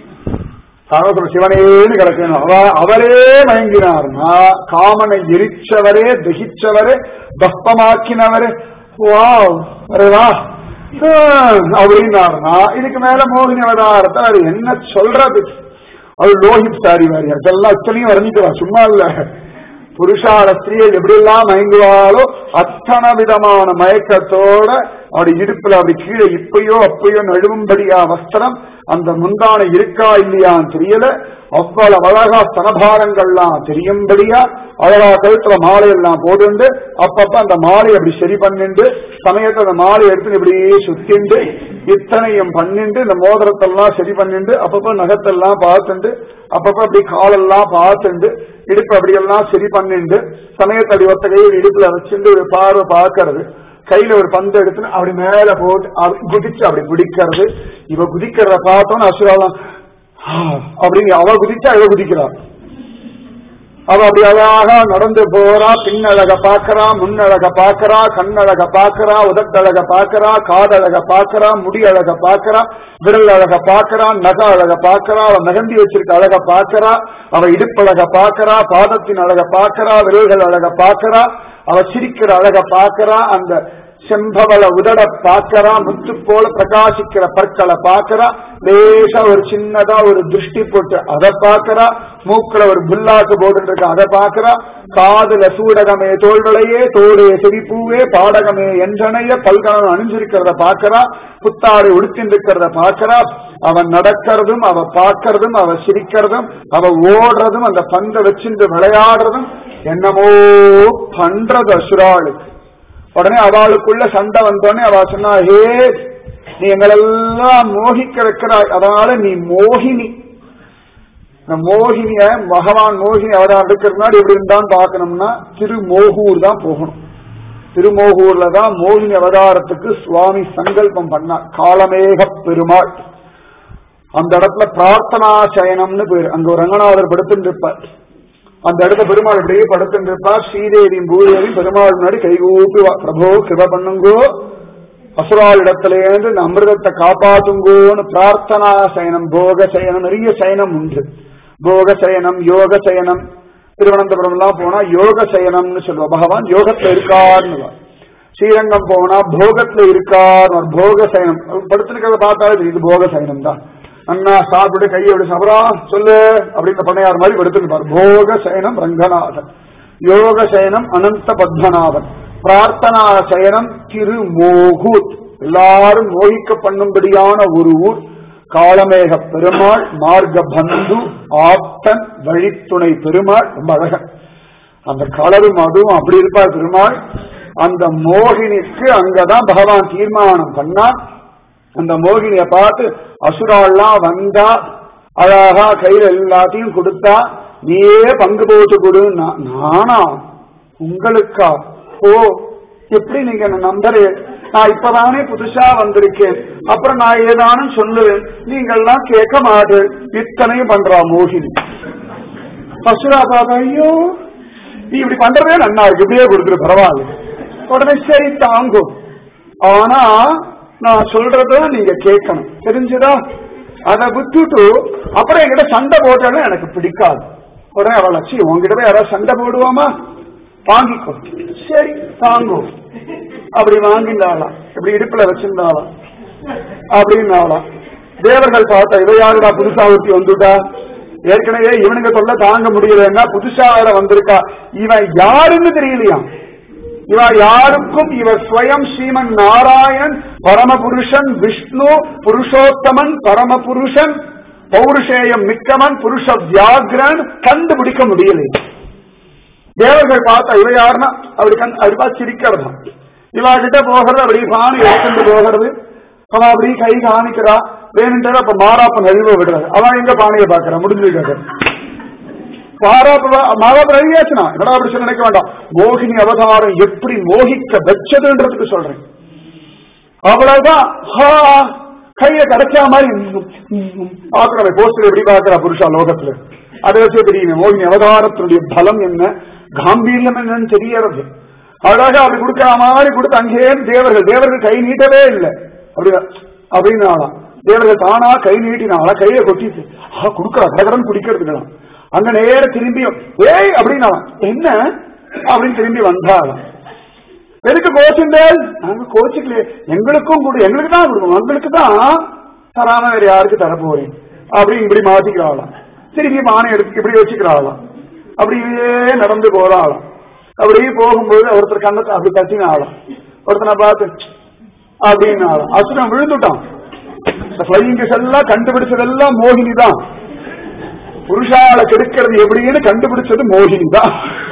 சாகசம் சிவனேன்னு கிடக்கணும் அவ- அவரே மயங்கினார்னா காமனை எரிச்சவரே தகிச்சவரே பஸ்பமாக்கினவரே வாவ் அரே வா ஹம், அப்படின்னாருனா இதுக்கு மேல மோகினி அவதாரத்தை அது என்ன சொல்றது அது லோஹித் சாரி வாரி அதெல்லாம் இத்தனையும் வர்ணிக்கலாம் சும்மா இல்ல புருஷார ஸ்திரீகள் எப்படி எல்லாம் மயங்குவாளோ அத்தனை விதமான மயக்கத்தோட அப்படி இடுப்புல அப்படி கீழே இப்பயோ அப்பயோ நழுவும்படியா வஸ்திரம் அந்த முந்தானை இருக்கா இல்லையான்னு தெரியல அவ்வளவு அழகா ஸ்தனபாரங்கள்லாம் தெரியும்படியா அழகா கழுத்துல மாலை எல்லாம் போட்டுண்டு அப்பப்ப அந்த மாலை அப்படி சரி பண்ணிண்டு சமயத்தை அந்த மாலை எடுத்து இப்படியே சுத்திண்டு இத்தனையும் பண்ணிண்டு இந்த மோதிரத்தெல்லாம் சரி பண்ணிண்டு அப்பப்ப நகத்தெல்லாம் பார்த்துண்டு அப்பப்ப அப்படி காலெல்லாம் பார்த்துண்டு இடுப்பு அப்படியெல்லாம் சரி பண்ணிண்டு சமயத்தை அப்படி ஒத்த கையை இடுப்புல வச்சுண்டு ஒரு பார்வை பார்க்கறது கையில ஒரு பந்து எடுத்து அப்படி மேல போட்டு அப்படி குதிச்சு அப்படி குதிக்கிறது இவ குதிக்கிறத பார்த்தோன்னு அசுராலாம் அப்படின்னு அவ குதிச்சா இவ குதிக்கிறாள் அவ அப்படி அழகா நடந்து போறா பின்னழக பாக்குறா முன்னழக பாக்குறா கண்ணழக பாக்குறா உதட்டழக பாக்குறா காதழக பாக்குறா முடி அழக பாக்குறா விரல் அழக பாக்குறா நக அழக பாக்குறா அவ நகந்தி வச்சிருக்க அழக பாக்குறா அவ இடுப்பழக பாக்குறா பாதத்தின் அழக பாக்குறா விரல்கள் அழக பாக்குறா அவ சிரிக்கிற அழக பாக்குறா அந்த செம்பவள உதட பாக்கறா முத்து போல பிரகாசிக்கிற பற்களை பாக்கறா லேசா ஒரு சின்னதா ஒரு திருஷ்டி போட்டு அதை பாக்கறா மூக்குல ஒரு புல்லாக்கு போட்டு இருக்க அதை பாக்கறா காதுல சூடகமே தோள்களையே தோடே செவிப்பூவே பாடகமே என்றனைய பல்கலம் அணிஞ்சிருக்கிறத பாக்கறா புத்தாடை உடுத்திருக்கிறத பாக்கறா அவன் நடக்கிறதும் அவ பார்க்கறதும் அவ சிரிக்கிறதும் அவ ஓடுறதும் அந்த பந்தை வச்சிருந்து விளையாடுறதும் என்னமோ பண்றது அசுராளுக்கு உடனே அவளுக்குள்ள சண்டை வந்தோடனே அவ சொன்னா ஹே நீ எங்களெல்லாம் மோகிக்க வைக்கிறாய் அதனால நீ மோகினி இந்த மோகினிய பகவான் மோகினி அவதாரம் எடுக்கிற முன்னாடி எப்படி இருந்தான்னு பார்க்கணும்னா திருமோகூர் தான் போகணும் திருமோகூர்ல தான் மோகினி அவதாரத்துக்கு சுவாமி சங்கல்பம் பண்ணார் காலமேக பெருமாள் அந்த இடத்துல பிரார்த்தனா சயனம்னு பேரு அங்க ஒரு ரங்கநாதர் படுத்துட்டு இருப்பார் அந்த இடத்துல பெருமாள் இப்படியே படுத்துட்டு இருப்பார் ஸ்ரீதேவியும் பூதேவியும் பெருமாள் முன்னாடி கைகூப்பி வா, பிரபு கிருப பண்ணுங்கோ அசுரால் இடத்திலேருந்து இந்த அமிர்தத்தை காப்பாத்துங்கோன்னு பிரார்த்தனா சயனம் போக சயனம் நிறைய சயனம் உண்டு போக சயனம் யோக சயனம் திருவனந்தபுரம் எல்லாம் போனா யோக சயனம்னு சொல்லுவா பகவான் யோகத்துல இருக்காருன்னு ஸ்ரீரங்கம் போனா போகத்துல இருக்கார் போக சயனம் படுத்துருக்கிறத பார்த்தாலே தெரியுது, இது போக சயனம் தான் அண்ணா சாப்பிட்டு கையை விடு சபரா சொல்லு அப்படின்னு பண்ணையார் மாதிரி படுத்துருப்பார் போக சயனம் ரங்கநாதன் யோக சயனம் அனந்த பத்மநாபன் பிரார்த்தனா சயனம் திருமோகூர் எல்லாரும் மோகிக்க பண்ணும்படியான ஒரு ஊர் காளமேக பெருமாள் மார்க பந்து ஆப்தன் வழித்துணை பெருமாள் ரொம்ப அழகன் அந்த கலரும் அதுவும் அப்படி இருப்பார் பெருமாள் அந்த மோகினிக்கு அங்கதான் பகவான் தீர்மானம் பண்ணான் அந்த மோகினிய பார்த்து அசுராள்லாம் வந்தா அழகா கையில எல்லாத்தையும் கொடுத்தா நீயே பங்கு போட்டு கொடு நா- நானா உங்களுக்கா ஓ எப்படி நீங்க என்ன நம்புறேன் நான் இப்பதானே புதுசா வந்திருக்கேன் அப்புறம் நான் ஏதானும் சொல்லுவேன் நீங்கள்லாம் கேட்க மாட்டேன் இத்தனையும் பண்றா மோகினி பசுரா பாபா ஐயோ நீ இப்படி பண்றதே நன்னா இருக்கு இப்படியே கொடுத்துரு பரவாயில்ல உடனே சரி தாங்கும் ஆனா நான் சொல்றத நீங்க கேட்கணும் தெரிஞ்சுதா அதை விட்டுட்டு அப்புறம் என்கிட்ட சண்டை போட்டாலும் எனக்கு பிடிக்காது உடனே அவள் அச்சி உங்ககிட்ட போய் யாராவது சண்டை போடுவாமா வாங்கிக்கோ சரி தாங்கும் அப்படி வாங்கினாலாம் இப்படி இடுப்புல வச்சிருந்தாலாம் அப்படின்னாலாம் தேவர்கள் பார்த்தா இவ யாருடா புதுசா ஊத்தி வந்துட்டா ஏற்கனவே இவனுங்க சொல்ல தாங்க முடியலன்னா புதுசா வேற வந்திருக்கா இவன் யாருன்னு தெரியலையா இவ யாருக்கும் இவர் ஸ்வயம் ஸ்ரீமன் நாராயண் பரமபுருஷன் விஷ்ணு புருஷோத்தமன் பரமபுருஷன் பௌருஷேயம் மிக்கவன் புருஷ வியாகிரன் கண்டுபிடிக்க முடியலையா தேவர்கள் பார்த்தா இவ யாருன்னா அப்படி கண் அப்படி பார்த்து சிரிக்கிறதா இவா கிட்ட போகிறது அப்படி பானை எடுத்துட்டு போகிறது அவன் அப்படி கை காமிக்கிறா வேணுன்றது அப்ப மாறாப்ப நழுவ விடுறது அவன் எங்க பானையை பாக்குறான் முடிஞ்சுக்கிட்டு மாறாப்ப மாறாப்ப நழுவியாச்சுனா என்னடா அப்படி சொல்ல நினைக்க வேண்டாம் மோகினி அவதாரம் எப்படி மோகிக்க வச்சதுன்றதுக்கு சொல்றேன் அவ்வளவுதான் ஹா கையை கடைச்சா மாதிரி பாக்குற போஸ்டர் எப்படி பாக்குறா புருஷா லோகத்துல அதை வச்சே தெரியும் மோகினி அவதாரத்தினுடைய பலம் என்ன காம்பீரியம் என்னன்னு தெரியறது அழகா அப்படி கொடுக்கிற மாதிரி கொடுத்து அங்கேயே தேவர்கள் தேவர்கள் கை நீட்டவே இல்லை அப்படி அப்படின்னாலாம் தேவர்கள் தானா கை நீட்டினால கையை கொட்டிட்டு ஆ கொடுக்கறா கடகடன் குடிக்கிறதுக்கலாம் அங்க நேர திரும்பியும் ஏய் அப்படின்னா என்ன அப்படின்னு திரும்பி வந்தாலாம் எதுக்கு கோச்சுண்டேல் நாங்க கோச்சுக்கலையே எங்களுக்கும் கூட எங்களுக்கு தான் கொடுக்கணும் உங்களுக்கு தான் தராம வேற யாருக்கு தர போறேன் அப்படி இப்படி மாத்திக்கிறாளாம் திரும்பி பானை எடுத்து இப்படி வச்சுக்கிறாளாம் அப்படியே நடந்து போறாளாம் அப்படியே போகும்போது ஒருத்தர் கண்ணத்தை அப்படி தட்டினாளாம் ஒருத்தனை பார்த்து அப்படின்னாலும் அசுரன் விழுந்துட்டான் இந்த பிளையிங் எல்லாம் கண்டுபிடிச்சதெல்லாம் மோகினி தான் புருஷால கெடுக்கிறது எப்படின்னு கண்டுபிடிச்சது மோகினி தான்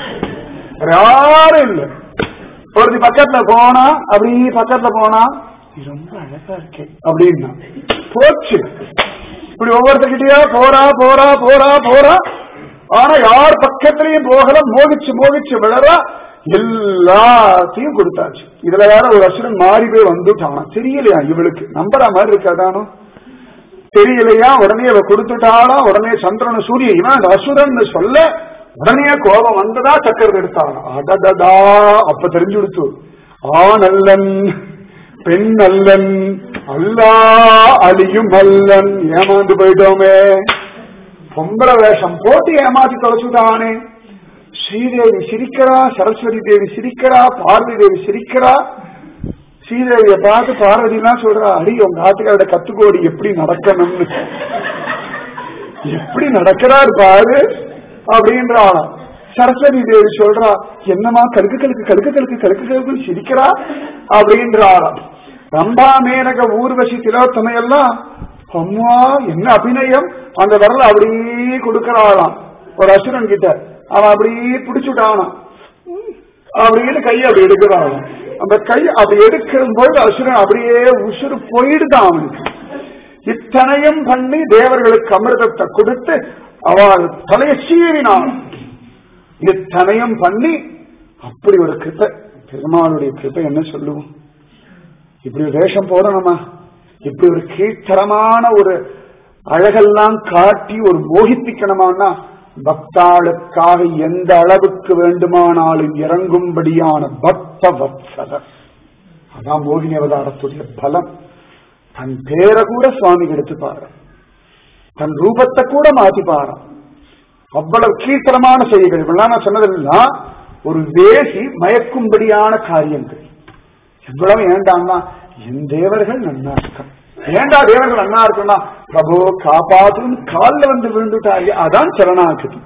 யாரும் இல்ல ஒருத்தி பக்கத்துல போனா அப்படி பக்கத்துல போனா "நீ ரொம்ப அழகா இருக்கே அப்படின்னா போச்சு இப்படி ஒவ்வொருத்தர்கிட்டயா போறா போறா போறா போறா ஆனா யார் பக்கத்திலையும் போகல மோகிச்சு மோகிச்சு விழறா எல்லாத்தையும் கொடுத்தாச்சு இதுல வேற ஒரு அசுரன் மாறி போய் வந்துட்டானா தெரியலையா இவளுக்கு நம்புற மாதிரி இருக்காதானோ தெரியலையா உடனே அவ கொடுத்துட்டாளா உடனே சந்திரன் சூரியன் இவன் அந்த அசுரன் சொல்ல உடனே கோபம் வந்ததா சக்கரத்தை எடுத்தாளா அடடடா அப்ப தெரிஞ்சு கொடுத்து ஆண் அல்லன் பெண் அல்லன் அல்லா அழியும் அல்லன் ஏமாந்து போயிட்டோமே பொம்பளை வேஷம் போட்டு ஏமாத்தி தொலைச்சுட்டானே ஸ்ரீதேவி சிரிக்கிறா சரஸ்வதி தேவி சிரிக்கிறா பார்வதி தேவி சிரிக்கிறா ஸ்ரீதேவிய பார்த்து பார்வதி எல்லாம் சொல்றா அடி உங்க ஆட்டுக்காரோட கத்துக்கோடி எப்படி நடக்கணும்னு எப்படி நடக்கிறார் பாரு அப்படின்றாளாம் சரஸ்வதி தேவி சொல்றா என்னமா கழுக்கு கழுக்கு கழுக்கு கழுக்கு கழுக்கு கழுக்கு சிரிக்கிறா அப்படின்றாளாம் ரம்பா மேனக ஊர்வசி திலோத்தமை எல்லாம் அம்மா என்ன அபிநயம் அந்த விரல அப்படியே கொடுக்கறாளாம் ஒரு அசுரன் கிட்ட அவன் அப்படியே பிடிச்சுட்டானாம் அப்படின்னு கையை அப்படி எடுக்கிறான் அந்த கை அப்படி எடுக்கும் பொழுது அசுரன் அப்படியே உசுறு போயிடுதான் அவனுக்கு இத்தனையும் பண்ணி தேவர்களுக்கு அமிர்தத்தை கொடுத்து அவள் தலையை சீவினான் இத்தனையும் பண்ணி அப்படி ஒரு கிருப்பை பெருமாளுடைய கிருப்பை என்ன சொல்லுவோம் இப்படி ஒரு வேஷம் போடணுமா இப்படி ஒரு கீழ்த்தரமான ஒரு அழகெல்லாம் காட்டி ஒரு மோகிப்பிக்கணுமான்னா பக்தாளுக்காக எந்த அளவுக்கு வேண்டுமானாலும் இறங்கும்படியான பக்த வத்சதர் அதான் மோகினி அவதாரத்துடைய பலம் தன் பேரை கூட சுவாமி எடுத்துப்பாரு தன் ரூபத்தை கூட மாத்திப்பாரு அவ்வளவு கீழ்த்தரமான செய்திகள் இப்பெல்லாம் நான் சொன்னதெல்லாம் ஒரு வேசி மயக்கும்படியான காரியங்கள் எவ்வளவு ஏண்டாம்னா என் தேவர்கள் நன்னா இருக்கான் ஏண்டா தேவர்கள் நன்னா இருக்குன்னா பிரபு காப்பாத்துன்னு காலில் வந்து விழுந்துட்டாரு அதான் சரணாகதி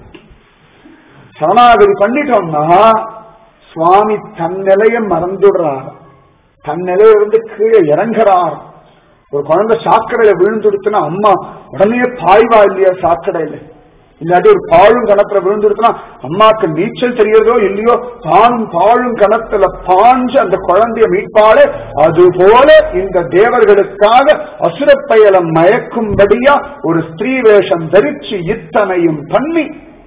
சரணாகதி பண்ணிட்டோம்னா சுவாமி தன் நிலையை மறந்துடுறார் தன் நிலையிலிருந்து கீழே இறங்குறார் ஒரு குழந்தை சாக்கடையில விழுந்துடுத்துனா அம்மா உடனே பாய்வா இல்லையா சாக்கடையில இல்லாட்டி ஒரு பாழும் கணத்துல விழுந்துடுத்துனா அம்மாக்கு நீச்சல் தெரியறதோ இல்லையோ தானும் பாழும் கணத்துல பாஞ்சு அந்த குழந்தைய மீட்பாளே அது போல இந்த தேவர்களுக்காக அசுரப்பயலம் மயக்கும்படியா ஒரு ஸ்திரீ வேஷம் தரிச்சு இத்தனையும் பண்ணி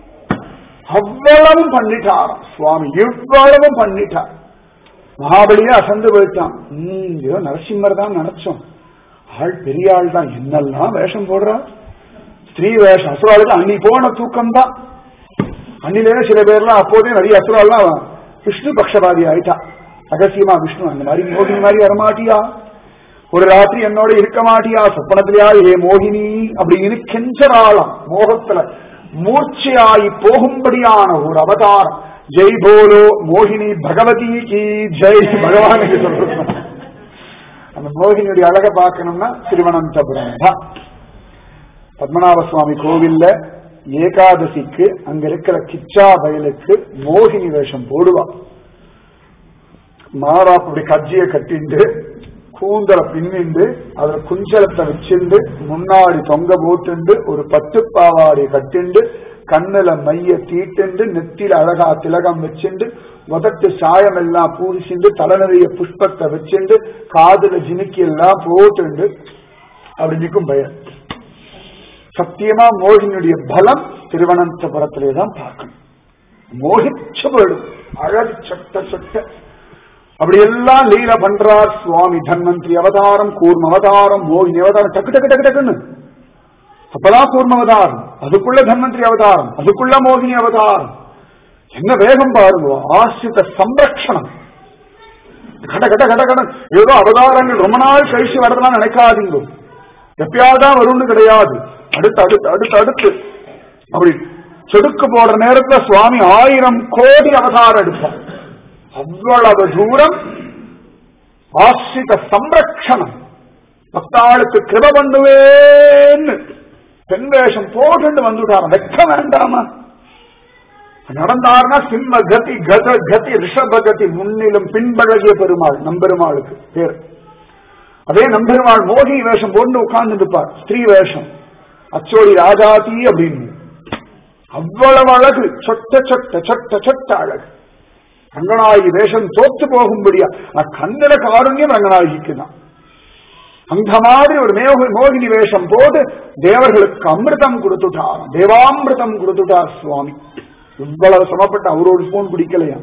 அவ்வளவும் பண்ணிட்டாராம் சுவாமி இவ்வளவும் பண்ணிட்டார் மகாபலியா அசந்து போயிட்டான் உம் ஏதோ நரசிம்மர் தான் நினைச்சோம் ஆள் பெரிய ஆள் தான் என்னெல்லாம் வேஷம் போடுறா ஸ்திரீ வேஷம் அசுராளுக்கு அன்னி போன தூக்கம் தான் அன்னிலே சில பேர்லாம் அப்போதே நிறைய அசுராலாம் விஷ்ணு பக்ஷபாதி ஆயிட்டா ரகசியமா விஷ்ணு அந்த மாதிரி மோகினி மாதிரி வரமாட்டியா ஒரு ராத்திரி என்னோட இருக்க மாட்டியா சொப்பனத்திலேயா ஏ மோகினி அப்படின்னு கெஞ்சராளாம் மோகத்துல மூர்ச்சையாய் போகும்படியான ஒரு அவதாரம் ஜெய் போலோ மோகினி பகவதி கி ஜெய் பகவானுக்கு சொல்றோம் அந்த மோகினியுடைய அழகை பார்க்கணும்னா திருவனந்தபுரம் தான் பத்மநாப சுவாமி கோவில்ல ஏகாதசிக்கு அங்க இருக்கிற கிச்சா பயலுக்கு மோகினி வேஷம் போடுவா மாறாப்புடி கஜ்ஜிய கட்டிண்டு கூந்தல பின்னிண்டு அதுல குஞ்சலத்தை வச்சிருந்து முன்னாடி தொங்க போட்டுண்டு ஒரு பட்டு பாவாடை கட்டிண்டு கண்ணுல மைய தீட்டுண்டு நெத்தில அழகா திலகம் வச்சுண்டு முதட்டு சாயம் எல்லாம் பூசிண்டு தலை நிறைய புஷ்பத்தை வச்சுண்டு காதுல ஜினுக்கி எல்லாம் போட்டுண்டு அப்படி நிற்கும் பயம் சத்தியமா மோகினுடைய பலம் திருவனந்தபுரத்திலே தான் பார்க்கணும் மோகிச்சு போயிடும் அழகு சொட்ட சொட்ட அப்படி எல்லாம் லீல பண்றார் சுவாமி தன்வந்திரி அவதாரம் கூர்ம அவதாரம் மோகினி அவதாரம் டக்கு டக்கு டக்கு டக்குன்னு அப்பதான் கூர்ம அவதாரம் அதுக்குள்ள தன்வந்திரி அவதாரம் அதுக்குள்ள மோகினி அவதாரம் என்ன வேகம் பாருங்க ஆசிரித சம்ரக்ஷணம் கட கட கட கட ஏதோ அவதாரங்கள் ரொம்ப நாள் கழிச்சு வரதெல்லாம் நினைக்காதீங்க எப்பயாதான் வரும்னு கிடையாது அடுத்து அடுத்து அடுத்து அடுத்து அப்படி சொடுக்கு போடுற நேரத்துல சுவாமி ஆயிரம் கோடி அவதாரம் எடுப்பார் அவ்வளவு தூரம் ஆசிரித சம்ரக்ஷணம் பக்தாளுக்கு கிருப பண்ணுவேன்னு பெண் வேஷம் போட்டு வந்துட்டாராம் வெக்க வேண்டாமா நடந்தார்னா சிம்ம கதி கத கதி ரிஷப கதி முன்னிலும் பின்பழகிய பெருமாள் நம்பெருமாளுக்கு பேர் அதே நம்பெருமாள் மோகி வேஷம் போட்டு உட்கார்ந்து இருப்பார் ஸ்திரீ வேஷம் அச்சோடி ராஜாதி அப்படின்னு அவ்வளவு அழகு சொட்ட சொட்ட சொட்ட சொட்ட அழகு ரங்கநாயகி வேஷம் தோத்து போகும்படியா கந்தன காருண்யம் ரங்கநாயகிக்கு தான் அந்த மாதிரி ஒரு மேக மோகினி வேஷம் போட்டு தேவர்களுக்கு அமிர்தம் கொடுத்துட்டார் தேவாமிர்தம் கொடுத்துட்டார் சுவாமி இவ்வளவு சமப்பட்ட அவரோட ஸ்பூன் குடிக்கலையா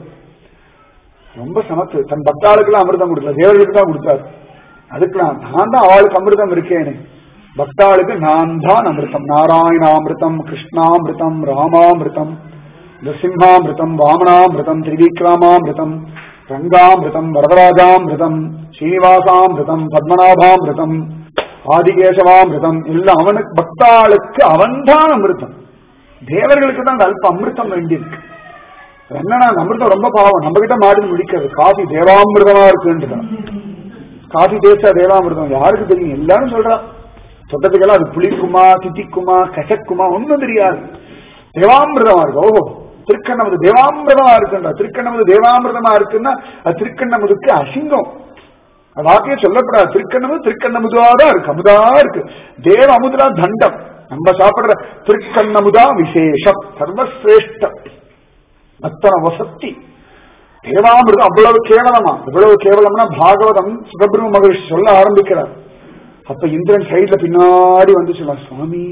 ரொம்ப சமத்து தன் பக்தாளுக்கெல்லாம் அமிர்தம் கொடுக்கல தேவர்களுக்கு தான் கொடுத்தாரு அதுக்கு நான் நான் தான் அவளுக்கு அமிர்தம் இருக்கேனே பக்தாளுக்கு நான் தான் அமிர்தம் நாராயணாமிருதம் கிருஷ்ணாமிருதம் ராமாமிருதம் நரசிம்மாமிருதம் வாமனாமிருதம் திரிவிக்ரமாமிருதம் ரங்காமிருதம் வரதராஜாமிருதம் ஸ்ரீனிவாசாமிருதம் பத்மநாபாமிருதம் ஆதிகேசவாமிருதம் எல்லாம் அவனுக்கு பக்தாளுக்கு அவன்தான் அமிர்தம் தேவர்களுக்கு தான் அல்ப அமிர்தம் வேண்டியிருக்கு என்னன்னா அமிர்தம் ரொம்ப பாவம் நம்ம கிட்ட மாடி முடிக்கிறது காஃபி தேவாமிர்தமா இருக்குன்றான் காஃபி டேஸ்டா தேவாமிர்தம் யாருக்கு தெரியும் எல்லாரும் சொல்றா சொட்டத்துக்கெல்லாம் அது புளிக்குமா தித்திக்குமா கசக்குமா ஒன்னும் தெரியாது தேவாமிர்தமா இருக்கு ஓஹோ திருக்கண்ணமது தேவாமிர்தமா இருக்குன்றா திருக்கண்ணமது தேவாமிர்தமா இருக்குன்னா அது திருக்கண்ணமதுக்கு அசிங்கம் வாக்கிய சொல்லப்படாது திருக்கண்ணமது திருக்கண்ணமுதா தான் இருக்கு அமுதா இருக்கு தேவ அமுதா தண்டம் நம்ம சாப்பிடுற திருக்கண்ணமுதா விசேஷம் சர்வசிரேஷ்டம் அத்தனை வசத்தி தேவாமிர்தம் அவ்வளவு கேவலமா எவ்வளவு கேவலம்னா பாகவதம் சுகபிரம மகரிஷி சொல்ல ஆரம்பிக்கிறார் அப்ப இந்திரன் சைட்ல பின்னாடி வந்து சொல்லலாம் சுவாமி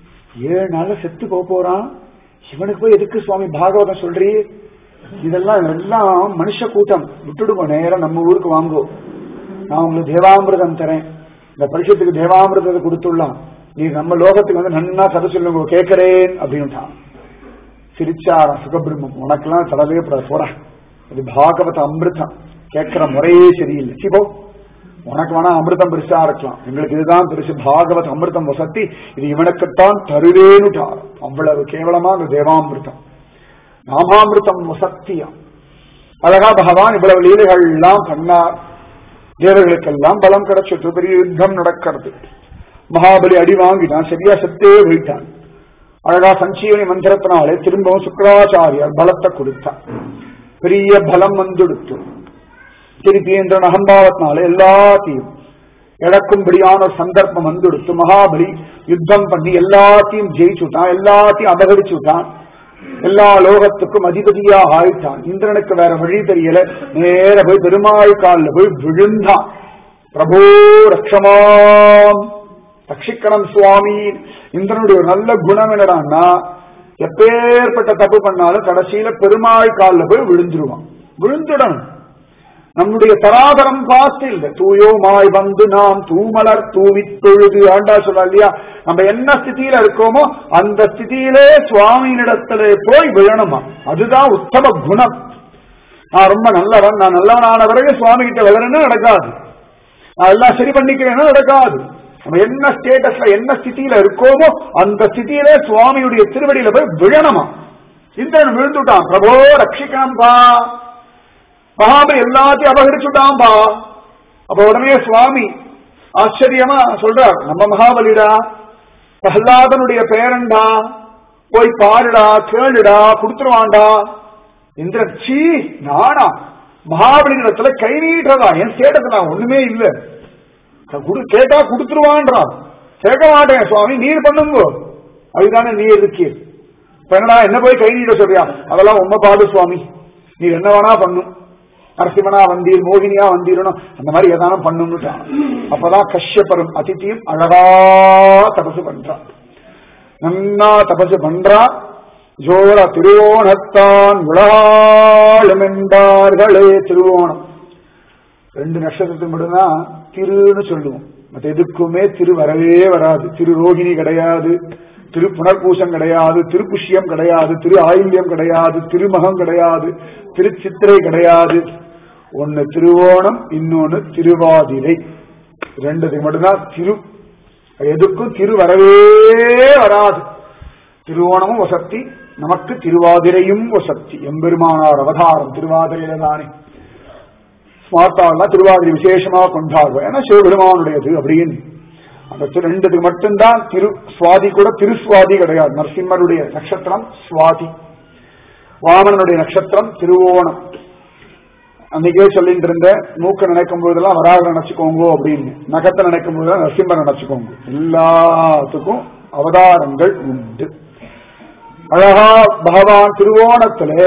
ஏழு நாள்ல செத்து போக போறான் இவனுக்கு போய் எதுக்கு சுவாமி பாகவதம் சொல்றீ இதெல்லாம் எல்லாம் மனுஷ கூட்டம் விட்டுடுங்க நேரம் நம்ம ஊருக்கு வாங்கோ நான் உங்களுக்கு தேவாமிர்தம் தரேன் இந்த பரிசத்துக்கு தேவாமிர்தத்தை கொடுத்துடலாம் நீ நம்ம லோகத்துக்கு வந்து நன்னா கதை சொல்லுங்க கேட்கிறேன் அப்படின்ட்டான் சிரிச்சாரா சுகபிரம்மம் உனக்கெல்லாம் தடவே போற இது பாகவத அமிர்தம் கேட்கிற முறையே சரியில்லை சிபோ உனக்கு வேணா அமிர்தம் பெருசா இருக்கலாம் எங்களுக்கு இதுதான் பெருசு பாகவத் அமிர்தம் வசத்தி இது இவனுக்குத்தான் தருவேனுட்டார் அவ்வளவு கேவலமா அந்த தேவாமிர்தம் நாமாமிர்தம் வசத்தியம் அழகா பகவான் இவ்வளவு லீலைகள் எல்லாம் பண்ணார் தேவர்களுக்கெல்லாம் பலம் கிடைச்சிட்டு பெரிய யுத்தம் நடக்கிறது மகாபலி அடி வாங்கினான் சரியா செத்தே போயிட்டான் அழகா சஞ்சீவனி மந்திரத்தினாலே திரும்பவும் சுக்கராச்சாரியார் பலத்தை கொடுத்தார் பெரிய பலம் வந்துடுத்து திருப்பி என்ற அகம்பாவத்தினால எல்லாத்தையும் இழக்கும்படியான ஒரு சந்தர்ப்பம் வந்துடுத்து மகாபலி யுத்தம் பண்ணி எல்லாத்தையும் ஜெயிச்சுட்டான் எல்லாத்தையும் அபகரிச்சுட்டான் எல்லா லோகத்துக்கும் அதிபதியா ஆயிட்டான் இந்திரனுக்கு வேற வழி தெரியல நேர போய் பெருமாள் காலில் போய் விழுந்தான் பிரபோ ரக்ஷமாம் ரட்சிக்கணும் சுவாமி இந்திரனுடைய ஒரு நல்ல குணம் என்னடான்னா எப்பேற்பட்ட தப்பு பண்ணாலும் கடைசியில பெருமாள் காலில் போய் விழுந்துருவான் விழுந்துடணும் நம்முடைய தராதரம் பார்த்து இல்லை தூயோமாய் வந்து நாம் தூமலர் தூவி தொழுது ஆண்டா சொல்ல இல்லையா நம்ம என்ன ஸ்திதியில இருக்கோமோ அந்த ஸ்திதியிலே சுவாமியினிடத்திலே போய் விழணுமா அதுதான் உத்தம குணம் நான் ரொம்ப நல்லவன் நான் நல்லவனான பிறகு சுவாமி கிட்ட விழணும்னு நடக்காது நான் எல்லாம் சரி பண்ணிக்கிறேன்னு நடக்காது நம்ம என்ன ஸ்டேட்டஸ்ல என்ன ஸ்திதியில இருக்கோமோ அந்த ஸ்திதியிலே சுவாமியுடைய திருவடியில போய் விழணுமா இந்திரன் விழுந்துட்டான் பிரபோ ரட்சிக்கணும்பா மகாபலி எல்லாத்தையும் அபகரிச்சுட்டான்பா அப்ப உடனே சுவாமி ஆச்சரியமா சொல்றார் நம்ம மகாபலிடா பிரஹ்லாதனுடைய பேரண்டா போய் பாருடா கேளுடா கொடுத்துருவான்டா இந்திரன் சீ நானா மகாபலி இடத்துல கை நீட்டுறதா என் சேட்டத்துல ஒண்ணுமே இல்ல கேட்டா கொடுத்துருவான்றான் கேட்க மாட்டேன் சுவாமி நீர் பண்ணுங்க அதுதானே நீர் இருக்கீர் என்னடா என்ன போய் கை நீட்ட சொல்றியா அதெல்லாம் உண்மை பாடு சுவாமி நீ என்ன வேணா பண்ணும் நரசிம்மனா வந்தீர் மோகினியா வந்தீரணும் அந்த மாதிரி ஏதானும் பண்ணும்னுட்டான் அப்பதான் கஷ்யப்பரும் அதித்தியும் அழகா தபசு பண்றான் நன்னா தபசு பண்றா ஜோர திருவோணத்தான் விழாளும் என்பார்களே திருவோணம் ரெண்டு நட்சத்திரத்துக்கு மட்டும்தான் திருன்னு சொல்லுவோம் மற்ற எதுக்குமே திரு வரவே வராது திரு ரோகிணி கிடையாது திரு புனர்பூசம் கிடையாது திருப்புஷ்யம் கிடையாது திரு ஆயில்யம் கிடையாது திருமகம் கிடையாது திருச்சித்திரை கிடையாது ஒன்னு திருவோணம் இன்னொன்னு திருவாதிரை ரெண்டுத்துக்கு மட்டும்தான் திரு எதுக்கும் திரு வரவே வராது திருவோணமும் வசக்தி நமக்கு திருவாதிரையும் வசக்தி எம்பெருமானார் அவதாரம் திருவாதிரையில தானே ஸ்மார்த்தாள்லாம் திருவாதிரை விசேஷமா கொண்டாடுவோம் ஏன்னா சிவபெருமானுடையது அப்படின்னு அந்த திரு- ரெண்டுத்துக்கு மட்டும்தான் திரு சுவாதி கூட திருசுவாதி கிடையாது நரசிம்மருடைய நட்சத்திரம் சுவாதி வாமனனுடைய நட்சத்திரம் திருவோணம் அன்னைக்கே சொல்லிட்டு இருந்த மூக்க நினைக்கும் போதெல்லாம் வராக நினைச்சுக்கோங்க அப்படின்னு நகத்தை நினைக்கும் போதெல்லாம் நரசிம்மர் நினைச்சுக்கோங்க எல்லாத்துக்கும் அவதாரங்கள் உண்டு அழகா பகவான் திருவோணத்திலே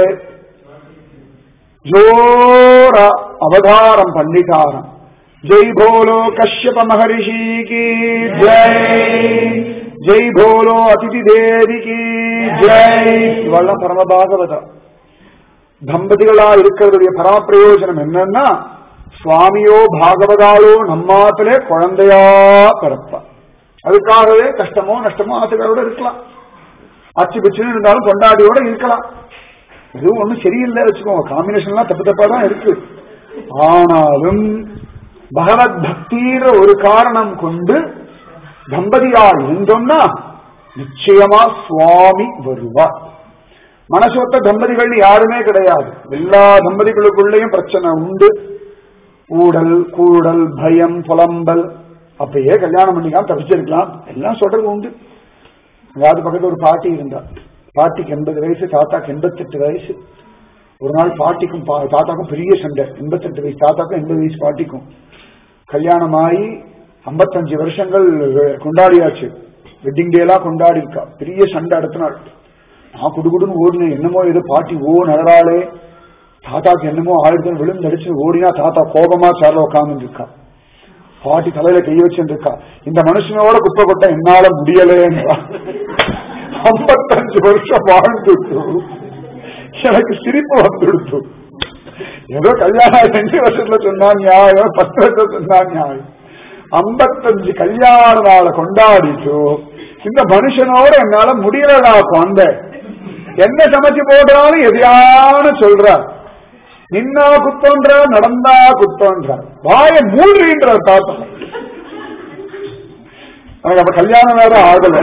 ஜோர அவதாரம் பண்ணிட்டாராம் ஜெய் போலோ கஷ்யப மகரிஷி கி ஜெய் ஜெய் போலோ அதிதி தேவி கி ஜெய் இவெல்லாம் பரமபாகவதா தம்பதிகளா இருக்கிறதுடைய பரம பிரயோஜனம் என்னன்னா சுவாமியோ பாகவதாலோ நம்மாத்திலே குழந்தையா பிறப்பா அதுக்காகவே கஷ்டமோ நஷ்டமோ ஆத்துக்காரோட இருக்கலாம் அச்சு பிச்சுன்னு இருந்தாலும் கொண்டாடியோட இருக்கலாம் எதுவும் ஒண்ணும் சரியில்லை வச்சுக்கோங்க காம்பினேஷன்லாம் தப்பு தப்பா தான் இருக்கு ஆனாலும் பகவத் பக்தின்ற ஒரு காரணம் கொண்டு தம்பதியா இருந்தோம்னா நிச்சயமா சுவாமி வருவார் மனசொத்த தம்பதிகள் யாருமே கிடையாது எல்லா தம்பதிகளுக்குள்ளேயும் பிரச்சனை உண்டு ஊடல் கூடல் பயம் புலம்பல் அப்பயே கல்யாணம் பண்ணிக்கலாம் தப்பிச்சிருக்கலாம் எல்லாம் சொல்றது உண்டு அதாவது பக்கத்துல ஒரு பாட்டி இருந்தா பாட்டிக்கு எண்பது வயசு தாத்தாக்கு எண்பத்தெட்டு வயசு ஒரு நாள் பாட்டிக்கும் பா- தாத்தாக்கும் பெரிய சண்டை எண்பத்தெட்டு வயசு தாத்தாக்கும் எண்பது வயசு பாட்டிக்கும் கல்யாணம் ஆகி ஐம்பத்தஞ்சு வருஷங்கள் கொண்டாடியாச்சு வெட்டிங் டே எல்லாம் கொண்டாடி இருக்கா பெரிய சண்டை அடுத்த நாள் நான் குடுகுடுன்னு ஓடினேன் என்னமோ ஏதோ பாட்டி ஓ நகராளே தாத்தாக்கு என்னமோ ஆயிரத்தி விழுந்து அடிச்சு ஓடினா தாத்தா கோபமா சேர்ல உட்கார்ந்து இருக்கா பாட்டி தலையில கை வச்சுட்டு இருக்கா இந்த மனுஷனோட குப்பை கொட்ட என்னால முடியலேன்றா ஐம்பத்தஞ்சு வருஷம் வாழ்ந்துட்டு எனக்கு சிரிப்பு வந்துடுத்து ஏதோ கல்யாணம் ரெண்டு வருஷத்துல சொன்னா நியாயம் பத்து வருஷம் சொன்னா நியாயம் ஐம்பத்தஞ்சு கல்யாண நாளை கொண்டாடிட்டு இந்த மனுஷனோட என்னால முடியலடா குழந்த என்ன சமைச்சு போடுறாலும் எதையான சொல்ற நின்னா குத்தோன்ற நடந்தா குத்தோன்ற வாய மூழ்கின்ற தாத்தா எனக்கு அப்ப கல்யாணம் வேற ஆகல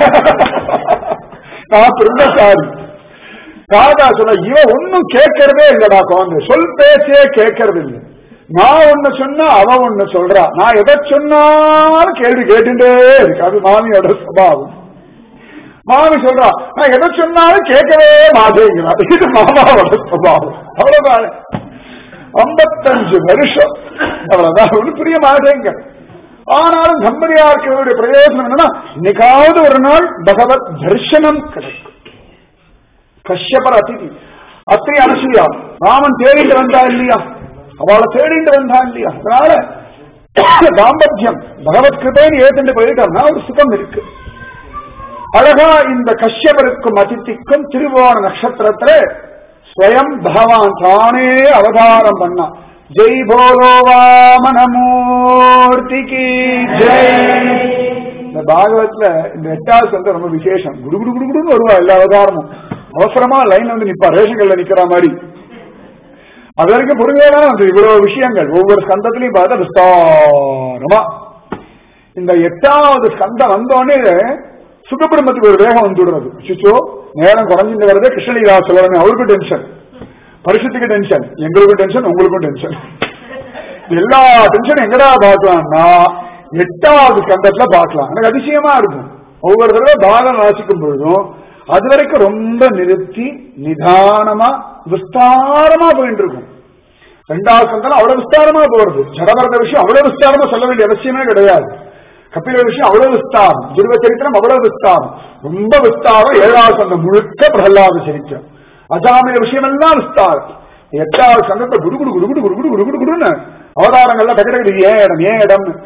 நான் பிறந்தசாரி ராஜா சொல்ல இவன் ஒன்னும் கேட்கறதே இல்லடா குழந்தை சொல் பேச்சே கேட்கறது இல்லை நான் ஒண்ணு சொன்னா அவ ஒண்ணு சொல்றா நான் எதை சொன்னாலும் கேள்வி கேட்டுட்டே இருக்கு அது மாமியோட சுபாவம் மாமி சொல்றா நான் எதை சொன்னாலும் கேட்கவே மாட்டேங்கிறா இது மாமாவோட சுபாவம் அவ்வளவுதான் ஐம்பத்தஞ்சு வருஷம் அவ்வளவுதான் ஒண்ணு புரிய மாட்டேங்க ஆனாலும் தம்பதியா இருக்கிறவருடைய பிரயோஜனம் என்னன்னா இன்னைக்காவது ஒரு நாள் பகவத் தரிசனம் கிடைக்கும் கஷ்யபர் அதிதி அத்திரி அனுசூயா ராமன் தேடிட்டு வந்தா இல்லையா அவளை தேடிட்டு வந்தா இல்லையா அதனால தாம்பத்தியம் பகவத் கிருபைன்னு ஏத்துட்டு போயிருக்காருன்னா ஒரு சுகம் இருக்கு அழகா இந்த கஷ்யபருக்கும் அதித்திக்கும் திருவோண நட்சத்திரத்துல ஸ்வயம் பகவான் தானே அவதாரம் பண்ணா ஜெய் போலோ வாமனமூர்த்திக்கு ஜெய் இந்த பாகவத்ல இந்த எட்டாவது சந்தம் ரொம்ப விசேஷம் குடு குடு குடு குடுன்னு வருவா எல்லா அவதாரமும் அவசரமா லைன் வந்து நிப்பா ரேஷன் கடையில நிக்கிற மாதிரி அது வரைக்கும் பொறுமையா தான் வந்து இவ்வளவு விஷயங்கள் ஒவ்வொரு ஸ்கந்தத்திலையும் பார்த்தா விஸ்தாரமா இந்த எட்டாவது ஸ்கந்தம் வந்தோடனே சுகபிரமத்துக்கு ஒரு வேகம் வந்துடுறது சுச்சோ நேரம் குறைஞ்சிட்டு வரதே கிருஷ்ணலீலா சொல்லணுமே அவருக்கும் டென்ஷன் பரிசுத்துக்கு டென்ஷன் எங்களுக்கும் டென்ஷன் உங்களுக்கும் டென்ஷன் எல்லா டென்ஷனும் எங்கடா பார்க்கலாம்னா எட்டாவது ஸ்கந்தத்துல பார்க்கலாம் எனக்கு அதிசயமா இருக்கும் ஒவ்வொரு தடவை பாகம் வாசிக்கும் பொழுதும் அது வரைக்கும் ரொம்ப நிறுத்தி நிதானமா விஸ்தாரமா போயிட்டு இருக்கும் ரெண்டாவது ஸ்கந்தம் அவ்வளவு விஸ்தாரமா போறது ஜடபரத விஷயம் அவ்வளவு விஸ்தாரமா சொல்ல வேண்டிய அவசியமே கிடையாது கபில விஷயம் அவ்வளவு விஸ்தாரம் துருவ சரித்திரம் அவ்வளவு விஸ்தாரம் ரொம்ப விஸ்தாரம் ஏழாவது சந்தம் முழுக்க பிரகலாத சரித்திரம் அஜாமிய விஷயம் எல்லாம் விஸ்தாரம் எட்டாவது சந்தத்தை குடு குடு குடு குடு குடு குடு குடு குடு குடுன்னு அவதாரங்கள்ல டக்கு டக்கு ஏன் இடம் ஏன் இடம்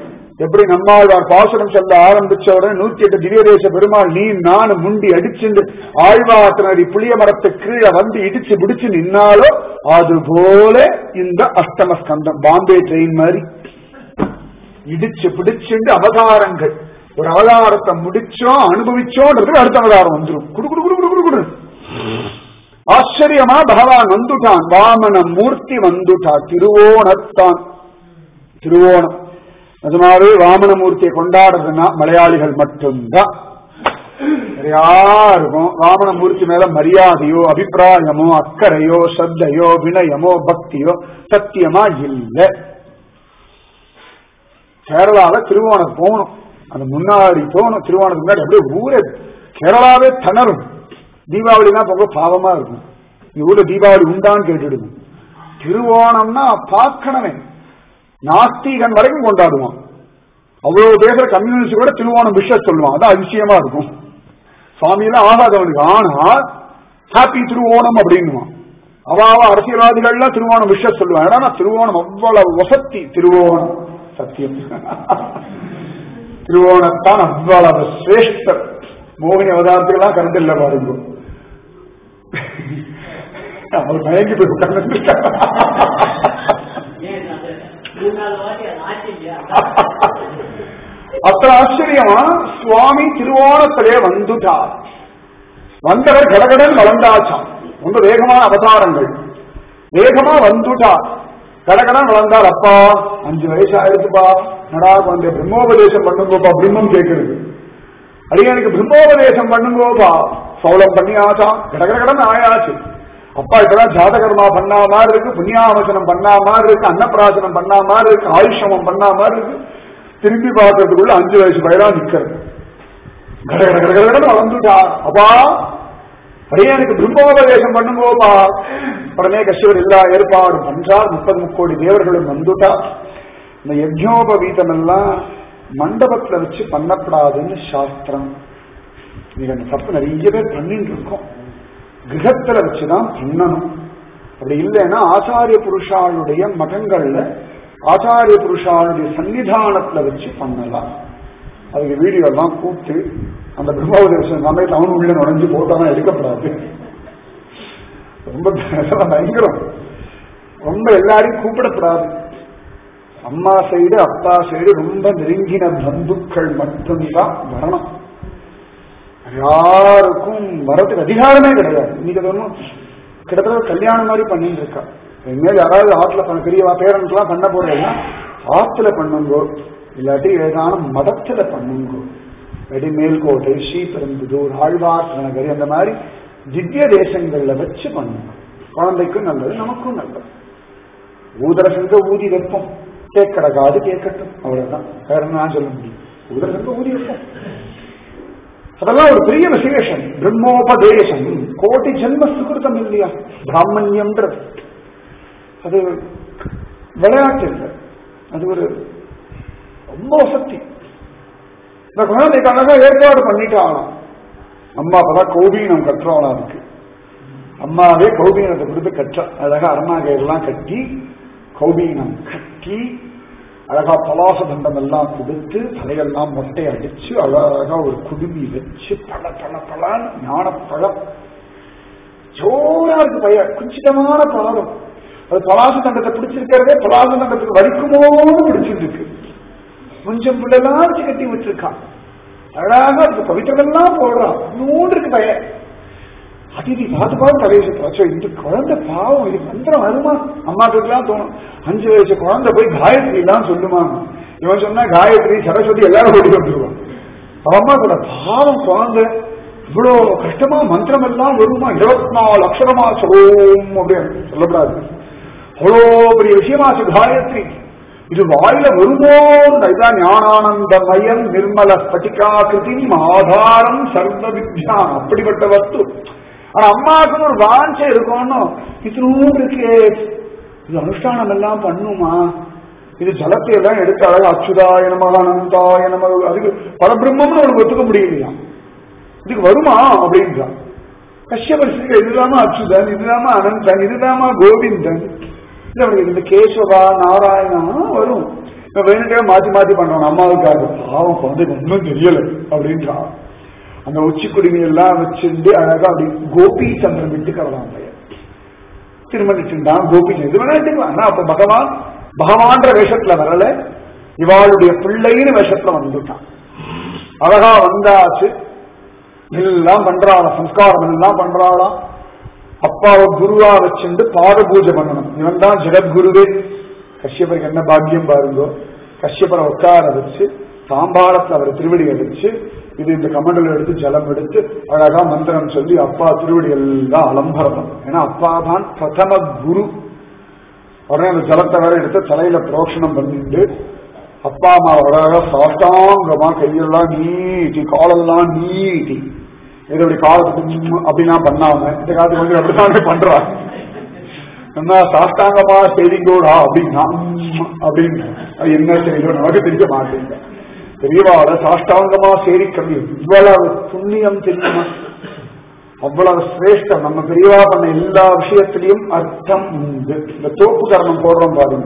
எப்படி நம்மாழ்வார் பாசுரம் சொல்ல ஆரம்பிச்ச உடனே நூத்தி எட்டு திவ்யதேச பெருமாள் நீ நானு முண்டி அடிச்சுண்டு ஆழ்வாத்தினரி புளிய மரத்து கீழே வந்து இடிச்சு பிடிச்சு நின்னாலோ அது போல இந்த அஷ்டம ஸ்கந்தம் பாம்பே ட்ரெயின் மாதிரி இடிச்சு பிடிச்சுண்டு அவதாரங்கள் ஒரு அவதாரத்தை முடிச்சோம் அனுபவிச்சோன்றதுக்கு அடுத்த அவதாரம் வந்துடும் குடு குடு குடு குடு குடு குடு ஆச்சரியமா பகவான் வந்துட்டான் வாமன மூர்த்தி வந்துட்டா திருவோணத்தான் திருவோணம் அதனாலே வாமனமூர்த்தியை கொண்டாடுறதுன்னா மலையாளிகள் மட்டும்தான் வேற யாருக்கும் வாமனமூர்த்தி மேல மரியாதையோ அபிப்பிராயமோ அக்கறையோ சத்தையோ வினயமோ பக்தியோ சத்தியமா இல்லை கேரளால திருவோணம் போகணும் அந்த முன்னாடி போகணும் திருவோணத்துக்கு முன்னாடி அப்படியே ஊரே கேரளாவே திணறும் தீபாவளினா போக பாவமா இருக்கும் இந்த ஊர்ல தீபாவளி உண்டான்னு கேட்டுடுங்க திருவோணம்னா பார்க்கணுமே நாஸ்திகன் வரைக்கும் கொண்டாடுவான் அவ்வளவு பேசுற கம்யூனிஸ்ட் கூட திருவோணம் விஷயம் சொல்லுவான் அதான் அதிசயமா இருக்கும் சுவாமியெல்லாம் ஆகாதவனுக்கு ஆனா ஹாப்பி திருவோணம் அப்படின்னுவான் அவாவ அரசியல்வாதிகள்லாம் திருவோணம் விஷயம் சொல்லுவான் ஏன்னா திருவோணம் அவ்வளவு வசத்தி திருவோணம் சத்தியம் திருவோணத்தான் அவ்வளவு சிரேஷ்டர் மோகினி அவதாரத்துக்கெல்லாம் கருத்து இல்லை பாருங்க அவர் மயங்கி போய் உட்கார்ந்து அத்த ஆச்சரியமா சுவாமி திருவோணத்திலே வந்துட்டார் வந்தவர் கடகடன் வளர்ந்தாச்சாம் ரொம்ப வேகமான அவதாரங்கள் வேகமா வந்துட்டார் கடகடன் வளர்ந்தார் அப்பா அஞ்சு வயசு ஆயிருக்குப்பா நடா குழந்தை பிரம்மோபதேசம் பண்ணுங்கோப்பா பிரம்மம் கேட்கிறது அடியனுக்கு பிரம்மோபதேசம் பண்ணுங்கோப்பா சௌலம் பண்ணியாச்சா கடகடகடன் ஆயாச்சு அப்பா இப்பதான் ஜாதகர்மா பண்ணா மாதிரி இருக்கு புண்ணியாவசனம் பண்ணா மாதிரி இருக்கு அன்னப்பிராசனம் பண்ணா மாதிரி இருக்கு ஆயுஷமம் பண்ணா மாதிரி இருக்கு திரும்பி பார்க்கறதுக்குள்ள அஞ்சு வயசு பயிரா நிக்கிறது கடகடகடகடன்னு வளர்ந்துட்டா அப்பா அடியனுக்கு பிரம்மோபதேசம் பண்ணுங்கோப்பா உடனே கஷ்யவர் எல்லா ஏற்பாடும் பண்றார் முப்பது முக்கோடி தேவர்களும் வந்துட்டா இந்த யஜ்னோபவீதம் எல்லாம் மண்டபத்துல வச்சு பண்ணப்படாதுன்னு சாஸ்திரம் நீங்க அந்த தப்பு நிறைய பேர் பண்ணிட்டு இருக்கோம் கிரகத்துல வச்சுதான் பண்ணணும் அப்படி இல்லைன்னா ஆச்சாரிய புருஷாளுடைய மகங்கள்ல ஆச்சாரிய புருஷாளுடைய சன்னிதானத்துல வச்சு பண்ணலாம் அதுக்கு வீடியோ எல்லாம் கூப்பிட்டு அந்த பிரம்மோபதேசம் சமயத்தில் அவனு உள்ள நுழைஞ்சு போட்டாலும் எடுக்கப்படாது ரொம்ப அதெல்லாம் பயங்கரம் ரொம்ப எல்லாரையும் கூப்பிடப்படாது அம்மா சைடு அப்பா சைடு ரொம்ப நெருங்கின பந்துக்கள் மட்டும்தான் வரணும் யாருக்கும் வரதுக்கு அதிகாரமே கிடையாது இன்னைக்கு அது ஒன்றும் கிட்டத்தட்ட கல்யாணம் மாதிரி பண்ணிட்டு இருக்கா இனிமேல் யாராவது ஆத்துல பண்ண பெரிய பேரண்ட்லாம் பண்ண போறீங்கன்னா ஆத்துல பண்ணுங்கோ இல்லாட்டி ஏதானும் மதத்துல பண்ணுங்கோ இல்லாட்டி மேல்கோட்டை ஸ்ரீபெரும்புதூர் ஆழ்வார் நகரி அந்த மாதிரி திவ்ய தேசங்கள்ல வச்சு பண்ணுங்க குழந்தைக்கும் நல்லது நமக்கும் நல்லது ஊதர சங்க ஊதி வைப்போம் கேட்கற காது கேட்கட்டும் அவ்வளவுதான் வேற என்ன நான் சொல்ல முடியும் ஊதர சங்க ஊதி வைப்போம் அதெல்லாம் ஒரு பெரிய விசேஷம் பிரம்மோபதேசம் கோட்டி ஜென்ம சுகிருத்தம் இல்லையா பிராமணியம்ன்றது அது விளையாட்டு இல்லை அது ஒரு ரொம்ப வசதி இந்த குழந்தைக்கு அழகா ஏற்பாடு பண்ணிட்டாங்களாம் அம்மா அப்பதான் கௌபீனம் கட்டுறவனா இருக்கு அம்மாவே கௌபீனத்தை கொடுத்து கற்ற அழகா அருணாகரெல்லாம் கட்டி கௌபீனம் கட்டி அழகா பலாச தண்டம் எல்லாம் கொடுத்து தலையெல்லாம் மொட்டை அடிச்சு அழகா ஒரு குடுமி வச்சு பல பல பலான் ஞானப்பழம் ஜோரா இருக்கு பைய குச்சிதமான பழம் அது பலாச தண்டத்தை பிடிச்சிருக்கிறதே பலாச தண்டத்துக்கு வலிக்குமோன்னு பிடிச்சிருக்கு கொஞ்சம் பிள்ளைலாம் வச்சு கட்டி விட்டுருக்கான் அழகா இருக்கு பவித்திரமெல்லாம் போடுறான் நூறு இருக்கு பையன் அதிதி பார்த்து பார்த்து தலையை சுத்தம் இந்த குழந்தை பாவம் இது மந்திரம் வருமா அம்மாக்குலாம் தோணும் அஞ்சு வயசு குழந்தை போய் காயத்ரி எல்லாம் சொல்லுமா இவன் சொன்னா காயத்ரி சரஸ்வதி எல்லாரும் ஓடி வந்துருவான் அவன் அம்மா கூட பாவம் குழந்தை இவ்வளவு கஷ்டமா மந்திரம் எல்லாம் வருமா இருபத்தி நாலு அக்ஷரமா சொல்லும் அப்படின்னு சொல்லக்கூடாது அவ்வளோ பெரிய விஷயமாச்சு காயத்ரி இது வாயில வருமோ இதுதான் ஞானானந்தமயம் நிர்மல ஸ்பட்டிகாக்கிருதி ஆதாரம் சர்வ வித்யான் அப்படிப்பட்ட வஸ்து ஆனா அம்மாவுக்கு ஒரு வாஞ்சை இருக்கும்னு இத்தினூர் இருக்கே இது அனுஷ்டானம் எல்லாம் பண்ணுமா இது ஜலத்தை எல்லாம் எடுத்து அழகா அச்சுதாய நமக அனந்தாய நமக அதுக்கு பரபிரம்மம்னு உனக்கு ஒத்துக்க முடியலையா இதுக்கு வருமா அப்படின்றான் கஷ்யபரிசுக்கு இதுதாமா அச்சுதன் இதுதாமா அனந்தன் இதுதாமா கோவிந்தன் இது அவனுக்கு இந்த கேசவா நாராயணா வரும் இப்ப வேணுட்டே மாத்தி மாத்தி பண்றான் அம்மாவுக்காக பாவம் குழந்தைக்கு ஒன்றும் தெரியல அப்படின்றான் அந்த உச்சி குடுமி எல்லாம் வச்சிருந்து அழகா அப்படி கோபி சந்திரன் விட்டு கவலாம் பையன் திருமணிச்சுட்டான் கோபி இது வேணா எடுத்துக்கலாம் ஆனா அப்ப பகவான் பகவான்ற வேஷத்துல வரல இவாளுடைய பிள்ளைன்னு வேஷத்துல வந்துட்டான் அழகா வந்தாச்சு எல்லாம் பண்றாளாம் சம்ஸ்காரம் எல்லாம் பண்றாளாம் அப்பாவை குருவா வச்சுண்டு பாத பூஜை பண்ணணும் இவன் தான் ஜெகத்குருவே கஷ்யபருக்கு என்ன பாக்கியம் பாருங்கோ கஷ்யபரை உட்கார வச்சு தாம்பாளத்துல அவர் திருவடியை வச்சு இது இந்த கமண்டல எடுத்து ஜலம் எடுத்து அழகா மந்திரம் சொல்லி அப்பா திருவடி எல்லாம் அலம்பரம் ஏன்னா அப்பா தான் பிரதம குரு உடனே அந்த ஜலத்தை வேற எடுத்து தலையில புரோஷனம் பண்ணிட்டு அப்பா அம்மா அழகா சாஷ்டாங்கமா கையெல்லாம் நீட்டி காலெல்லாம் நீட்டி இது இப்படி காலத்துக்கு ம் அப்படிலாம் பண்ணாம இந்த காலத்துக்கு வந்து அப்படித்தான் பண்றாங்க என்ன சாஷ்டாங்கமா செய்திங்கோடா அப்படின்னா ம் அப்படின்னு அது என்ன செய்தோ நமக்கு தெரிய மாட்டேங்க பெரியவாள சாஷ்டாங்கமா சேரிக்கவி இவ்வளவு புண்ணியம் தெரியுமா அவ்வளவு சிரேஷ்டம் நம்ம பெரியவா பண்ண எல்லா விஷயத்திலையும் அர்த்தம் உண்டு இந்த தோப்பு கரணம் போடுறோம் பாருங்க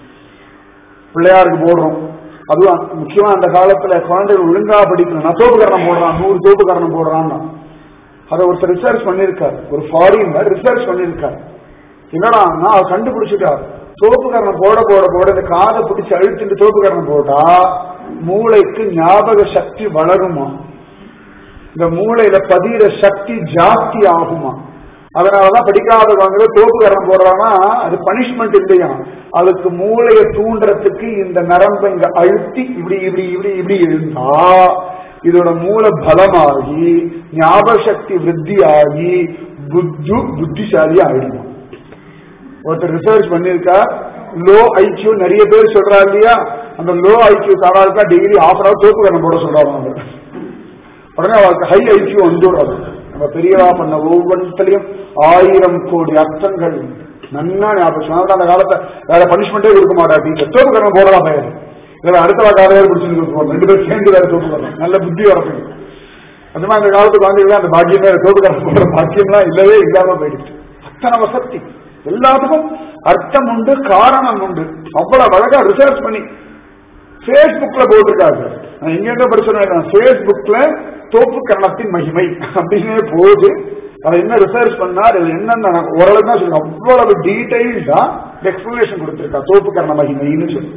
பிள்ளையாருக்கு போடுறோம் அதுவும் முக்கியமா அந்த காலத்துல குழந்தைகள் ஒழுங்கா படிக்கணும் நான் தோப்பு கரணம் போடுறான் நூறு தோப்பு கரணம் போடுறான்னா அதை ஒருத்தர் ரிசர்ச் பண்ணிருக்காரு ஒரு ஃபாரின்ல ரிசர்ச் பண்ணிருக்காரு என்னடா அவர் கண்டுபிடிச்சிட்டார் தோப்பு கரணம் போட போட போட இந்த காதை பிடிச்சு அழுத்திட்டு தோப்பு கரணம் போட்டா மூளைக்கு ஞாபக சக்தி வளருமா இந்த மூளையில பதிகிற சக்தி ஜாஸ்தி ஆகுமா அதனாலதான் படிக்காதவங்க தோப்பு கரணம் போடுறாங்கன்னா அது பனிஷ்மெண்ட் இல்லையா அதுக்கு மூளையை தூண்டுறதுக்கு இந்த நரம்பை இங்க அழுத்தி இப்படி இப்படி இப்படி இப்படி இருந்தா இதோட மூளை பலமாகி ஞாபக சக்தி விருத்தி ஆகி புத்து புத்திசாலி ஆயிடும் ஒருத்தர் ரிசர்ச் பண்ணிருக்கா லோ ஐக்கியூ நிறைய பேர் சொல்றா இல்லையா அந்த லோ ஐக்கியூ காராளுக்கா டெய்லி ஆஃப் அன் அவர் தோப்பு கண்ணம் போட சொல்றாங்க அவங்க உடனே அவருக்கு ஹை ஐக்கியூ வந்துடும் நம்ம பெரியவா பண்ண ஒவ்வொன்றத்திலையும் ஆயிரம் கோடி அர்த்தங்கள் நன்னா ஞாபகம் அந்த காலத்தை வேற பனிஷ்மெண்டே கொடுக்க மாட்டாட்டி தோப்பு கண்ணம் போடலாம் பயிர் இதுல அடுத்த காலையே பிடிச்சிட்டு கொடுப்போம் ரெண்டு பேரும் சேர்ந்து வேற தோப்பு கண்ணம் நல்ல புத்தி வரணும் அந்த மாதிரி அந்த காலத்து குழந்தைகள் அந்த பாக்கியமே தோப்பு கண்ணம் போடுற பாக்கியம்லாம் இல்லவே இல்லாம போயிடுச்சு அத்தனை வசதி எல்லாத்துக்கும் அர்த்தம் உண்டு காரணம் உண்டு அவ்வளவு அழகா ரிசர்ச் பண்ணி பேஸ்புக்ல போட்டிருக்காரு நான் எங்க எங்க படிச்சேன் பேஸ்புக்ல தோப்பு கரணத்தின் மகிமை அப்படின்னு போது அதை என்ன ரிசர்ச் பண்ணார் இது என்னென்ன ஓரளவு தான் சொல்லுங்க அவ்வளவு டீடைல்டா எக்ஸ்பிளேஷன் கொடுத்திருக்கா தோப்பு கரண மகிமைன்னு சொல்லி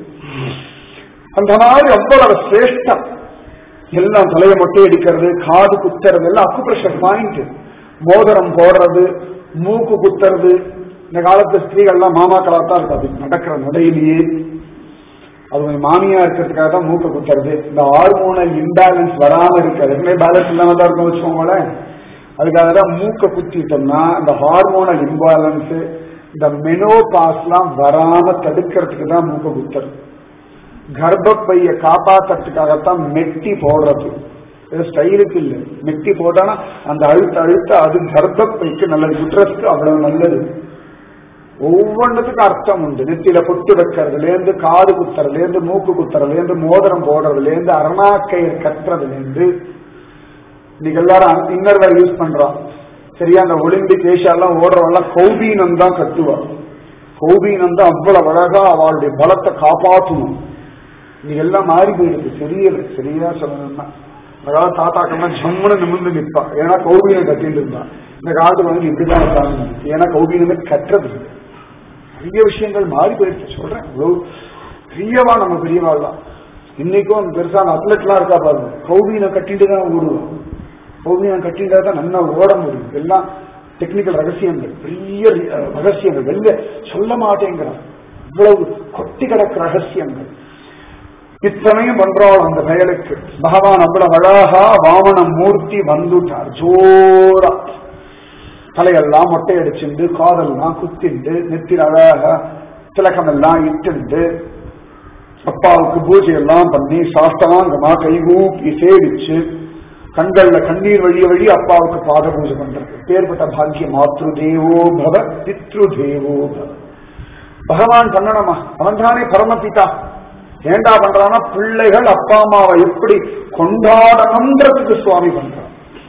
அந்த மாதிரி அவ்வளவு சிரேஷ்டம் எல்லாம் தலையை மொட்டை அடிக்கிறது காது குத்துறது எல்லாம் அக்குப்ரெஷர் பாயிண்ட் மோதிரம் போடுறது மூக்கு குத்துறது இந்த காலத்து ஸ்திரீகள்லாம் மாமாக்களா தான் இருக்காது நடக்கிற நடையிலேயே அது கொஞ்சம் மாமியா இருக்கிறதுக்காக தான் மூக்க குத்துறது இந்த ஹார்மோனல் இம்பேலன்ஸ் வராம இருக்கிறது எப்பவுமே பேலன்ஸ் இல்லாம தான் இருக்கும் வச்சுக்கோங்களேன் அதுக்காக தான் மூக்க குத்திட்டோம்னா இந்த ஹார்மோனல் இம்பேலன்ஸ் இந்த மெனோபாஸ்லாம் வராம தடுக்கிறதுக்கு தான் மூக்க குத்துறது கர்ப்பப்பைய காப்பாத்துறதுக்காகத்தான் மெட்டி போடுறது இது ஸ்டைலுக்கு இல்ல மெட்டி போட்டானா அந்த அழுத்த அழுத்த அது கர்ப்பப்பைக்கு நல்லது குட்ரஸ்க்கு அவ்வளவு நல்லது ஒவ்வொன்றுத்துக்கும் அர்த்தம் உண்டு நெத்தியில பொட்டு வைக்கிறதுல இருந்து காது குத்துறதுல இருந்து மூக்கு குத்துறதுல இருந்து மோதிரம் போடுறதுல இருந்து அரணாக்கயிறு கட்டுறதுல இருந்து இன்னைக்கு எல்லாரும் இன்னர் வேர் யூஸ் பண்றான் சரியா அந்த ஒலிம்பிக் ஏஷியாலாம் ஓடுறவெல்லாம் கௌபீனம் தான் கட்டுவா கௌபீனம் தான் அவ்வளவு அழகா அவளுடைய பலத்தை காப்பாற்றணும் இன்னைக்கு எல்லாம் மாறி போயிடுது தெரியல சரியா சொல்லணும்னா அதாவது தாத்தாக்கள்லாம் ஜம்முன்னு நிமிர்ந்து நிற்பா ஏன்னா கௌபீனம் கட்டிட்டு இருந்தான் இந்த காலத்துல வந்து இப்படிதான் இருக்காங்க ஏன்னா கௌபீனமே கட்டுறது இல்லை நிறைய விஷயங்கள் மாறி போயிடுச்சு சொல்றேன் இவ்வளவு பெரியவா நம்ம பெரியவாள் தான் இன்னைக்கும் பெருசா அந்த அத்லெட்லாம் இருக்கா பாருங்க கௌபீனம் கட்டிட்டு தான் ஓடுவோம் கௌபீனம் கட்டிட்டா தான் நல்லா ஓட முடியும் எல்லாம் டெக்னிக்கல் ரகசியங்கள் பெரிய ரகசியங்கள் வெளில சொல்ல மாட்டேங்கிறான் இவ்வளவு கொட்டி கிடக்கு ரகசியங்கள் இத்தனையும் பண்றாள் அந்த செயலுக்கு பகவான் அவ்வளவு அழகா வாமன மூர்த்தி வந்துட்டார் ஜோரா தலையெல்லாம் மொட்டை அடிச்சுண்டு காதெல்லாம் குத்திண்டு நெத்தில அழகா திலகம் எல்லாம் இட்டுண்டு அப்பாவுக்கு பூஜை எல்லாம் பண்ணி சாஸ்தாங்கமா கைகூப்பி சேவிச்சு கண்கள்ல கண்ணீர் வழிய வழி அப்பாவுக்கு பாத பூஜை பண்றது பேர்பட்ட பாக்கியம் மாத்ரு தேவோ பவ பித்ரு தேவோ பவ பகவான் பண்ணணுமா அவன் தானே பரமபிதா ஏண்டா பண்றான்னா பிள்ளைகள் அப்பா அம்மாவை எப்படி கொண்டாடணுன்றதுக்கு சுவாமி பண்றான்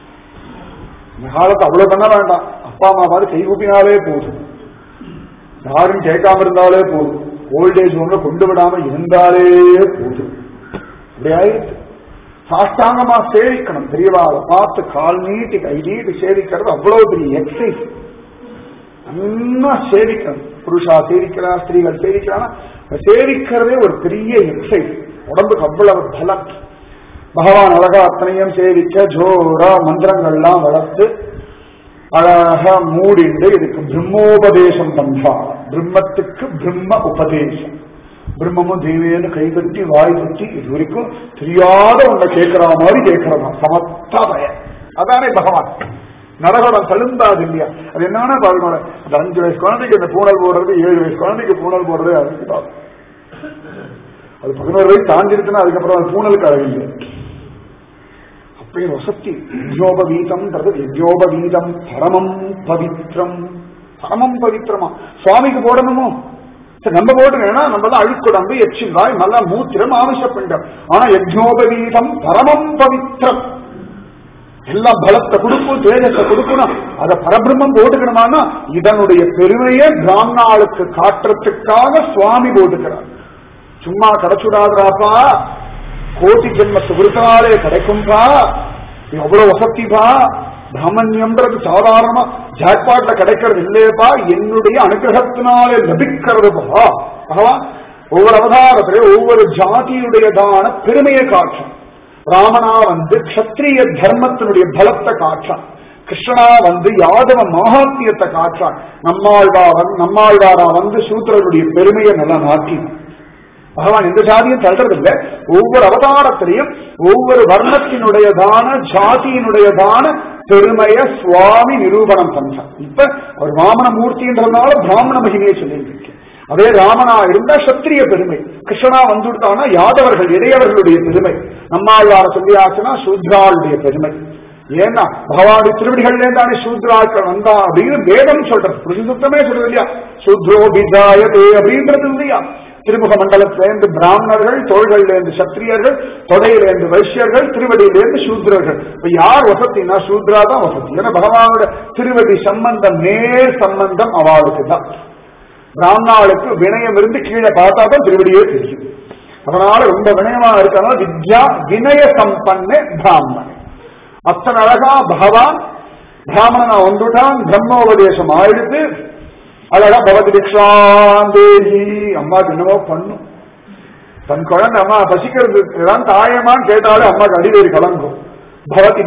இந்த காலத்து அவ்வளவு பண்ண வேண்டாம் அப்பா அம்மா பார்த்து கை கூப்பினாலே போதும் யாரும் கேட்காம இருந்தாலே போதும் ஓல்டேஜ் ஹோம்ல கொண்டு விடாம இருந்தாலே போதும் அப்படி ஆயிடுச்சு சாஷ்டாங்கமா சேவிக்கணும் பெரியவாவை பார்த்து கால் நீட்டி கை நீட்டி சேவிக்கிறது அவ்வளவு பெரிய எக்ஸசைஸ் நல்லா சேவிக்கணும் புருஷா சேவிக்கிறா ஸ்திரீகள் சேவிக்கிறானா சேவிக்கிறதே ஒரு பெரிய எக்ஸசைஸ் உடம்புக்கு அவ்வளவு பலம் பகவான் அழகா அத்தனையும் சேவிக்க ஜோரா மந்திரங்கள்லாம் வளர்த்து அழகா மூடிண்டு இதுக்கு பிரம்மோபதேசம் பண்றா பிரம்மத்துக்கு பிரம்ம உபதேசம் பிரம்மமும் தெய்வேன்னு கைகட்டி வாய் கட்டி இது வரைக்கும் தெரியாத ஒன்றை கேட்கிற மாதிரி கேட்கிறதா சமத்தா பயம் அதானே பகவான் நரகடம் தழுந்தாது இல்லையா அது என்னன்னா பாருங்க அந்த அஞ்சு வயசு குழந்தைக்கு அந்த பூனல் போடுறது ஏழு வயசு குழந்தைக்கு பூனல் போடுறது அதுக்கு அது பதினோரு வயசு தாண்டிடுச்சுன்னா அதுக்கப்புறம் அது பூனலுக்கு அழகில்லை அப்படி வசத்தி யஜ்யோபவீதம்ன்றது யஜ்யோபவீதம் பரமம் பவித்ரம் பரமம் பவித்ரமா சுவாமிக்கு போடணுமோ சரி நம்ம போட்டுனா நம்ம தான் அழுக்குடம்பு எச்சிவாய் நல்லா மூத்திரம் ஆവശ്யப்பட்டோம் ஆனா யஜ்னோபவீதம் பரமம் பவித்ரம் எல்லாம் பலத்தை கொடுக்கும் தேஜத்தை கொடுக்கணும் அத பரபிரம்மம் போட்டுக்கணுமானா இதனுடைய பெருமையை பிராமணாளுக்கு காட்டுறதுக்காக சுவாமி போட்டுக்கிறார் சும்மா கிடைச்சுடாதாப்பா கோட்டி ஜென்ம சுகிருத்தனாலே கிடைக்கும்பா எவ்வளவு வசதிப்பா பிராமணியம்ன்றது சாதாரணமா ஜாக்பாட்ல கிடைக்கிறது இல்லையப்பா என்னுடைய அனுகிரகத்தினாலே லபிக்கிறதுப்பா பகவான் ஒவ்வொரு அவதாரத்திலே ஒவ்வொரு ஜாதியுடையதான பெருமையை காட்டும் ராமனா வந்து கஷத்திரிய தர்மத்தினுடைய பலத்தை காற்றான் கிருஷ்ணனா வந்து யாதவ மகாத்மியத்தை காற்றான் நம்மாழ்வாரன் நம்மாழ்வாரா வந்து சூத்திரனுடைய பெருமையை நல்லா நாட்டினான் பகவான் எந்த ஜாதியும் தள்ளுறது இல்லை ஒவ்வொரு அவதாரத்திலையும் ஒவ்வொரு வர்ணத்தினுடையதான ஜாதியினுடையதான பெருமைய சுவாமி நிரூபணம் பண்றான் இப்ப அவர் வாமன மூர்த்தின்றதுனால பிராமண மகிமையை சொல்லிட்டு அதே ராமனா இருந்தா சத்திரிய பெருமை கிருஷ்ணனா வந்துட்டானா யாதவர்கள் இடையவர்களுடைய பெருமை நம்மாழ்வார சொல்லியாச்சுன்னா சூத்ராளுடைய பெருமை ஏன்னா பகவானுடைய திருவடிகள்ல தானே சூத்ராக்கள் வந்தா அப்படின்னு வேதம் சொல்றது புருஷசுத்தமே சொல்றது இல்லையா சூத்ரோ பிஜாயதே அப்படின்றது இல்லையா திருமுக மண்டலத்திலேருந்து பிராமணர்கள் தோள்களிலிருந்து சத்திரியர்கள் தொடையிலிருந்து வைசியர்கள் திருவடியிலிருந்து சூத்ரர்கள் இப்ப யார் வசத்தினா சூத்ரா தான் வசதி ஏன்னா பகவானோட திருவடி சம்பந்தம் நேர் சம்பந்தம் அவளுக்கு தான் பிராமணாளுக்கு வினயம் இருந்து கீழே பார்த்தா தான் திருவடியே தெரியும் அதனால ரொம்ப வினயமா இருக்கனால வித்யா வினய சம்பன்ன பிராமணன் அத்தனை அழகா பகவான் பிராமணனா வந்துட்டான் பிரம்மோபதேசம் ஆயிடுத்து அழகா பகவதி திக்ஷாந்தேகி அம்மாக்கு என்னமோ பண்ணும் தன் குழந்தை அம்மா பசிக்கிறது தான் தாயமான்னு கேட்டாலே அம்மாக்கு அடிவேறு கலங்கும் பகவதி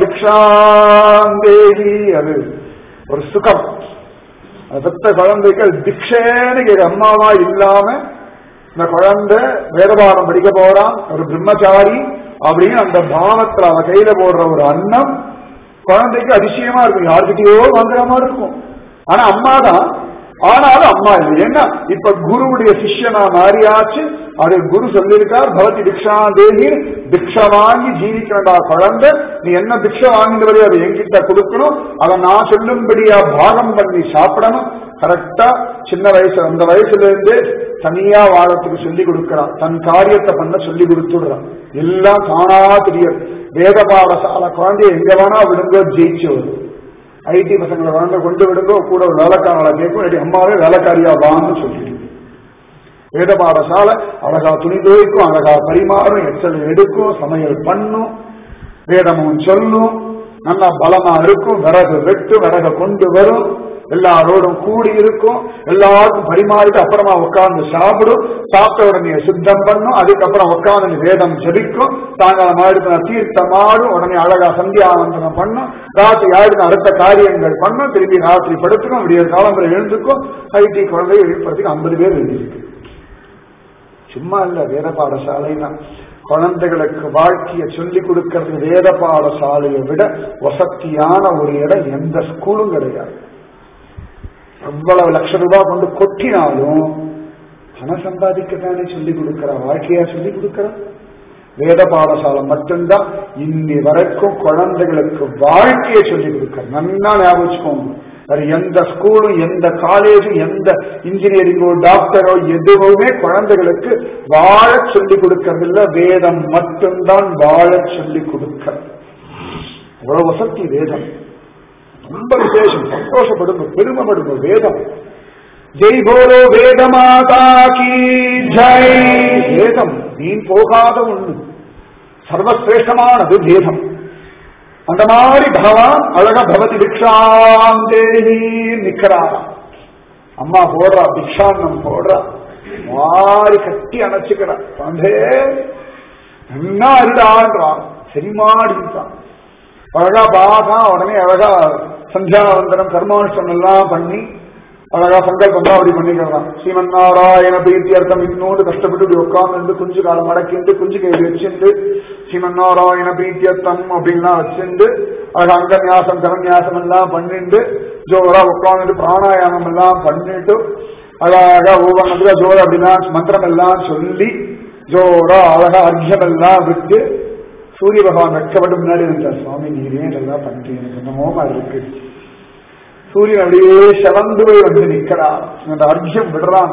திக்ஷாந்தேகி அது ஒரு சுகம் பெத்த குழந்தைகள் திக்ஷேன்னு கேட்க அம்மாவா இல்லாம இந்த குழந்தை வேதபாடம் படிக்க போறான் ஒரு பிரம்மச்சாரி அப்படின்னு அந்த பாவத்துல அவ கையில போடுற ஒரு அன்னம் குழந்தைக்கு அதிசயமா இருக்கும் யாருக்கிட்டயோ வாங்குற மாதிரி இருக்கும் ஆனா அம்மா தான் ஆனாலும் அம்மா இல்லை ஏன்னா இப்ப குருவுடைய சிஷ்யனா மாறியாச்சு அது குரு சொல்லியிருக்கார் பகவதி திக்ஷா தேவி திக்ஷ வாங்கி ஜீவிக்கிறடா குழந்தை நீ என்ன திக்ஷ வாங்கினவரே அதை என்கிட்ட கொடுக்கணும் அதை நான் சொல்லும்படியா பாகம் பண்ணி சாப்பிடணும் கரெக்டா சின்ன வயசு அந்த வயசுல இருந்தே தனியா வாழத்துக்கு சொல்லி கொடுக்கிறான் தன் காரியத்தை பண்ண சொல்லி கொடுத்துடுறான் எல்லாம் தானா தெரியும் வேத பாடசாலை குழந்தைய எங்க வேணா விடுங்கோ ஜெயிச்சு வரும் ஐடி பசங்களை வாழ்ந்த கொண்டு விடுங்கோ கூட ஒரு வேலைக்காரங்களை கேட்கும் இல்லாட்டி அம்மாவே வேலைக்காரியா வான்னு சொல்லிட்டு வேத பாடசாலை அழகா துணி துவைக்கும் அழகா பரிமாறும் எச்சல் எடுக்கும் சமையல் பண்ணும் வேதமும் சொல்லும் நல்லா பலமா இருக்கும் விறகு வெட்டு விறக கொண்டு வரும் எல்லாரோடும் கூடி இருக்கும் எல்லாருக்கும் பரிமாறிட்டு அப்புறமா உட்கார்ந்து சாப்பிடும் சாப்பிட்ட உடனே சுத்தம் பண்ணும் அதுக்கப்புறம் உட்கார்ந்து வேதம் ஜபிக்கும் சாயங்காலம் ஆயிடுச்சுனா தீர்த்தம் ஆடும் உடனே அழகா சந்தியாவந்தனம் பண்ணும் ராத்திரி ஆயிடுச்சு அடுத்த காரியங்கள் பண்ணும் திரும்பி ராத்திரி படுத்துக்கும் விடிய காலம்பரை எழுந்துக்கும் ஐடி குழந்தை எழுப்புறதுக்கு ஐம்பது பேர் எழுதியிருக்கு சும்மா இல்ல வேத பாடசாலைனா குழந்தைகளுக்கு வாழ்க்கையை சொல்லி கொடுக்கறது வேத பாடசாலையை விட வசத்தியான ஒரு இடம் எந்த ஸ்கூலும் கிடையாது எவ்வளவு லட்ச ரூபாய் கொண்டு கொட்டினாலும் பணம் சம்பாதிக்கத்தானே சொல்லி கொடுக்கிற வாழ்க்கையா சொல்லி கொடுக்கிற வேத பாடசாலை மட்டும்தான் இன்னி வரைக்கும் குழந்தைகளுக்கு வாழ்க்கையை சொல்லி கொடுக்கிற நல்லா ஞாபகம் வச்சுக்கோங்க வேற எந்த ஸ்கூலும் எந்த காலேஜும் எந்த இன்ஜினியரிங்கோ டாக்டரோ எதுவுமே குழந்தைகளுக்கு வாழ சொல்லி கொடுக்கறது இல்ல வேதம் மட்டும்தான் வாழ சொல்லி கொடுக்க அவ்வளவு வசதி வேதம் ரொம்ப விசேஷம் சந்தோஷப்படுங்க பெருமைப்படுங்க வேதம் ஜெய் போலோ வேத மாதா கி ஜெய் வேதம் வீண் போகாத ஒண்ணு சர்வசிரேஷ்டமானது வேதம் அந்த மாதிரி பகவான் அழக பவதி பிக்ஷாந்தேஹி நிக்கிறாரா அம்மா போடுறா பிக்ஷாந்தம் போடுறா மாறி கட்டி அணைச்சுக்கிறா தந்தே என்ன அருடான்றான் செரிமாடின்றான் அழகா பாகா உடனே அழகா சந்தியாவந்தனம் கர்மானுஷ்டம் எல்லாம் பண்ணி அழகா சங்கல்பம் தான் அப்படி பண்ணிக்கிறான் ஸ்ரீமன் நாராயண பிரீத்தியர்த்தம் இன்னொன்று கஷ்டப்பட்டு இப்படி உட்கார்ந்து குஞ்சு காலம் மடக்கிண்டு குஞ்சு கை வச்சுண்டு ஸ்ரீமன் நாராயண பிரீத்தியர்த்தம் அப்படின்லாம் வச்சுண்டு அழகா அங்கன்யாசம் கரன்யாசம் எல்லாம் பண்ணிண்டு ஜோரா உட்கார்ந்துட்டு பிராணாயாமம் எல்லாம் பண்ணிட்டு அழகா ஒவ்வொன்றுல ஜோரா அப்படிலாம் மந்திரம் எல்லாம் சொல்லி ஜோரா அழகா அர்ஜம் எல்லாம் விட்டு சூரிய பகவான் வெட்கப்பட்டு முன்னாடி இருந்தார் சுவாமி நீரே இதெல்லாம் பண்றீங்க எனக்கு என்னமோமா இருக்கு சூரியன் அப்படியே செவந்து போய் வந்து நிக்கிறான் அந்த அர்ஜம் விடுறான்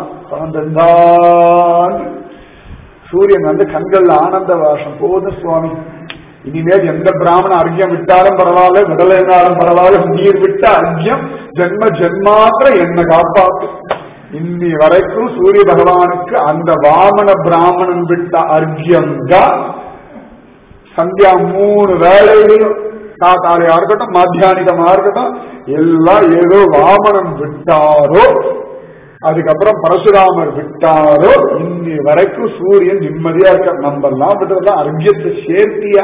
பறந்தான் சூரியன் வந்து கண்கள்ல ஆனந்த வாசம் போதும் சுவாமி இனிமேல் எந்த பிராமண அர்ஜம் விட்டாலும் பரவாயில்ல விடலைனாலும் பரவாயில்ல நீர் விட்ட அர்ஜம் ஜென்ம ஜென்மாத்திர என்ன காப்பாத்து இன்னி வரைக்கும் சூரிய பகவானுக்கு அந்த வாமன பிராமணன் விட்ட அர்ஜம் தான் சந்தியா மூணு வேலையிலையும் காத்தாலையா இருக்கட்டும் மத்தியானிகமா இருக்கட்டும் எல்லாம் ஏதோ வாமனம் விட்டாரோ அதுக்கப்புறம் பரசுராமர் விட்டாரோ இன்னி வரைக்கும் சூரியன் நிம்மதியா இருக்க நம்ம எல்லாம் விட்டதெல்லாம் அர்க்கியத்தை சேர்த்தியா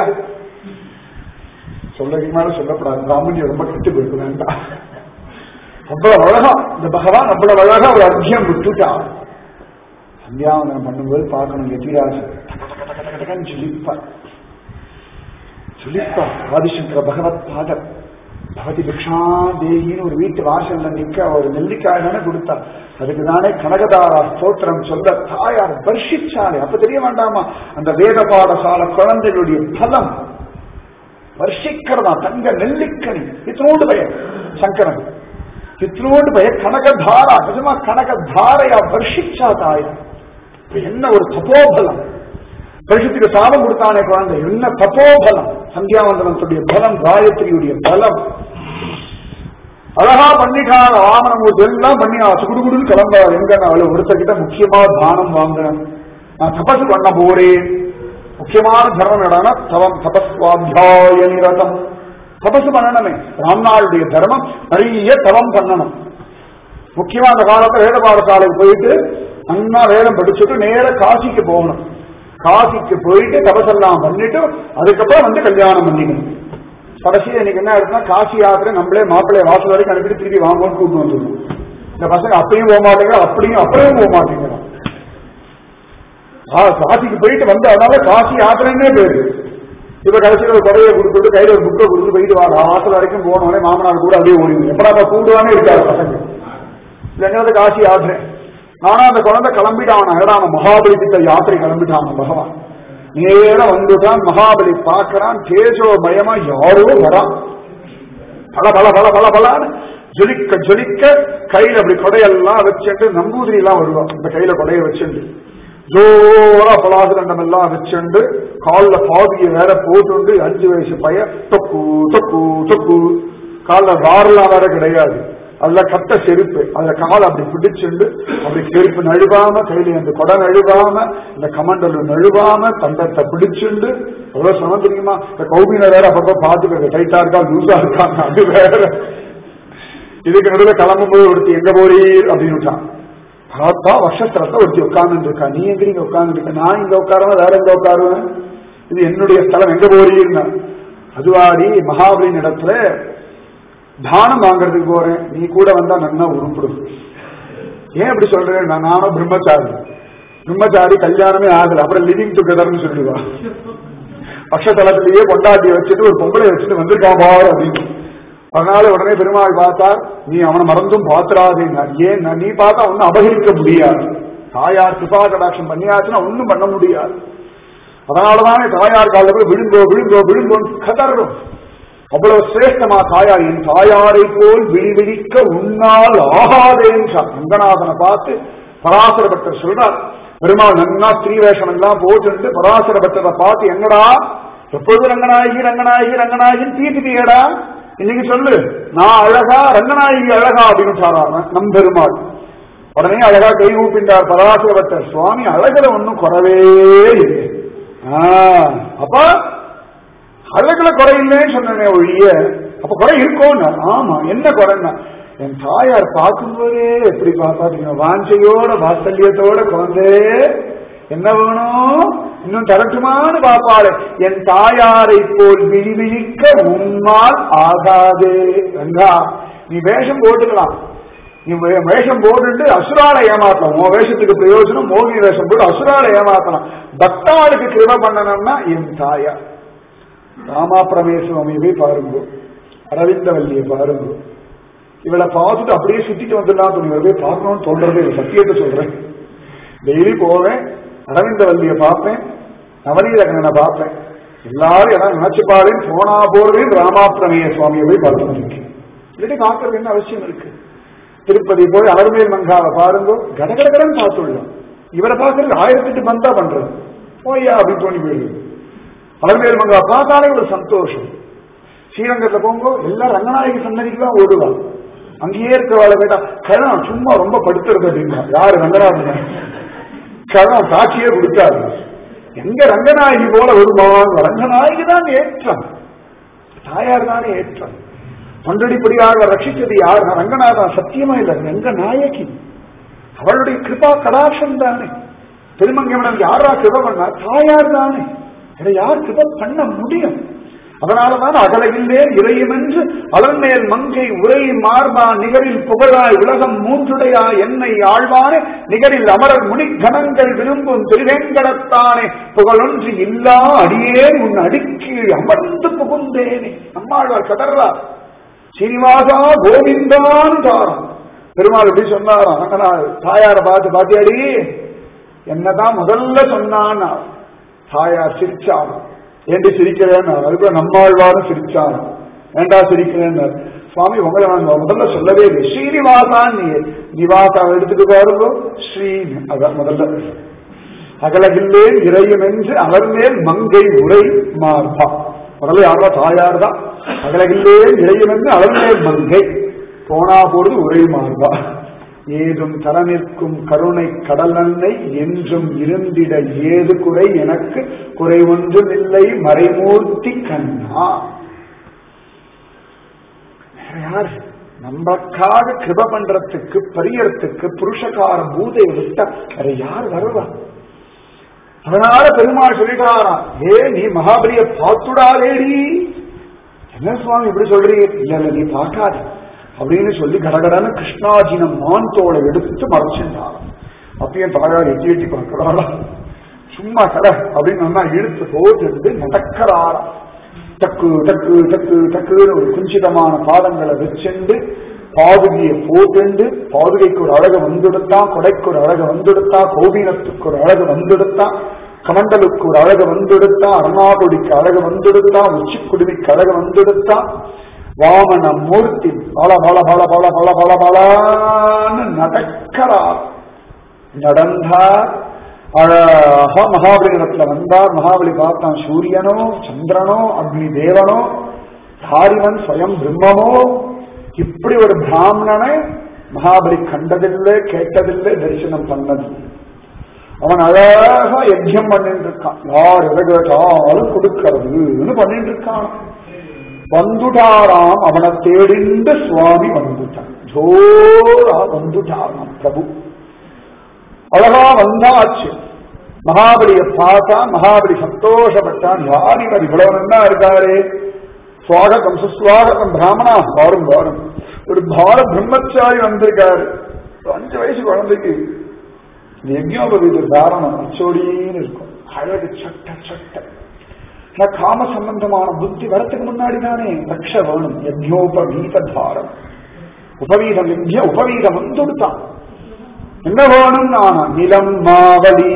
சொல்லதுக்கு மேல சொல்லப்படாது பிராமணியம் ரொம்ப கெட்டு போயிருக்கு வேண்டாம் அவ்வளவு அழகா இந்த பகவான் அவ்வளவு அழகா ஒரு அர்க்கியம் விட்டுட்டான் சந்தியாவந்தனம் பண்ணும்போது பார்க்கணும் எதிராஜன் ஜிலிப்பார் சொல்லிப்பா ஆதிசங்கர பகவத் பாதர் பகவதி பிக்ஷா தேகின்னு ஒரு வீட்டு வாசல்ல நிக்க ஒரு நெல்லிக்காய் தானே கொடுத்தா அதுக்கு தானே கனகதாரா ஸ்தோத்திரம் சொல்ல தாயார் வர்ஷிச்சாலே அப்ப தெரிய வேண்டாமா அந்த வேத பாடசால குழந்தைகளுடைய பலம் வர்ஷிக்கிறதா தங்க நெல்லிக்கனி இத்தனோண்டு பையன் சங்கரன் இத்தனோண்டு பையன் கனகதாரா நிஜமா கனகதாரையா வர்ஷிச்சா தாயார் இப்ப என்ன ஒரு தபோபலம் பரிசுத்துக்கு சாபம் கொடுத்தானே குழந்தை என்ன தப்போபலம் சந்தியாவந்தனத்துடைய பலம் காயத்ரியுடைய பலம் அழகா பண்ணிட்டான் வாமனமூர்த்தி எல்லாம் பண்ணி சுகுடுகுடுன்னு கிளம்பார் எங்க அவளை ஒருத்தர்கிட்ட முக்கியமா தானம் வாங்கினேன் நான் தபசு பண்ண போறேன் முக்கியமான தர்மம் என்னடா தவம் தபஸ்வாத்தியாய நிரதம் தபசு பண்ணணுமே ராம்நாளுடைய தர்மம் நிறைய தவம் பண்ணணும் முக்கியமா அந்த காலத்துல வேத பாடசாலைக்கு போயிட்டு அண்ணா வேதம் படிச்சுட்டு நேர காசிக்கு போகணும் காசிக்கு போயிட்டு தபசெல்லாம் பண்ணிட்டு அதுக்கப்புறம் வந்து கல்யாணம் பண்ணிக்கணும் கடைசியில் இன்னைக்கு என்ன ஆயிடுச்சுன்னா காசி யாத்திரை நம்மளே மாப்பிள்ளைய வாசல் வரைக்கும் அனுப்பிட்டு திருப்பி வாங்கன்னு கூட்டு வந்துடணும் இந்த பசங்க அப்பயும் போக மாட்டேங்கிறோம் அப்படியும் அப்படியும் போக மாட்டேங்கிறோம் காசிக்கு போயிட்டு வந்து அதனால காசி யாத்திரைன்னே பேரு இப்ப கடைசியில் ஒரு கொடையை கொடுத்துட்டு கையில ஒரு புக்கை கொடுத்து போயிட்டு வாங்க வாசல் வரைக்கும் போனோடனே மாமனார் கூட அப்படியே ஓடிடும் எப்படா கூடுவானே இருக்காரு பசங்க இல்லைங்கிறது காசி யாத்திரை ஆனா அந்த குழந்தை கிளம்பிட்டான் அவன் மகாபலி கிட்ட யாத்திரை கிளம்பிட்டான் பகவான் நேரம் வந்துதான் மகாபலி பார்க்கறான் தேஜோ பயமா யாரோ வரான் பல பல பல பல பலான்னு ஜொலிக்க ஜொலிக்க கையில அப்படி கொடையெல்லாம் வச்சுட்டு நம்பூதிரி எல்லாம் வருவான் இந்த கையில கொடையை வச்சுட்டு ஜோரா பலாசுரண்டம் எல்லாம் வச்சுண்டு கால்ல பாதியை வேற போட்டுண்டு அஞ்சு வயசு பையன் தொக்கு தொக்கு தொக்கு கால்ல வாரெல்லாம் வேற கிடையாது அதுல கட்ட செருப்பு அதுல காலை அப்படி பிடிச்சுண்டு அப்படி செருப்பு நழுவாம கையில அந்த குடம் நழுவாம இந்த கமண்டல் நழுவாம தண்டத்தை பிடிச்சுண்டு எவ்வளவு சமம் தெரியுமா இந்த கௌபின வேற அப்பப்ப பாத்துக்க டைட்டா இருக்கா லூசா இருக்காங்க அது வேற இதுக்கு நடுவில் கிளம்பும் போது ஒருத்தி எங்க போறீர் அப்படின்னு பார்த்தா வருஷஸ்தலத்தை ஒருத்தி உட்கார்ந்து இருக்கா நீ எங்க நீங்க உட்கார்ந்து இருக்க நான் இங்க உட்காருவேன் வேற எங்க உட்காருவேன் இது என்னுடைய ஸ்தலம் எங்க போறீர்னா அதுவாடி மகாபலியின் இடத்துல தானம் வாங்குறதுக்கு போறேன் நீ கூட வந்தா நன்னா உருப்பிடும் ஏன் அப்படி சொல்றேன் நான் நானும் பிரம்மச்சாரி பிரம்மச்சாரி கல்யாணமே ஆகல அப்புறம் லிவிங் டுகெதர்னு சொல்லிடுவா பக்ஷதலத்திலேயே கொண்டாட்டி வச்சுட்டு ஒரு பொம்பளை வச்சுட்டு வந்திருக்கான் பாரு அப்படின்னு அதனால உடனே பெருமாள் பார்த்தார் நீ அவனை மறந்தும் பாத்துறாதேங்க ஏன் நீ பார்த்தா ஒன்னும் அபகரிக்க முடியாது தாயார் கிருபா கடாட்சம் பண்ணியாச்சுன்னா ஒன்னும் பண்ண முடியாது அதனாலதானே தாயார் காலில் போய் விழுங்கோ விழுங்கோ விழுங்கோன்னு கதறணும் அவ்வளவு சிரேஷ்டமா தாயார் என் தாயாரை போல் விழிவிழிக்க உன்னால் ஆகாதேன்னு ரங்கநாதனை பார்த்து பராசர பக்தர் சொல்றார் பெருமாள் நன்னா ஸ்ரீவேஷம் எல்லாம் போட்டு பராசர பக்தரை பார்த்து என்னடா எப்பொழுது ரங்கநாயகி ரங்கநாயகி ரங்கநாயகின்னு தீட்டுட்டியடா இன்னைக்கு சொல்லு நான் அழகா ரங்கநாயகி அழகா அப்படின்னு சாராங்க நம் பெருமாள் உடனே அழகா கை ஊப்பின்றார் பராசரப்பட்டர் சுவாமி அழகுல ஒன்னும் குறவே இல்லை ஆ, அப்ப அழகுல குறை இல்லைன்னு சொன்னேனே ஒழிய அப்ப குறை இருக்கும்னா ஆமா என்ன குறைன்னா என் தாயார் பார்க்கும்போதே எப்படி பாப்பாத்தீங்க வாஞ்சையோட வாத்சல்யத்தோட குழந்தை என்ன வேணும் இன்னும் தரட்டுமான்னு பாப்பாளே என் தாயாரை போல் விழிவிழிக்க உன்னால் ஆகாதே ரங்கா நீ வேஷம் போட்டுக்கலாம் நீ வே- வேஷம் போட்டுட்டு அசுரால ஏமாத்தலாம் உன் வேஷத்துக்கு பிரயோஜனம் மோகினி வேஷம் போட்டு அசுரால ஏமாத்தலாம் பக்தாளுக்கு கிருப பண்ணணும்னா என் தாயார் ராமா பரமேஸ்வரமையவே பாருங்க அரவிந்தவல்லியை பாருங்க இவளை பார்த்துட்டு அப்படியே சுத்திட்டு வந்துடலாம் தோணி இவரை போய் பார்க்கணும்னு தோன்றதே இல்லை சத்தியத்தை சொல்றேன் டெய்லி போவேன் அரவிந்தவல்லியை பார்ப்பேன் நவநீதகண்ணனை பார்ப்பேன் எல்லாரும் எல்லாம் நினைச்சுப்பாளேன்னு போனா போறதையும் ராமாப்பிரமேய சுவாமியை போய் பார்த்து வந்திருக்கேன் இல்லாட்டி பார்க்கறது என்ன அவசியம் இருக்கு திருப்பதி போய் அலர்மேல் மங்காவை பாருங்க கடகடகடன் பார்த்துள்ளோம் இவரை பார்க்கறது ஆயிரத்தெட்டு பந்தா பண்றது போய்யா அப்படின்னு தோணி போயிடுது அலர்மேல் மங்கா பார்த்தாலே ஒரு சந்தோஷம் ஸ்ரீரங்கத்துல போங்க எல்லாம் ரங்கநாயகி சன்னதிக்கு தான் ஓடுவான் அங்கேயே இருக்கிறவாளை கேட்டா கழம் சும்மா ரொம்ப படுத்துறது அப்படின்னா யாரு ரங்கநாதன் கழம் சாட்சியே கொடுத்தாரு எங்க ரங்கநாயகி போல வருவான் ரங்கநாயகி தான் ஏற்றம் தாயார் தானே ஏற்றம் தொண்டடிப்படியாக ரட்சிச்சது யார் ரங்கநாதன் சத்தியமா இல்ல ரங்கநாயகி அவளுடைய கிருபா கடாட்சம் தானே திருமங்கமனம் யாரா கிருப பண்ணா தாயார் தானே இதை யார் கிருப பண்ண முடியும் அதனாலதான் அகலகில்லே இறையுமென்று அலர்மேல் மங்கை உரை மார்பா நிகரில் புகழாய் உலகம் மூன்றுடையா என்னை ஆழ்வானே நிகரில் அமரர் முனிகணங்கள் விரும்பும் திருவேங்கடத்தானே புகழொன்று இல்லா அடியேன் உன் அடிக்கீழ் அமர்ந்து புகுந்தேனே நம்மாழ்வார் கதர்றார் சீனிவாசா கோவிந்தான் தாரம் பெருமாள் எப்படி சொன்னாராம் ரங்கநாத தாயார பார்த்து பாத்தியாடி என்னதான் முதல்ல சொன்னான்னா தாயார் சிரிச்சாங்க ஏண்டி சிரிக்கிறேன்னு அதுக்குள்ள நம்மாழ்வாரும் சிரிச்சாங்க ஏண்டா சிரிக்கிறேன்னு சுவாமி உங்களை நான் முதல்ல சொல்லவே இல்லை ஸ்ரீனிவாசான் நீ நிவாசாவை எடுத்துட்டு பாருங்க ஸ்ரீ அதான் முதல்ல அகலகில்லே இறையும் என்று அலர்மேல் மங்கை உரை மார்பா முதல்ல யாரா தாயார் தான் அகலகில்லே இறையும் என்று அலர்மேல் மங்கை போனா பொழுது உரை மார்பா ஏதும் தர நிற்கும் கருணை கடலன்னை என்றும் இருந்திட ஏது குறை எனக்கு குறை ஒன்றும் இல்லை மறைமூர்த்தி கண்ணா வேற யாரு நமக்காக கிருப பண்றதுக்கு பரியறதுக்கு புருஷகார பூதை விட்ட வேற யார் வருவா அதனால பெருமாள் சொல்லிட்டாராம் ஏ நீ மகாபலிய பார்த்துடாதேடி என்ன சுவாமி இப்படி சொல்றீங்க இல்ல இல்ல நீ பார்க்காத அப்படின்னு சொல்லி கடகடன்னு கிருஷ்ணாஜினம் மான் தோலை எடுத்து மறைச்சிருந்தார் அப்பயும் தாயார் எட்டி எட்டி பார்க்கிறாளா சும்மா கடை அப்படின்னு நல்லா இழுத்து போட்டு நடக்கிறாரா டக்கு டக்கு டக்கு டக்குன்னு ஒரு குஞ்சிதமான பாதங்களை வச்சுண்டு பாதுகையை போட்டுண்டு பாதுகைக்கு ஒரு அழகு வந்துடுத்தான் கொடைக்கு ஒரு அழகு வந்துடுத்தான் கோபீனத்துக்கு ஒரு அழகு வந்துடுத்தான் கமண்டலுக்கு ஒரு அழகு வந்துடுத்தான் அருணாபுடிக்கு அழகு வந்துடுத்தான் உச்சிக்குடுமிக்கு அழகு வந்துடுத்தான் வாமன மூர்த்தி பல பல பல பல பல பல பலான்னு நடக்கிறார் நடந்தார் அழகா மகாபலிபுரத்துல வந்தார் மகாபலி பார்த்தான் சூரியனோ சந்திரனோ அக்னி தேவனோ தாரிவன் ஸ்வயம் பிரம்மமோ இப்படி ஒரு பிராமணனை மகாபலி கண்டதில்லை கேட்டதில்லை தரிசனம் பண்ணது அவன் அழகா யஜ்யம் பண்ணிட்டு இருக்கான் யார் எதை கேட்டாலும் கொடுக்கறதுன்னு பண்ணிட்டு இருக்கான் வந்துட்டாராம் அவனை தேடிந்து சுவாமி வந்துட்டான் ஜோரா வந்துட்டாராம் பிரபு அழகா வந்தாச்சு மகாபலியை பார்த்தா மகாபலி சந்தோஷப்பட்டான் யார் இவர் இவ்வளவு நன்னா இருக்காரு சுவாகதம் சுஸ்வாகதம் பிராமணா வாரும் வாரும் ஒரு பால பிரம்மச்சாரி வந்திருக்காரு ஒரு அஞ்சு வயசு குழந்தைக்கு யஜ்யோபவீத தாரணம் அச்சோடின்னு இருக்கும் அழகு சட்ட சட்ட ஆனா காம சம்பந்தமான புத்தி வரத்துக்கு முன்னாடி தானே ரக்ஷ வேணும் யஜ்யோபவீத தாரம் உபவீதம் யஜ்ய உபவீதம் வந்துடுத்தான் என்ன வேணும் நான் நிலம் மாவலி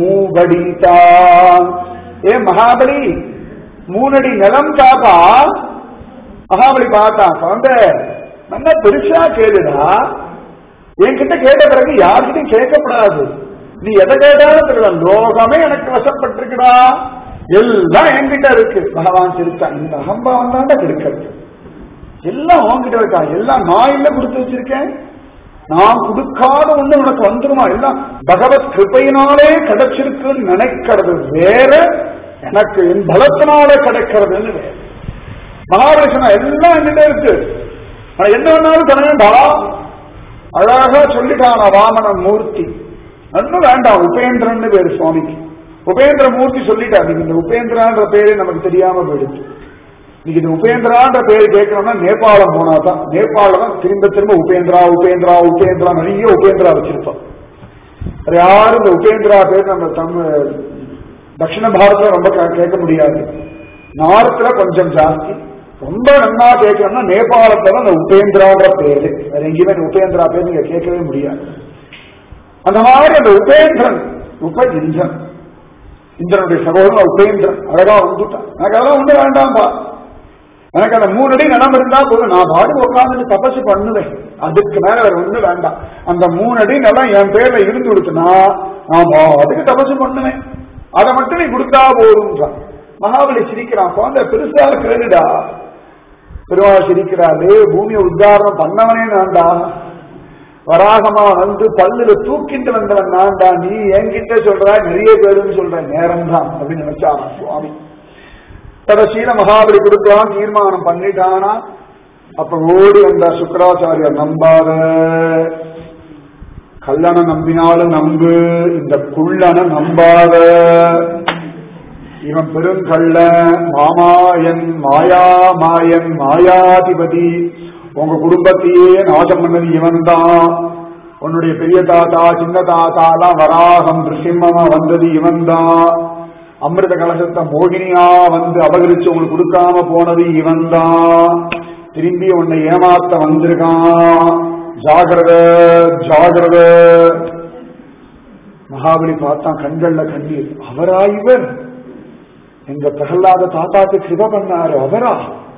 மூவடிதான் ஏ மகாபலி மூணடி நிலம் தாப்பா மகாபலி பார்த்தா குழந்தை நல்லா பெருசா கேளுடா என்கிட்ட கேட்ட பிறகு யார்கிட்டையும் கேட்கப்படாது நீ எதை கேட்டாலும் தெரியல லோகமே எனக்கு வசப்பட்டிருக்குடா எல்லாம் என்கிட்ட இருக்கு பகவான் சிரிச்சான் இந்த அகம்பாவம் தாண்டா இருக்கிறது எல்லாம் உன்கிட்ட இருக்கா எல்லாம் நான் இல்ல கொடுத்து வச்சிருக்கேன் நான் கொடுக்காத ஒண்ணு உனக்கு வந்துருமா எல்லாம் பகவத் கிருப்பையினாலே கிடைச்சிருக்குன்னு நினைக்கிறது வேற எனக்கு என் பலத்தினாலே கிடைக்கிறதுன்னு வேற மகாபலேஸ்வரன் எல்லாம் என்கிட்ட இருக்கு ஆனா என்ன வேணாலும் தரேன்டா அழகா சொல்லிட்டான் வாமன மூர்த்தி ஒன்னும் வேண்டாம் உபேந்திரன் பேரு சுவாமிக்கு உபேந்திர மூர்த்தி சொல்லிட்டா நீங்க இந்த உபேந்திரான்ற பேரே நமக்கு தெரியாம போயிடுச்சு நீங்க இந்த உபேந்திரான்ற பேர் கேட்கணும்னா நேபாளம் போனா தான் நேபாளம் தான் திரும்ப திரும்ப உபேந்திரா உபேந்திரா உபேந்திரா நிறைய உபேந்திரா வச்சிருப்போம் வேற யாரும் இந்த உபேந்திரா பேர் நம்ம தமிழ் தட்சிண பாரதத்துல ரொம்ப கே- கேட்க முடியாது நார்த்ல கொஞ்சம் ஜாஸ்தி ரொம்ப நன்னா கேட்கணும்னா நேபாளத்துல தான் இந்த உபேந்திரான்ற பேரு வேற எங்கேயுமே இந்த உபேந்திரா பேர் நீங்க கேட்கவே முடியாது அந்த மாதிரி அந்த உபேந்திரன் உப இந்திரன் இந்திரனுடைய சகோதரன் உபேந்திரன் அழகா வந்துட்டான் எனக்கு அதெல்லாம் ஒண்ணு வேண்டாம்பா எனக்கு அந்த மூணு அடி நிலம் இருந்தா போதும் நான் பாடு உட்கார்ந்து தபசு பண்ணுவேன் அதுக்கு மேல வேற ஒண்ணு வேண்டாம் அந்த மூணு அடி நிலம் என் பேர்ல இருந்து கொடுத்துனா நான் அதுக்கு தபசு பண்ணுவேன் அதை மட்டும் நீ கொடுத்தா போதும்ன்றான் மகாபலி சிரிக்கிறான் குழந்தை பெருசா இருக்கிறதுடா பெருமாள் சிரிக்கிறாரு பூமியை உத்தாரணம் பண்ணவனே நான்டா வராகமா வந்து பல்லுல தூக்கிட்டு வந்தவன் நான்டா நீ என்கிட்ட சொல்ற நிறைய பேருன்னு சொல்ற நேரம் தான் அப்படின்னு நினைச்சாரா சுவாமி கடைசியில மகாபலி கொடுக்கலாம் தீர்மானம் பண்ணிட்டானா அப்ப ஓடி வந்த சுக்கராச்சாரியர் நம்பாத கல்லனை நம்பினாலும் நம்பு இந்த குள்ளனை நம்பாத இவன் பெருங்கள்ள மாமாயன் மாயா மாயன் மாயாதிபதி உங்க குடும்பத்தையே நாசம் பண்ணது இவன் தான் உன்னுடைய பெரிய தாத்தா சின்ன தாத்தா எல்லாம் வராகம் நிருசிம்மமா வந்தது இவன் தான் அமிர்த கலசத்தை மோகினியா வந்து அபகரிச்சு உங்களுக்கு கொடுக்காம போனது இவன் தான் திரும்பி உன்னை ஏமாத்த வந்திருக்கான் ஜாகிரத ஜாகிரத மகாபலி பார்த்தான் கண்கள்ல கண்ணீர் அவரா இவர் எங்க பிரகலாத தாத்தாக்கு கிருப பண்ணாரு அவரா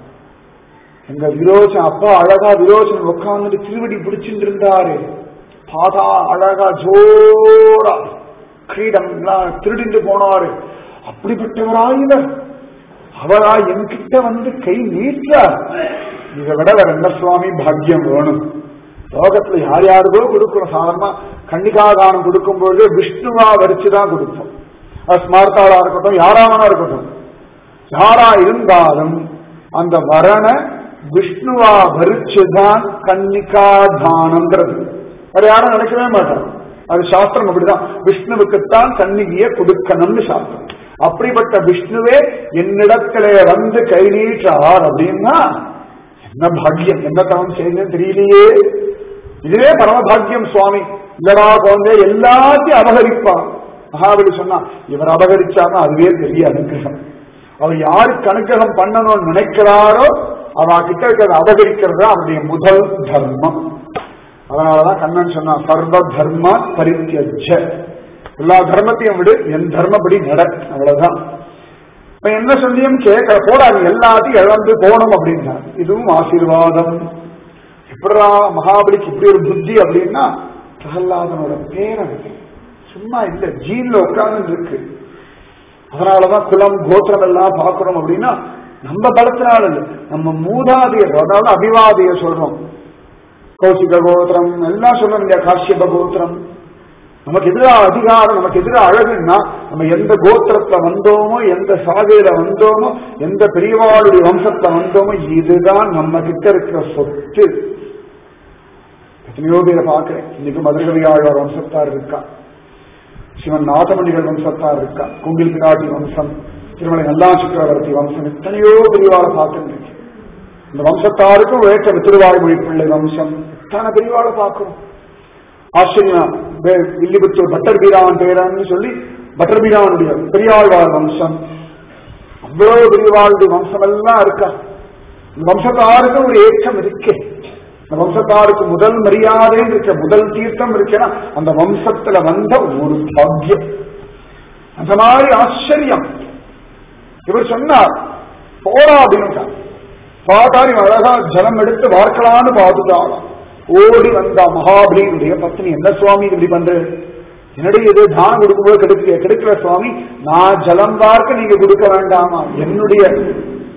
எங்க விரோச்சன் அப்பா அழகா விரோச்சன் உட்கார்ந்துட்டு திருவடி பிடிச்சிட்டு இருந்தாரு பாதா அழகா ஜோரா கிரீடம் எல்லாம் திருடிண்டு போனாரு அப்படிப்பட்டவரா இவர் அவரா என்கிட்ட வந்து கை நீட்டார் இதை விட வேற என்ன சுவாமி பாக்கியம் வேணும் லோகத்துல யார் யாருக்கோ கொடுக்கிறோம் சாதாரணமா கன்னிகா தானம் கொடுக்கும்போது விஷ்ணுவா வரிச்சுதான் கொடுப்போம் அது ஸ்மார்த்தாளா இருக்கட்டும் யாராவனா இருக்கட்டும் யாரா இருந்தாலும் அந்த வரனை விஷ்ணுவா வரிச்சுதான் கன்னிகா தானம்ங்கிறது அது யாரும் நினைக்கவே மாட்டாங்க அது சாஸ்திரம் அப்படிதான் விஷ்ணுவுக்குத்தான் கன்னிகைய கொடுக்கணும்னு சாஸ்திரம் அப்படிப்பட்ட விஷ்ணுவே என்னிடத்திலே வந்து கை நீட்டார் அப்படின்னா என்ன பாக்கியம் என்ன தவம் செய்யுங்கன்னு தெரியலையே இதுவே பரமபாக்கியம் சுவாமி இல்லடா குழந்தை எல்லாத்தையும் அபகரிப்பான் மகாபலி சொன்னா இவர் அபகரிச்சாருன்னா அதுவே பெரிய அனுகிரகம் அவர் யாருக்கு அனுகிரகம் பண்ணணும்னு நினைக்கிறாரோ அவ கிட்ட இருக்கிறத அபகரிக்கிறது அவருடைய முதல் தர்மம் அதனாலதான் கண்ணன் சொன்னா சர்வ தர்ம பரித்தியஜ எல்லா தர்மத்தையும் விடு என் தர்மப்படி நட அவ்வளவுதான் இப்ப என்ன சொல்லியும் கேட்க போடாது எல்லாத்தையும் இழந்து போகணும் அப்படின்னா இதுவும் ஆசீர்வாதம் எப்படா மகாபலிக்கு இப்படி ஒரு புத்தி அப்படின்னா பிரகலாதனோட பேரன் சும்மா இல்ல ஜீன்ல உட்கார்ந்து இருக்கு அதனாலதான் குலம் கோத்திரம் எல்லாம் பார்க்கணும் அப்படின்னா நம்ம பலத்தினால இல்ல நம்ம மூதாதையர் அதாவது அபிவாதிய சொல்றோம் கௌசிக கோத்திரம் எல்லாம் சொல்றோம் இல்லையா காஷ்யப கோத்திரம் நமக்கு எதிராக அதிகாரம் நமக்கு எதிராக அழகுன்னா நம்ம எந்த கோத்திரத்துல வந்தோமோ எந்த சாகையில வந்தோமோ எந்த பெரியவாளுடைய வம்சத்துல வந்தோமோ இதுதான் நம்ம கிட்ட இருக்கிற சொத்து எத்தனையோ பேரை பார்க்கிறேன் இன்னைக்கு மதுரகவி ஆழ்வார் வம்சத்தார் இருக்கா சிவன் நாதமணிகள் வம்சத்தார் இருக்கா குங்கில் பிராட்டி வம்சம் திருமலை நல்லா சக்கரவர்த்தி வம்சம் எத்தனையோ பெரியவாளை பார்த்துருக்கேன் இந்த வம்சத்தாருக்கும் உழைச்ச திருவாய்மொழி பிள்ளை வம்சம் எத்தனை பெரியவாளை பார்க்கிறோம் ஆச்சரியம் வில்லிபுத்தூர் பட்டர் பீரான் பேரன்னு சொல்லி பட்டர் பீரானுடைய பெரியாழ்வார் வம்சம் அவ்வளவு பெரியவாளுடைய வம்சம் எல்லாம் இருக்கா இந்த வம்சத்தாருக்கு ஒரு ஏற்றம் இருக்கே இந்த வம்சத்தாருக்கு முதல் மரியாதை இருக்க முதல் தீர்த்தம் இருக்கேன்னா அந்த வம்சத்துல வந்த ஒரு பாக்கியம் அந்த மாதிரி ஆச்சரியம் இவர் சொன்னார் போடா அப்படின்னு பாட்டாரி அழகா ஜலம் எடுத்து பார்க்கலான்னு பார்த்துட்டாலும் ஓடி வந்த மகாபலியுடைய பத்னி என்ன சுவாமி இப்படி பண்ற என்னுடைய இது தானம் கொடுக்கும்போது கெடுக்க கெடுக்கல சுவாமி நான் ஜலம் பார்க்க நீங்க கொடுக்க வேண்டாமா என்னுடைய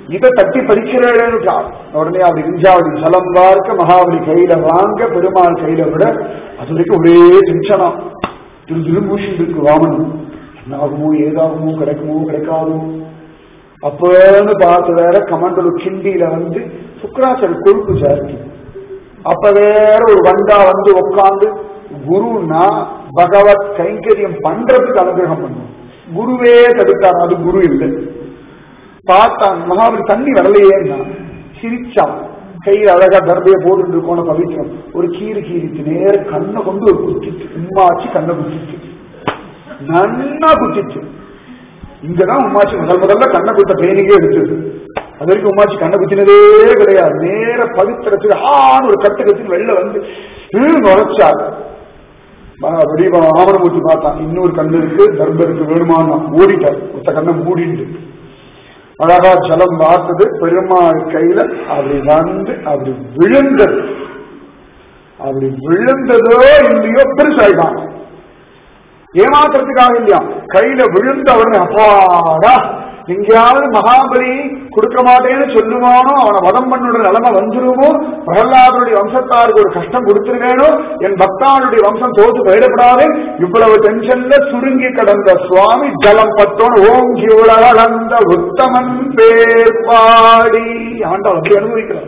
இதை தட்டி பறிக்கிறேன்னு உடனே அப்படி இஞ்சாவடி ஜலம் பார்க்க மகாபலி கையில வாங்க பெருமாள் கையில விட அது வரைக்கும் ஒரே டென்ஷனா திரு திரும்பூஷன் இருக்கு வாமனம் என்ன ஆகுமோ ஏதாகுமோ கிடைக்குமோ கிடைக்காதோ அப்பன்னு பார்த்து வேற கமண்டலு கிண்டியில வந்து சுக்கராச்சர் கொழுப்பு ஜாஸ்தி அப்ப வேற ஒரு வண்டா வந்து உட்காந்து குருன்னா பகவத் கைங்கரியம் பண்றதுக்கு அனுகிரகம் பண்ணும் குருவே தடுத்தார் அது குரு இல்லை பார்த்தான் மகாபலி தண்ணி வரலையேன்னா சிரிச்சான் கையில் அழகா தர்பையை போட்டு இருக்கோம் பவித்திரம் ஒரு கீறு கீரிக்கு நேர கண்ணை கொண்டு ஒரு குத்திச்சு உம்மாச்சு கண்ணை குத்திச்சு நன்னா குத்திச்சு இங்கதான் உமாச்சி முதல் முதல்ல கண்ணை குத்த பேனிக்கே எடுத்தது அது வரைக்கும் உமாச்சி கண்ணை குத்தினதே கிடையாது நேர பவித்திரத்துக்கு ஆன்னு ஒரு கட்டு கத்தி வெளில வந்து நுழைச்சார் வெளியே ஆவணமூர்த்தி பார்த்தான் இன்னொரு கண்ணு இருக்கு தர்ப இருக்கு வேணுமானா ஓடிட்டார் ஒத்த கண்ணை மூடிட்டு அழகா ஜலம் பார்த்தது பெருமாள் கையில அப்படி வந்து அப்படி விழுந்தது அப்படி விழுந்ததோ இல்லையோ பெருசாயிட்டான் ஏமாத்துறதுக்காக இல்லையா கையில விழுந்த உடனே அப்பாடா எங்கேயாவது மகாபலி கொடுக்க மாட்டேன்னு சொல்லுவானோ அவனை வதம் பண்ணுற நிலைமை வந்துருமோ பிரகலாதனுடைய வம்சத்தாருக்கு ஒரு கஷ்டம் கொடுத்துருவேனோ என் பக்தானுடைய வம்சம் தோத்து போயிடப்படாது இவ்வளவு டென்ஷன்ல சுருங்கி கடந்த சுவாமி ஜலம் பத்தோன்னு ஓங்கி உலகளந்த உத்தமன் பேர் பாடி ஆண்டவன் அப்படி அனுபவிக்கிறார்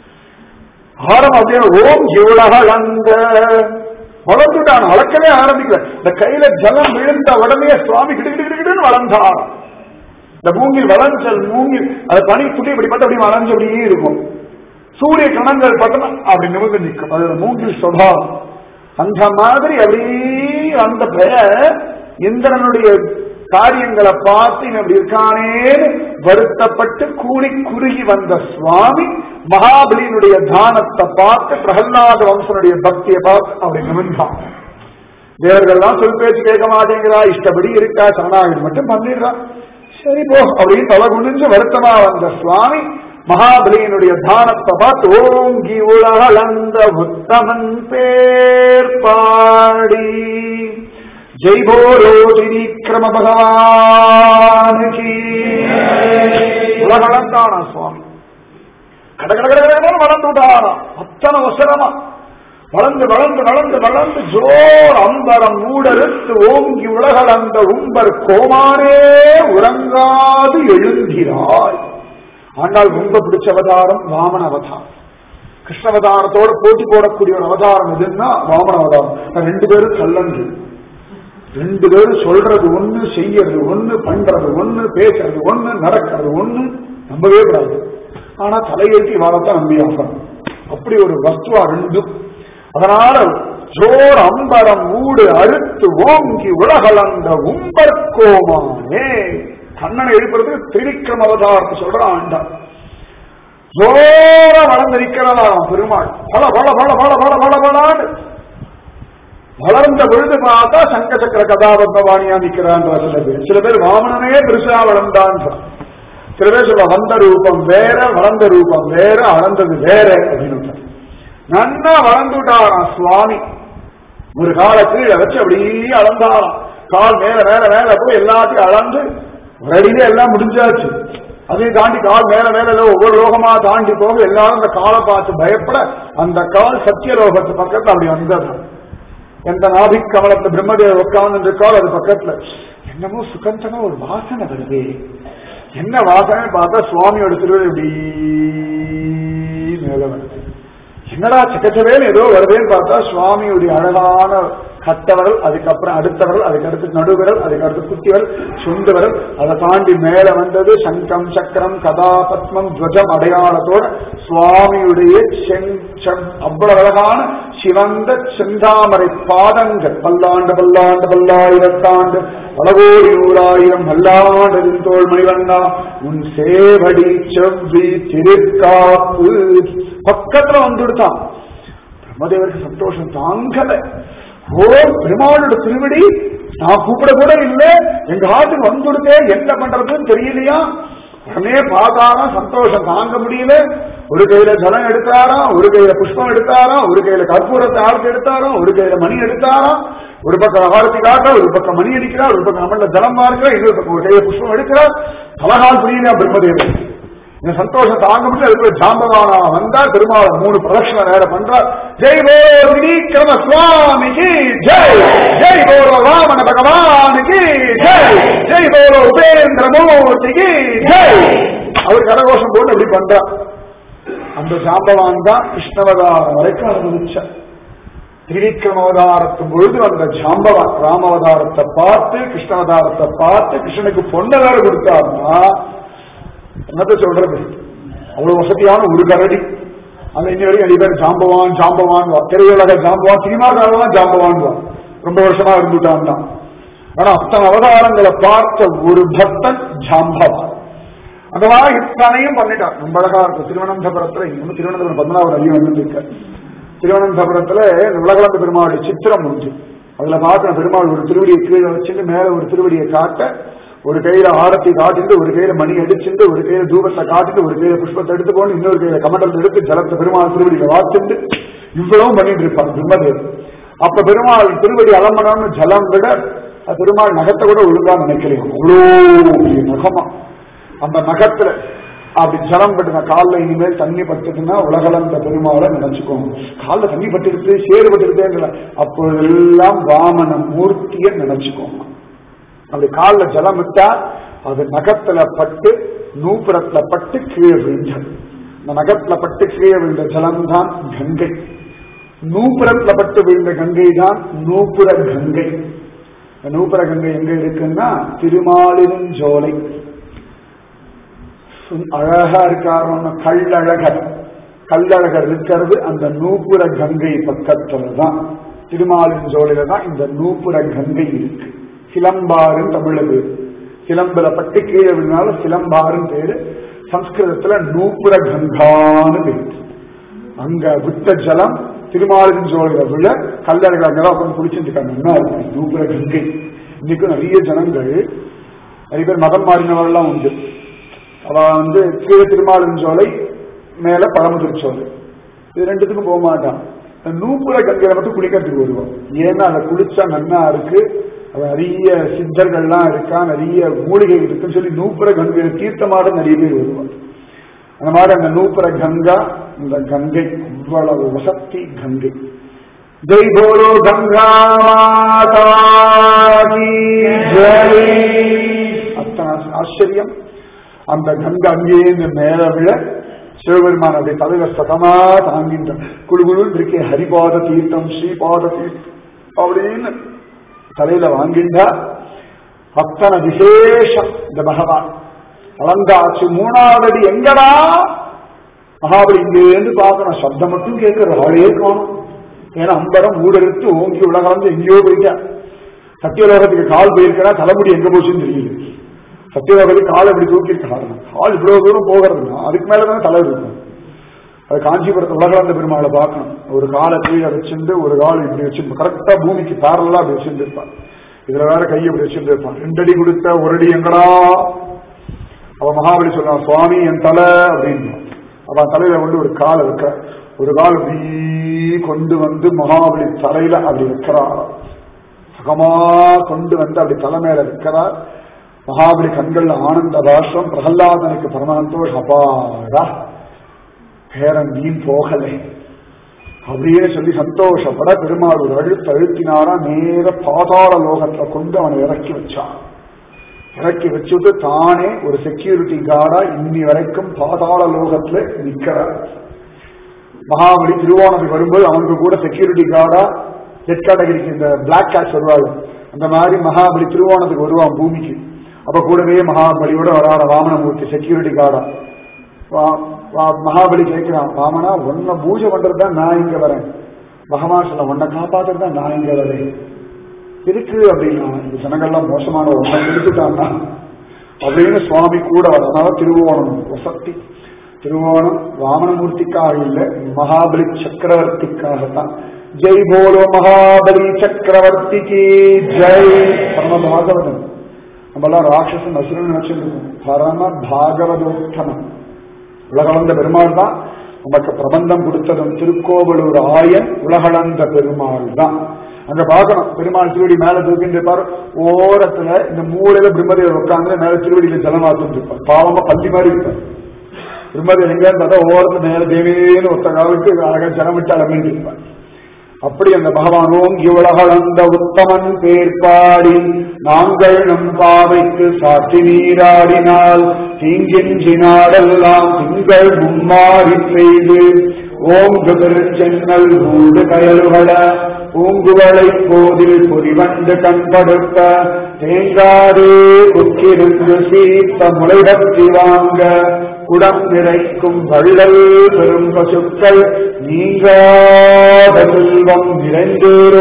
ஆரம் அப்படியே ஓம் உலகளந்த வளர்ந்துட்டான் வளர்க்கவே ஆரம்பிக்கல இந்த கையில ஜலம் விழுந்த உடனே சுவாமி கிடுகிடுன்னு வளர்ந்தான் இந்த மூங்கில் வளஞ்சல் மூங்கில் அது பனி குட்டி இப்படி பார்த்து அப்படி வளைஞ்சு அப்படியே இருக்கும் சூரிய கணங்கள் பார்த்தோம்னா அப்படி நிமிர்ந்து நிற்கும் அது மூங்கில் சுபாவம் அந்த மாதிரி அப்படியே அந்த பெயர் இந்திரனுடைய காரியங்களை பார்த்து இவன் அப்படி இருக்கானேன்னு வருத்தப்பட்டு கூடி குறுகி வந்த சுவாமி மகாபலியினுடைய தானத்தை பார்த்து பிரகலாத வம்சனுடைய பக்தியை பார்த்து அப்படி நிமிர்ந்தான் தேவர்கள்லாம் சொல் பேச்சு கேட்க மாட்டேங்கிறா இஷ்டப்படி இருக்கா சரணாகி மட்டும் பண்ணிடுறா சரி போ அப்படின்னு தலை குனிஞ்சு வருத்தமா வந்த சுவாமி மகாபலியினுடைய தானத்தை பார்த்து ஓங்கி உலகளந்த உத்தமன் பேர் பாடி ஜெய் போலோ திரிக்கிரம பகவான் உலகளந்தானா சுவாமி கடகடகடகடன்னு வளர்ந்து விட்டாரா அத்தனை அவசரமா வளர்ந்து வளர்ந்து வளர்ந்து வளர்ந்து ஜோர் அம்பரம் மூடறுத்து ஓங்கி உலகளந்த உம்பர் கோமானே உறங்காது எழுந்திராய் ஆனால் ரொம்ப பிடிச்ச அவதாரம் வாமன அவதாரம் கிருஷ்ணவதாரத்தோட போட்டி போடக்கூடிய ஒரு அவதாரம் எதுன்னா வாமன அவதாரம் ரெண்டு பேரும் கல்லன்று ரெண்டு பேரும் சொல்றது ஒண்ணு செய்யறது ஒண்ணு பண்றது ஒண்ணு பேசுறது ஒண்ணு நடக்கிறது ஒண்ணு நம்பவே கூடாது ஆனா தலையேற்றி வாழத்தான் நம்பியாகணும் அப்படி ஒரு வஸ்துவா ரெண்டும் அதனால ஜோர் அம்பரம் ஊடு அறுத்து ஓங்கி உலகளந்த உம்பர்கோமானே கண்ணனை எழுப்புறதுக்கு திரிக்கிரம அவதாரத்தை சொல்றான் ஆண்டான் ஜோர வளர்ந்திருக்கிறதாம் பெருமாள் பல பல பல பல பல பல பலான்னு வளர்ந்த பொழுது பார்த்தா சங்க சக்கர கதாபத்தவாணியா நிக்கிறான் சில பேர் சில பேர் வாமனனே பெருசா வளர்ந்தான் சில பேர் சொல்ல வந்த ரூபம் வேற வளர்ந்த ரூபம் வேற அளந்தது வேற அப்படின்னு நன்னா வளர்ந்துட்டாராம் சுவாமி ஒரு கால கீழே வச்சு அப்படியே அளந்தாராம் கால் மேல மேல மேல போய் எல்லாத்தையும் அளந்து ஒரு அடியிலே எல்லாம் முடிஞ்சாச்சு அதையும் தாண்டி கால் மேல மேல ஒவ்வொரு லோகமா தாண்டி போக எல்லாரும் அந்த காலை பார்த்து பயப்பட அந்த கால் சத்தியலோகத்து பக்கத்துல அப்படி வந்தது எந்த நாபிக் கமலத்தை பிரம்மதேவர் உட்கார்ந்து இருக்கால் அது பக்கத்துல என்னமோ சுகந்தமா ஒரு வாசனை வருது என்ன வாசனை பார்த்தா சுவாமியோட திருவிழா இப்படி மேல வருது என்னடா சிக்கச்சவேன்னு ஏதோ வருதுன்னு பார்த்தா சுவாமியுடைய அழகான கட்டவரல் அதுக்கப்புறம் அடுத்தவரல் அதுக்கு அடுத்து நடுவிரல் அதுக்கு அடுத்து குத்திவரல் சுண்டு விரல் அதை தாண்டி மேல வந்தது சங்கம் சக்கரம் கதா பத்மம் துவஜம் அடையாளத்தோட சுவாமியுடைய அவ்வளவு அழகான சிவந்த செந்தாமரை பாதங்கள் பல்லாண்டு பல்லாண்டு பல்லாயிரத்தாண்டு பலகோடி நூறாயிரம் பல்லாண்டதின் தோல் மணிவண்ணா உன் சேவடி செவ்வி திருக்காப்பு பக்கத்துல வந்துடுத்தான் பிரம்மதேவருக்கு சந்தோஷம் தாங்கல ஓ பெருமாளோட திருவடி நான் கூப்பிட கூட இல்ல எங்க ஆட்டுக்கு வந்துடுதே என்ன பண்றதுன்னு தெரியலையா உடனே பார்த்தாராம் சந்தோஷம் தாங்க முடியல ஒரு கையில ஜலம் எடுத்தாராம் ஒரு கையில புஷ்பம் எடுத்தாராம் ஒரு கையில கற்பூரத்தை ஆரத்தி எடுத்தாராம் ஒரு கையில மணி எடுத்தாராம் ஒரு பக்கம் ஆரத்தி காட்ட ஒரு பக்கம் மணி அடிக்கிறார் ஒரு பக்கம் நம்மள ஜலம் பார்க்கிறார் இன்னொரு பக்கம் ஒரு கையில புஷ்பம் எடுக்கிறார் அழகால் புரியல பிரம்மதேவன் இந்த சந்தோஷம் தாங்க முடியல அதுக்குள்ள ஜாம்பவானா வந்தா பெருமாள் மூணு பிரதட்சண நேர பண்றார் ஜெய் போலோ விக்ரம சுவாமிக்கு ஜெய் ஜெய் போலோ ராமன பகவானுக்கு ஜெய் ஜெய் போலோ உபேந்திர மூர்த்திக்கு ஜெய் அவர் கரகோஷம் போட்டு அப்படி பண்றார் அந்த ஜாம்பவான் தான் கிருஷ்ணவதாரம் வரைக்கும் அனுபவிச்சார் திரிவிக்ரமவதாரத்தின் பொழுது அந்த ஜாம்பவான் ராமவதாரத்தை பார்த்து கிருஷ்ணவதாரத்தை பார்த்து கிருஷ்ணனுக்கு பொண்ணை வேற கொடுத்தாருன்னா என்னத்த சொல்றது அவ்வளவு வசதியான ஒரு கரடி அந்த இன்னி வரைக்கும் நிறைய பேர் ஜாம்பவான் ஜாம்பவான் திரையுலக ஜாம்பவான் சினிமாக்காரலாம் ஜாம்பவான் ரொம்ப வருஷமா இருந்துட்டான் தான் ஆனா அத்தனை அவதாரங்களை பார்த்த ஒரு பக்தன் ஜாம்பவான் அந்த மாதிரி இத்தனையும் பண்ணிட்டான் ரொம்ப அழகா இருக்கும் திருவனந்தபுரத்துல இன்னும் திருவனந்தபுரம் பத்மநாபர் ஐயன் வந்து இருக்க திருவனந்தபுரத்துல இந்த உலகளந்த பெருமாளுடைய சித்திரம் உண்டு அதுல பார்க்கிற பெருமாள் ஒரு திருவடியை கீழே வச்சுட்டு மேல ஒரு திருவடியை காட்ட ஒரு கையில ஆரத்தி காட்டிட்டு ஒரு கையில மணி அடிச்சுட்டு ஒரு கையில தூபத்தை காட்டிட்டு ஒரு கையில புஷ்பத்தை எடுத்து போட்டு இன்னொரு கையில கமண்டலத்தை எடுத்து ஜலத்தை பெருமாள் திருவடியில வாச்சுட்டு இவ்வளவும் பண்ணிட்டு இருப்பார் பிரம்மதேவ் அப்ப பெருமாள் திருவடி அலம்பணும்னு ஜலம் விட அது பெருமாள் நகத்தை கூட ஒழுங்கா நினைக்கிறேன் அவ்வளோ பெரிய நகமா அந்த நகத்துல அப்படி ஜலம் பட்டுன காலில் இனிமேல் தண்ணி பட்டுதுன்னா உலகளந்த பெருமாளை நினைச்சுக்கோங்க காலில் தண்ணி பட்டுருக்கு சேறு பட்டுருக்கேங்கல அப்பொழுதெல்லாம் வாமன மூர்த்திய நினைச்சுக்கோங்க அப்படி காலில் ஜலம் விட்டா அது நகத்துல பட்டு நூப்புரத்துல பட்டு கீழே விழுந்தது இந்த நகத்துல பட்டு கீழே விழுந்த ஜலம் தான் கங்கை நூப்புரத்துல பட்டு விழுந்த கங்கை தான் நூப்புர கங்கை இந்த நூப்புர கங்கை எங்க இருக்குன்னா திருமாலிருஞ்சோலை அழகா இருக்காரோன்னு கல்லழகர் கல்லழகர் இருக்கிறது அந்த நூப்புர கங்கை பக்கத்துல தான் திருமாலிருஞ்சோலையில தான் இந்த நூப்புர கங்கை இருக்கு சிலம்பாறுன்னு தமிழ்ல பேரு சிலம்புல பட்டு கீழே விழுந்தாலும் சிலம்பாறுன்னு பேரு சம்ஸ்கிருதத்துல நூப்புர கங்கான்னு பேரு அங்க விட்ட ஜலம் திருமாலிருஞ்சோலையில விழ கல்லழகர் அங்கதான் உட்காந்து குளிச்சுட்டு இருக்காங்க நூப்புர கங்கை இன்னைக்கும் நிறைய ஜனங்கள் நிறைய பேர் மதம் மாறினவர்கள்லாம் உண்டு அவ வந்து கீழே திருமாலிருஞ்சோலை மேல பழமுதிர்ச்சோலை இது ரெண்டுத்துக்கும் போக மாட்டான் நூப்புற கங்கையில மட்டும் குளிக்கிறதுக்கு வருவோம் ஏன்னா அதை குளிச்சா நன்னா இருக்கு நிறைய சித்தர்கள்லாம் இருக்கா நிறைய மூலிகை இருக்குன்னு சொல்லி நூப்புற கங்கையில தீர்த்தமாக நிறைய பேர் வருவாங்க அந்த மாதிரி அந்த நூப்புற கங்கா இந்த கங்கை அவ்வளவு வசக்தி கங்கை ஜெய் போலோ கங்கா மாதா அத்தனை ஆச்சரியம் அந்த கங்கை அங்கேயே மேல விழ சிவபெருமான் அப்படி தலையில சதமா தாங்கின்ற குழுகுழுன்னு இருக்கே ஹரிபாத தீர்த்தம் ஸ்ரீபாத தீர்த்தம் அப்படின்னு தலையில வாங்கின்றா அத்தனை விசேஷம் இந்த பகவான் வளர்ந்தாச்சு மூணாவது அடி எங்கடா மகாபலி இருந்து பார்க்கணும் சப்தம் மட்டும் கேட்கிற ஆளே காணும் ஏன்னா அம்பரம் ஊரெடுத்து ஓங்கி உலகம் எங்கேயோ போயிட்டா சத்தியலோகத்துக்கு கால் போயிருக்கிறா தலைமுடி எங்க போச்சுன்னு தெரியல சத்தியலோகத்துக்கு காலை இப்படி தூக்கியிருக்காரு கால் இவ்வளவு தூரம் போகிறதுனா அதுக்கு மேலதான் தலை இருக்கும் அது காஞ்சிபுரத்து உலகளந்த பெருமாளை பார்க்கணும் ஒரு காலை கீழே வச்சிருந்து ஒரு கால் இப்படி வச்சிருப்பான் கரெக்டா பூமிக்கு பேரலா அப்படி வச்சிருந்து இருப்பான் இதுல வேற கையை இப்படி வச்சிருந்து இருப்பான் ரெண்டடி கொடுத்த ஒரு அடி எங்கடா அவ மகாபலி சொல்றான் சுவாமி என் தலை அப்படின்னு அவன் தலையில கொண்டு ஒரு காலை வைக்க ஒரு கால் இப்படி கொண்டு வந்து மகாபலி தலையில அப்படி வைக்கிறார் சுகமா கொண்டு வந்து அப்படி தலை மேல வைக்கிறார் மகாபலி கண்கள்ல ஆனந்த பாஷம் பிரகல்லாதனுக்கு பரமாந்தோஷ் அப்பாடா பேரன் வீண் போகலை அப்படியே சொல்லி சந்தோஷப்பட பெருமாள் ஒரு அழுத்து அழுத்தினாரா நேர பாதாள லோகத்துல கொண்டு அவனை இறக்கி வச்சான் இறக்கி வச்சுட்டு தானே ஒரு செக்யூரிட்டி கார்டா இன்னி வரைக்கும் பாதாள லோகத்துல நிக்கிறார் மகாபலி திருவோணத்துக்கு வரும்போது அவனுக்கு கூட செக்யூரிட்டி கார்டா ரெட் கேட்டகரிக்கு இந்த பிளாக் கேட்ச் வருவாங்க அந்த மாதிரி மகாபலி திருவோணத்துக்கு வருவான் பூமிக்கு அப்ப கூடவே மகாபலியோட வராத வாமனமூர்த்தி செக்யூரிட்டி கார்டா மகாபலி கேட்கிறான் வாமனா உன்னை பூஜை பண்றது தான் நான் இங்க வரேன் பகவான் சொல்ல உன்னை காப்பாத்துறது தான் நான் இங்க வரேன் இருக்கு அப்படின்னா இந்த ஜனங்கள்லாம் மோசமான ஒன்றை எடுத்துட்டான்னா அப்படின்னு சுவாமி கூட அதனால திருவோணம் வசக்தி திருவோணம் வாமனமூர்த்திக்காக இல்ல மகாபலி சக்கரவர்த்திக்காக தான் ஜெய் போலோ மகாபலி சக்கரவர்த்திக்கு ஜெய் பரம பாகவதன் நம்மளாம் ராட்சசன் அசுரன் நினைச்சிருக்கோம் பரம பாகவதோத்தமன் உலகளந்த பெருமாள் தான் நமக்கு பிரபந்தம் கொடுத்ததும் திருக்கோவலூர் ஆயன் உலகளந்த பெருமாள் தான் அங்க பார்க்கணும் பெருமாள் திருவடி மேல தூக்கிட்டு இருப்பார் ஓரத்துல இந்த மூலையில பிரம்மதேவர் உட்கார்ந்து மேல திருவடியில ஜலமாத்துட்டு இருப்பார் பாவமா பள்ளி மாதிரி இருப்பார் திருமதி எங்கன்னு பார்த்தா ஒவ்வொருத்தர் நேர தேவேன்னு ஒத்த காலுக்கு அழகா ஜனமிட்டு அலமிட்டு இருப்பார் அப்படி அந்த பகவான் ஓங்கி உலகளந்த உத்தமன் பேர்பாடி நாங்கள் நம் பாவைக்கு சாற்றி நீராடினால் தீங்கின்றி நாடெல்லாம் திங்கள் மும்மாறி பெய்து ஓங்கு பெருஞ்சென்னல் மூடு கயல்கள பூங்குவளை போதில் பொறிவண்டு கண்படுத்த தேங்காதே குற்றிருந்து சீத்த முளைபற்றி வாங்க குடம் நிறைக்கும் வள்ளல் பெரும் பசுக்கள் நீங்காத செல்வம் நிறைந்தேரோ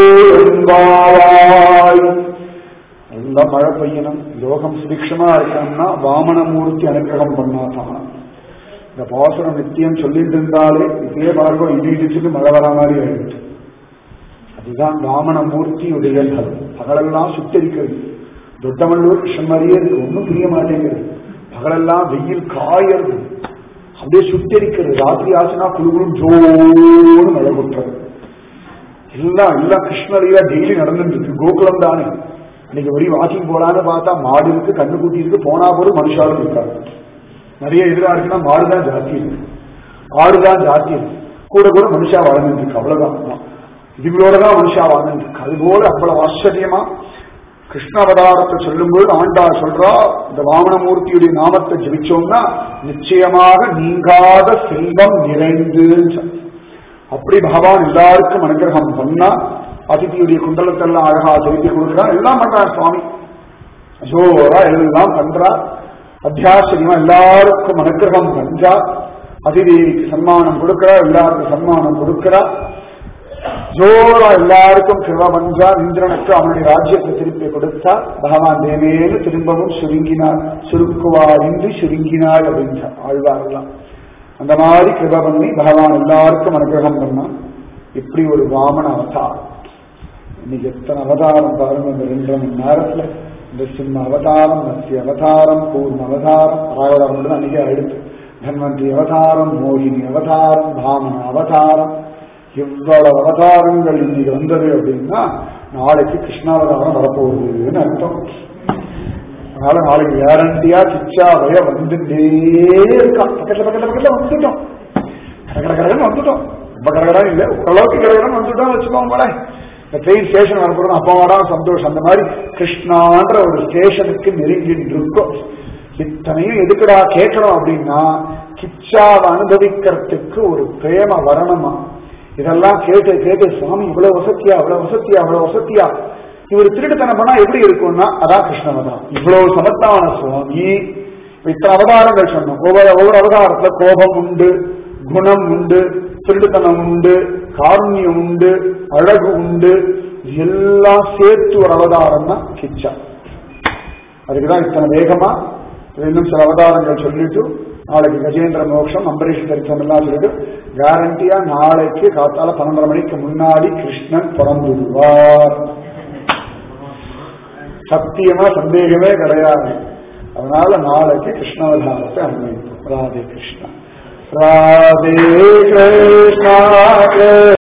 என்பாவாய் நல்ல மழை பெய்யணும் லோகம் சுபிக்ஷமா இருக்கணும்னா வாமனமூர்த்தி அனுகிரகம் பண்ணாதான் இந்த பாசுரம் நித்தியம் சொல்லிட்டு இருந்தாலே இதே பார்க்கும் இடி இடிச்சுட்டு மழை வரா மாதிரி ஆயிடுச்சு அதுதான் வாமனமூர்த்தியுடைய பகலெல்லாம் சுத்தரிக்கிறது தொட்டமல்லூர் கிருஷ்ணன் மாதிரியே இருக்கு ஒன்றும் புரிய மாட்டேங்குது பகலெல்லாம் வெயில் காயறது அப்படியே சுத்தரிக்கிறது ராத்திரி ஆச்சுன்னா குழுகுளும் ஜோன்னு மழை கொட்டுறது எல்லாம் எல்லாம் கிருஷ்ணரையா டெய்லி நடந்துட்டு இருக்கு கோகுலம் தானே இன்னைக்கு ஒரு வாக்கிங் போலான்னு பார்த்தா மாடு இருக்கு கண்ணு கூட்டி இருக்கு போனா போது மனுஷாலும் இருக்காரு நிறைய எதிரா இருக்குன்னா மாடு தான் ஜாஸ்தி இருக்கு ஆடு தான் ஜாஸ்தி இருக்கு கூட கூட மனுஷா வாழ்ந்துட்டு இருக்கு அவ்வளவுதான் இதுகளோட தான் மனுஷா வாழ்ந்துட்டு இருக்கு அதுபோல அவ்வளவு ஆச்சரியமா கிருஷ்ண அவதாரத்தை சொல்லும்போது ஆண்டா சொல்றா இந்த வாமனமூர்த்தியுடைய நாமத்தை ஜபிச்சோம்னா நிச்சயமாக நீங்காத செல்வம் நிறைந்து அப்படி பகவான் எல்லாருக்கும் அனுகிரகம் பண்ணா அதிதியுடைய குண்டலத்தெல்லாம் அழகா செலுத்தி கொடுக்கிறான் எல்லாம் பண்றான் சுவாமி ஜோரா எல்லாம் பண்றா அத்தியாச்சரியமா எல்லாருக்கும் அனுகிரகம் பண்றா அதிதேவிக்கு சன்மானம் கொடுக்கிறா எல்லாருக்கும் சன்மானம் கொடுக்கிறா ஜோரா எல்லாருக்கும் கிருப பஞ்சா இந்திரனுக்கு அவனுடைய ராஜ்யத்தை திருப்பி கொடுத்தா பகவான் தேவேன்னு திரும்பவும் சுருங்கினார் சுருக்குவார் இன்றி சுருங்கினார் அப்படின்ற ஆழ்வாரெல்லாம் அந்த மாதிரி கிருப பண்ணி பகவான் எல்லாருக்கும் அனுகிரகம் பண்ணான் இப்படி ஒரு வாமன அவதாரம் இன்னைக்கு எத்தனை அவதாரம் பாருங்க இந்த ரெண்டரை மணி நேரத்துல இந்த சிம்ம அவதாரம் மத்திய அவதாரம் பூர்ண அவதாரம் ராவணம் மட்டும் அன்னைக்கே அடுத்து தன்வந்தி அவதாரம் மோகினி அவதாரம் பாமன அவதாரம் இவ்வளவு அவதாரங்கள் இன்னைக்கு வந்தது அப்படின்னா நாளைக்கு கிருஷ்ணாவதாரம் வரப்போகுதுன்னு அர்த்தம் அதனால நாளைக்கு கேரண்டியா சிச்சாவைய வந்துட்டே இருக்கான் பக்கத்துல பக்கத்துல பக்கத்துல வந்துட்டோம் கடகடகடன்னு வந்துட்டோம் ரொம்ப கடகடம் இல்ல ஓரளவுக்கு கடகடம் வந்துட்டோம் வச்சுக்கோங்களேன் இந்த ட்ரெயின் ஸ்டேஷன் வரப்போறது அப்பாவாடா சந்தோஷம் அந்த மாதிரி கிருஷ்ணான்ற ஒரு ஸ்டேஷனுக்கு நெருங்கிட்டு இருக்கும் இத்தனையும் எதுக்குடா கேட்கணும் அப்படின்னா கிச்சாவை அனுபவிக்கிறதுக்கு ஒரு பிரேம வரணுமா இதெல்லாம் கேட்டு கேட்டு சுவாமி இவ்வளவு வசத்தியா இவ்வளவு வசத்தியா இவ்வளவு வசத்தியா இவர் திருட்டுத்தனம் பண்ணா எப்படி இருக்கும்னா அதான் கிருஷ்ணவதாரம் இவ்வளவு சமத்தான சுவாமி இத்தனை அவதாரங்கள் சொன்னோம் ஒவ்வொரு ஒவ்வொரு அவதாரத்துல கோபம் உண்டு குணம் உண்டு திருட்டுத்தனம் உண்டு காருண்யம் உண்டு அழகு உண்டு எல்லாம் சேர்த்து ஒரு அவதாரம் தான் கிச்சா அதுக்குதான் இத்தனை வேகமா இன்னும் சில அவதாரங்கள் சொல்லிட்டு நாளைக்கு கஜேந்திர மோட்சம் அம்பரீஷ் தரிசனம் எல்லாம் சொல்லிட்டு கேரண்டியா நாளைக்கு காத்தால பன்னெண்டரை மணிக்கு முன்னாடி கிருஷ்ணன் பிறந்துடுவார் சத்தியமா சந்தேகமே கிடையாது அதனால நாளைக்கு கிருஷ்ணாவதாரத்தை அனுபவிப்போம் ராதே கிருஷ்ணா ராதே கிருஷ்ணா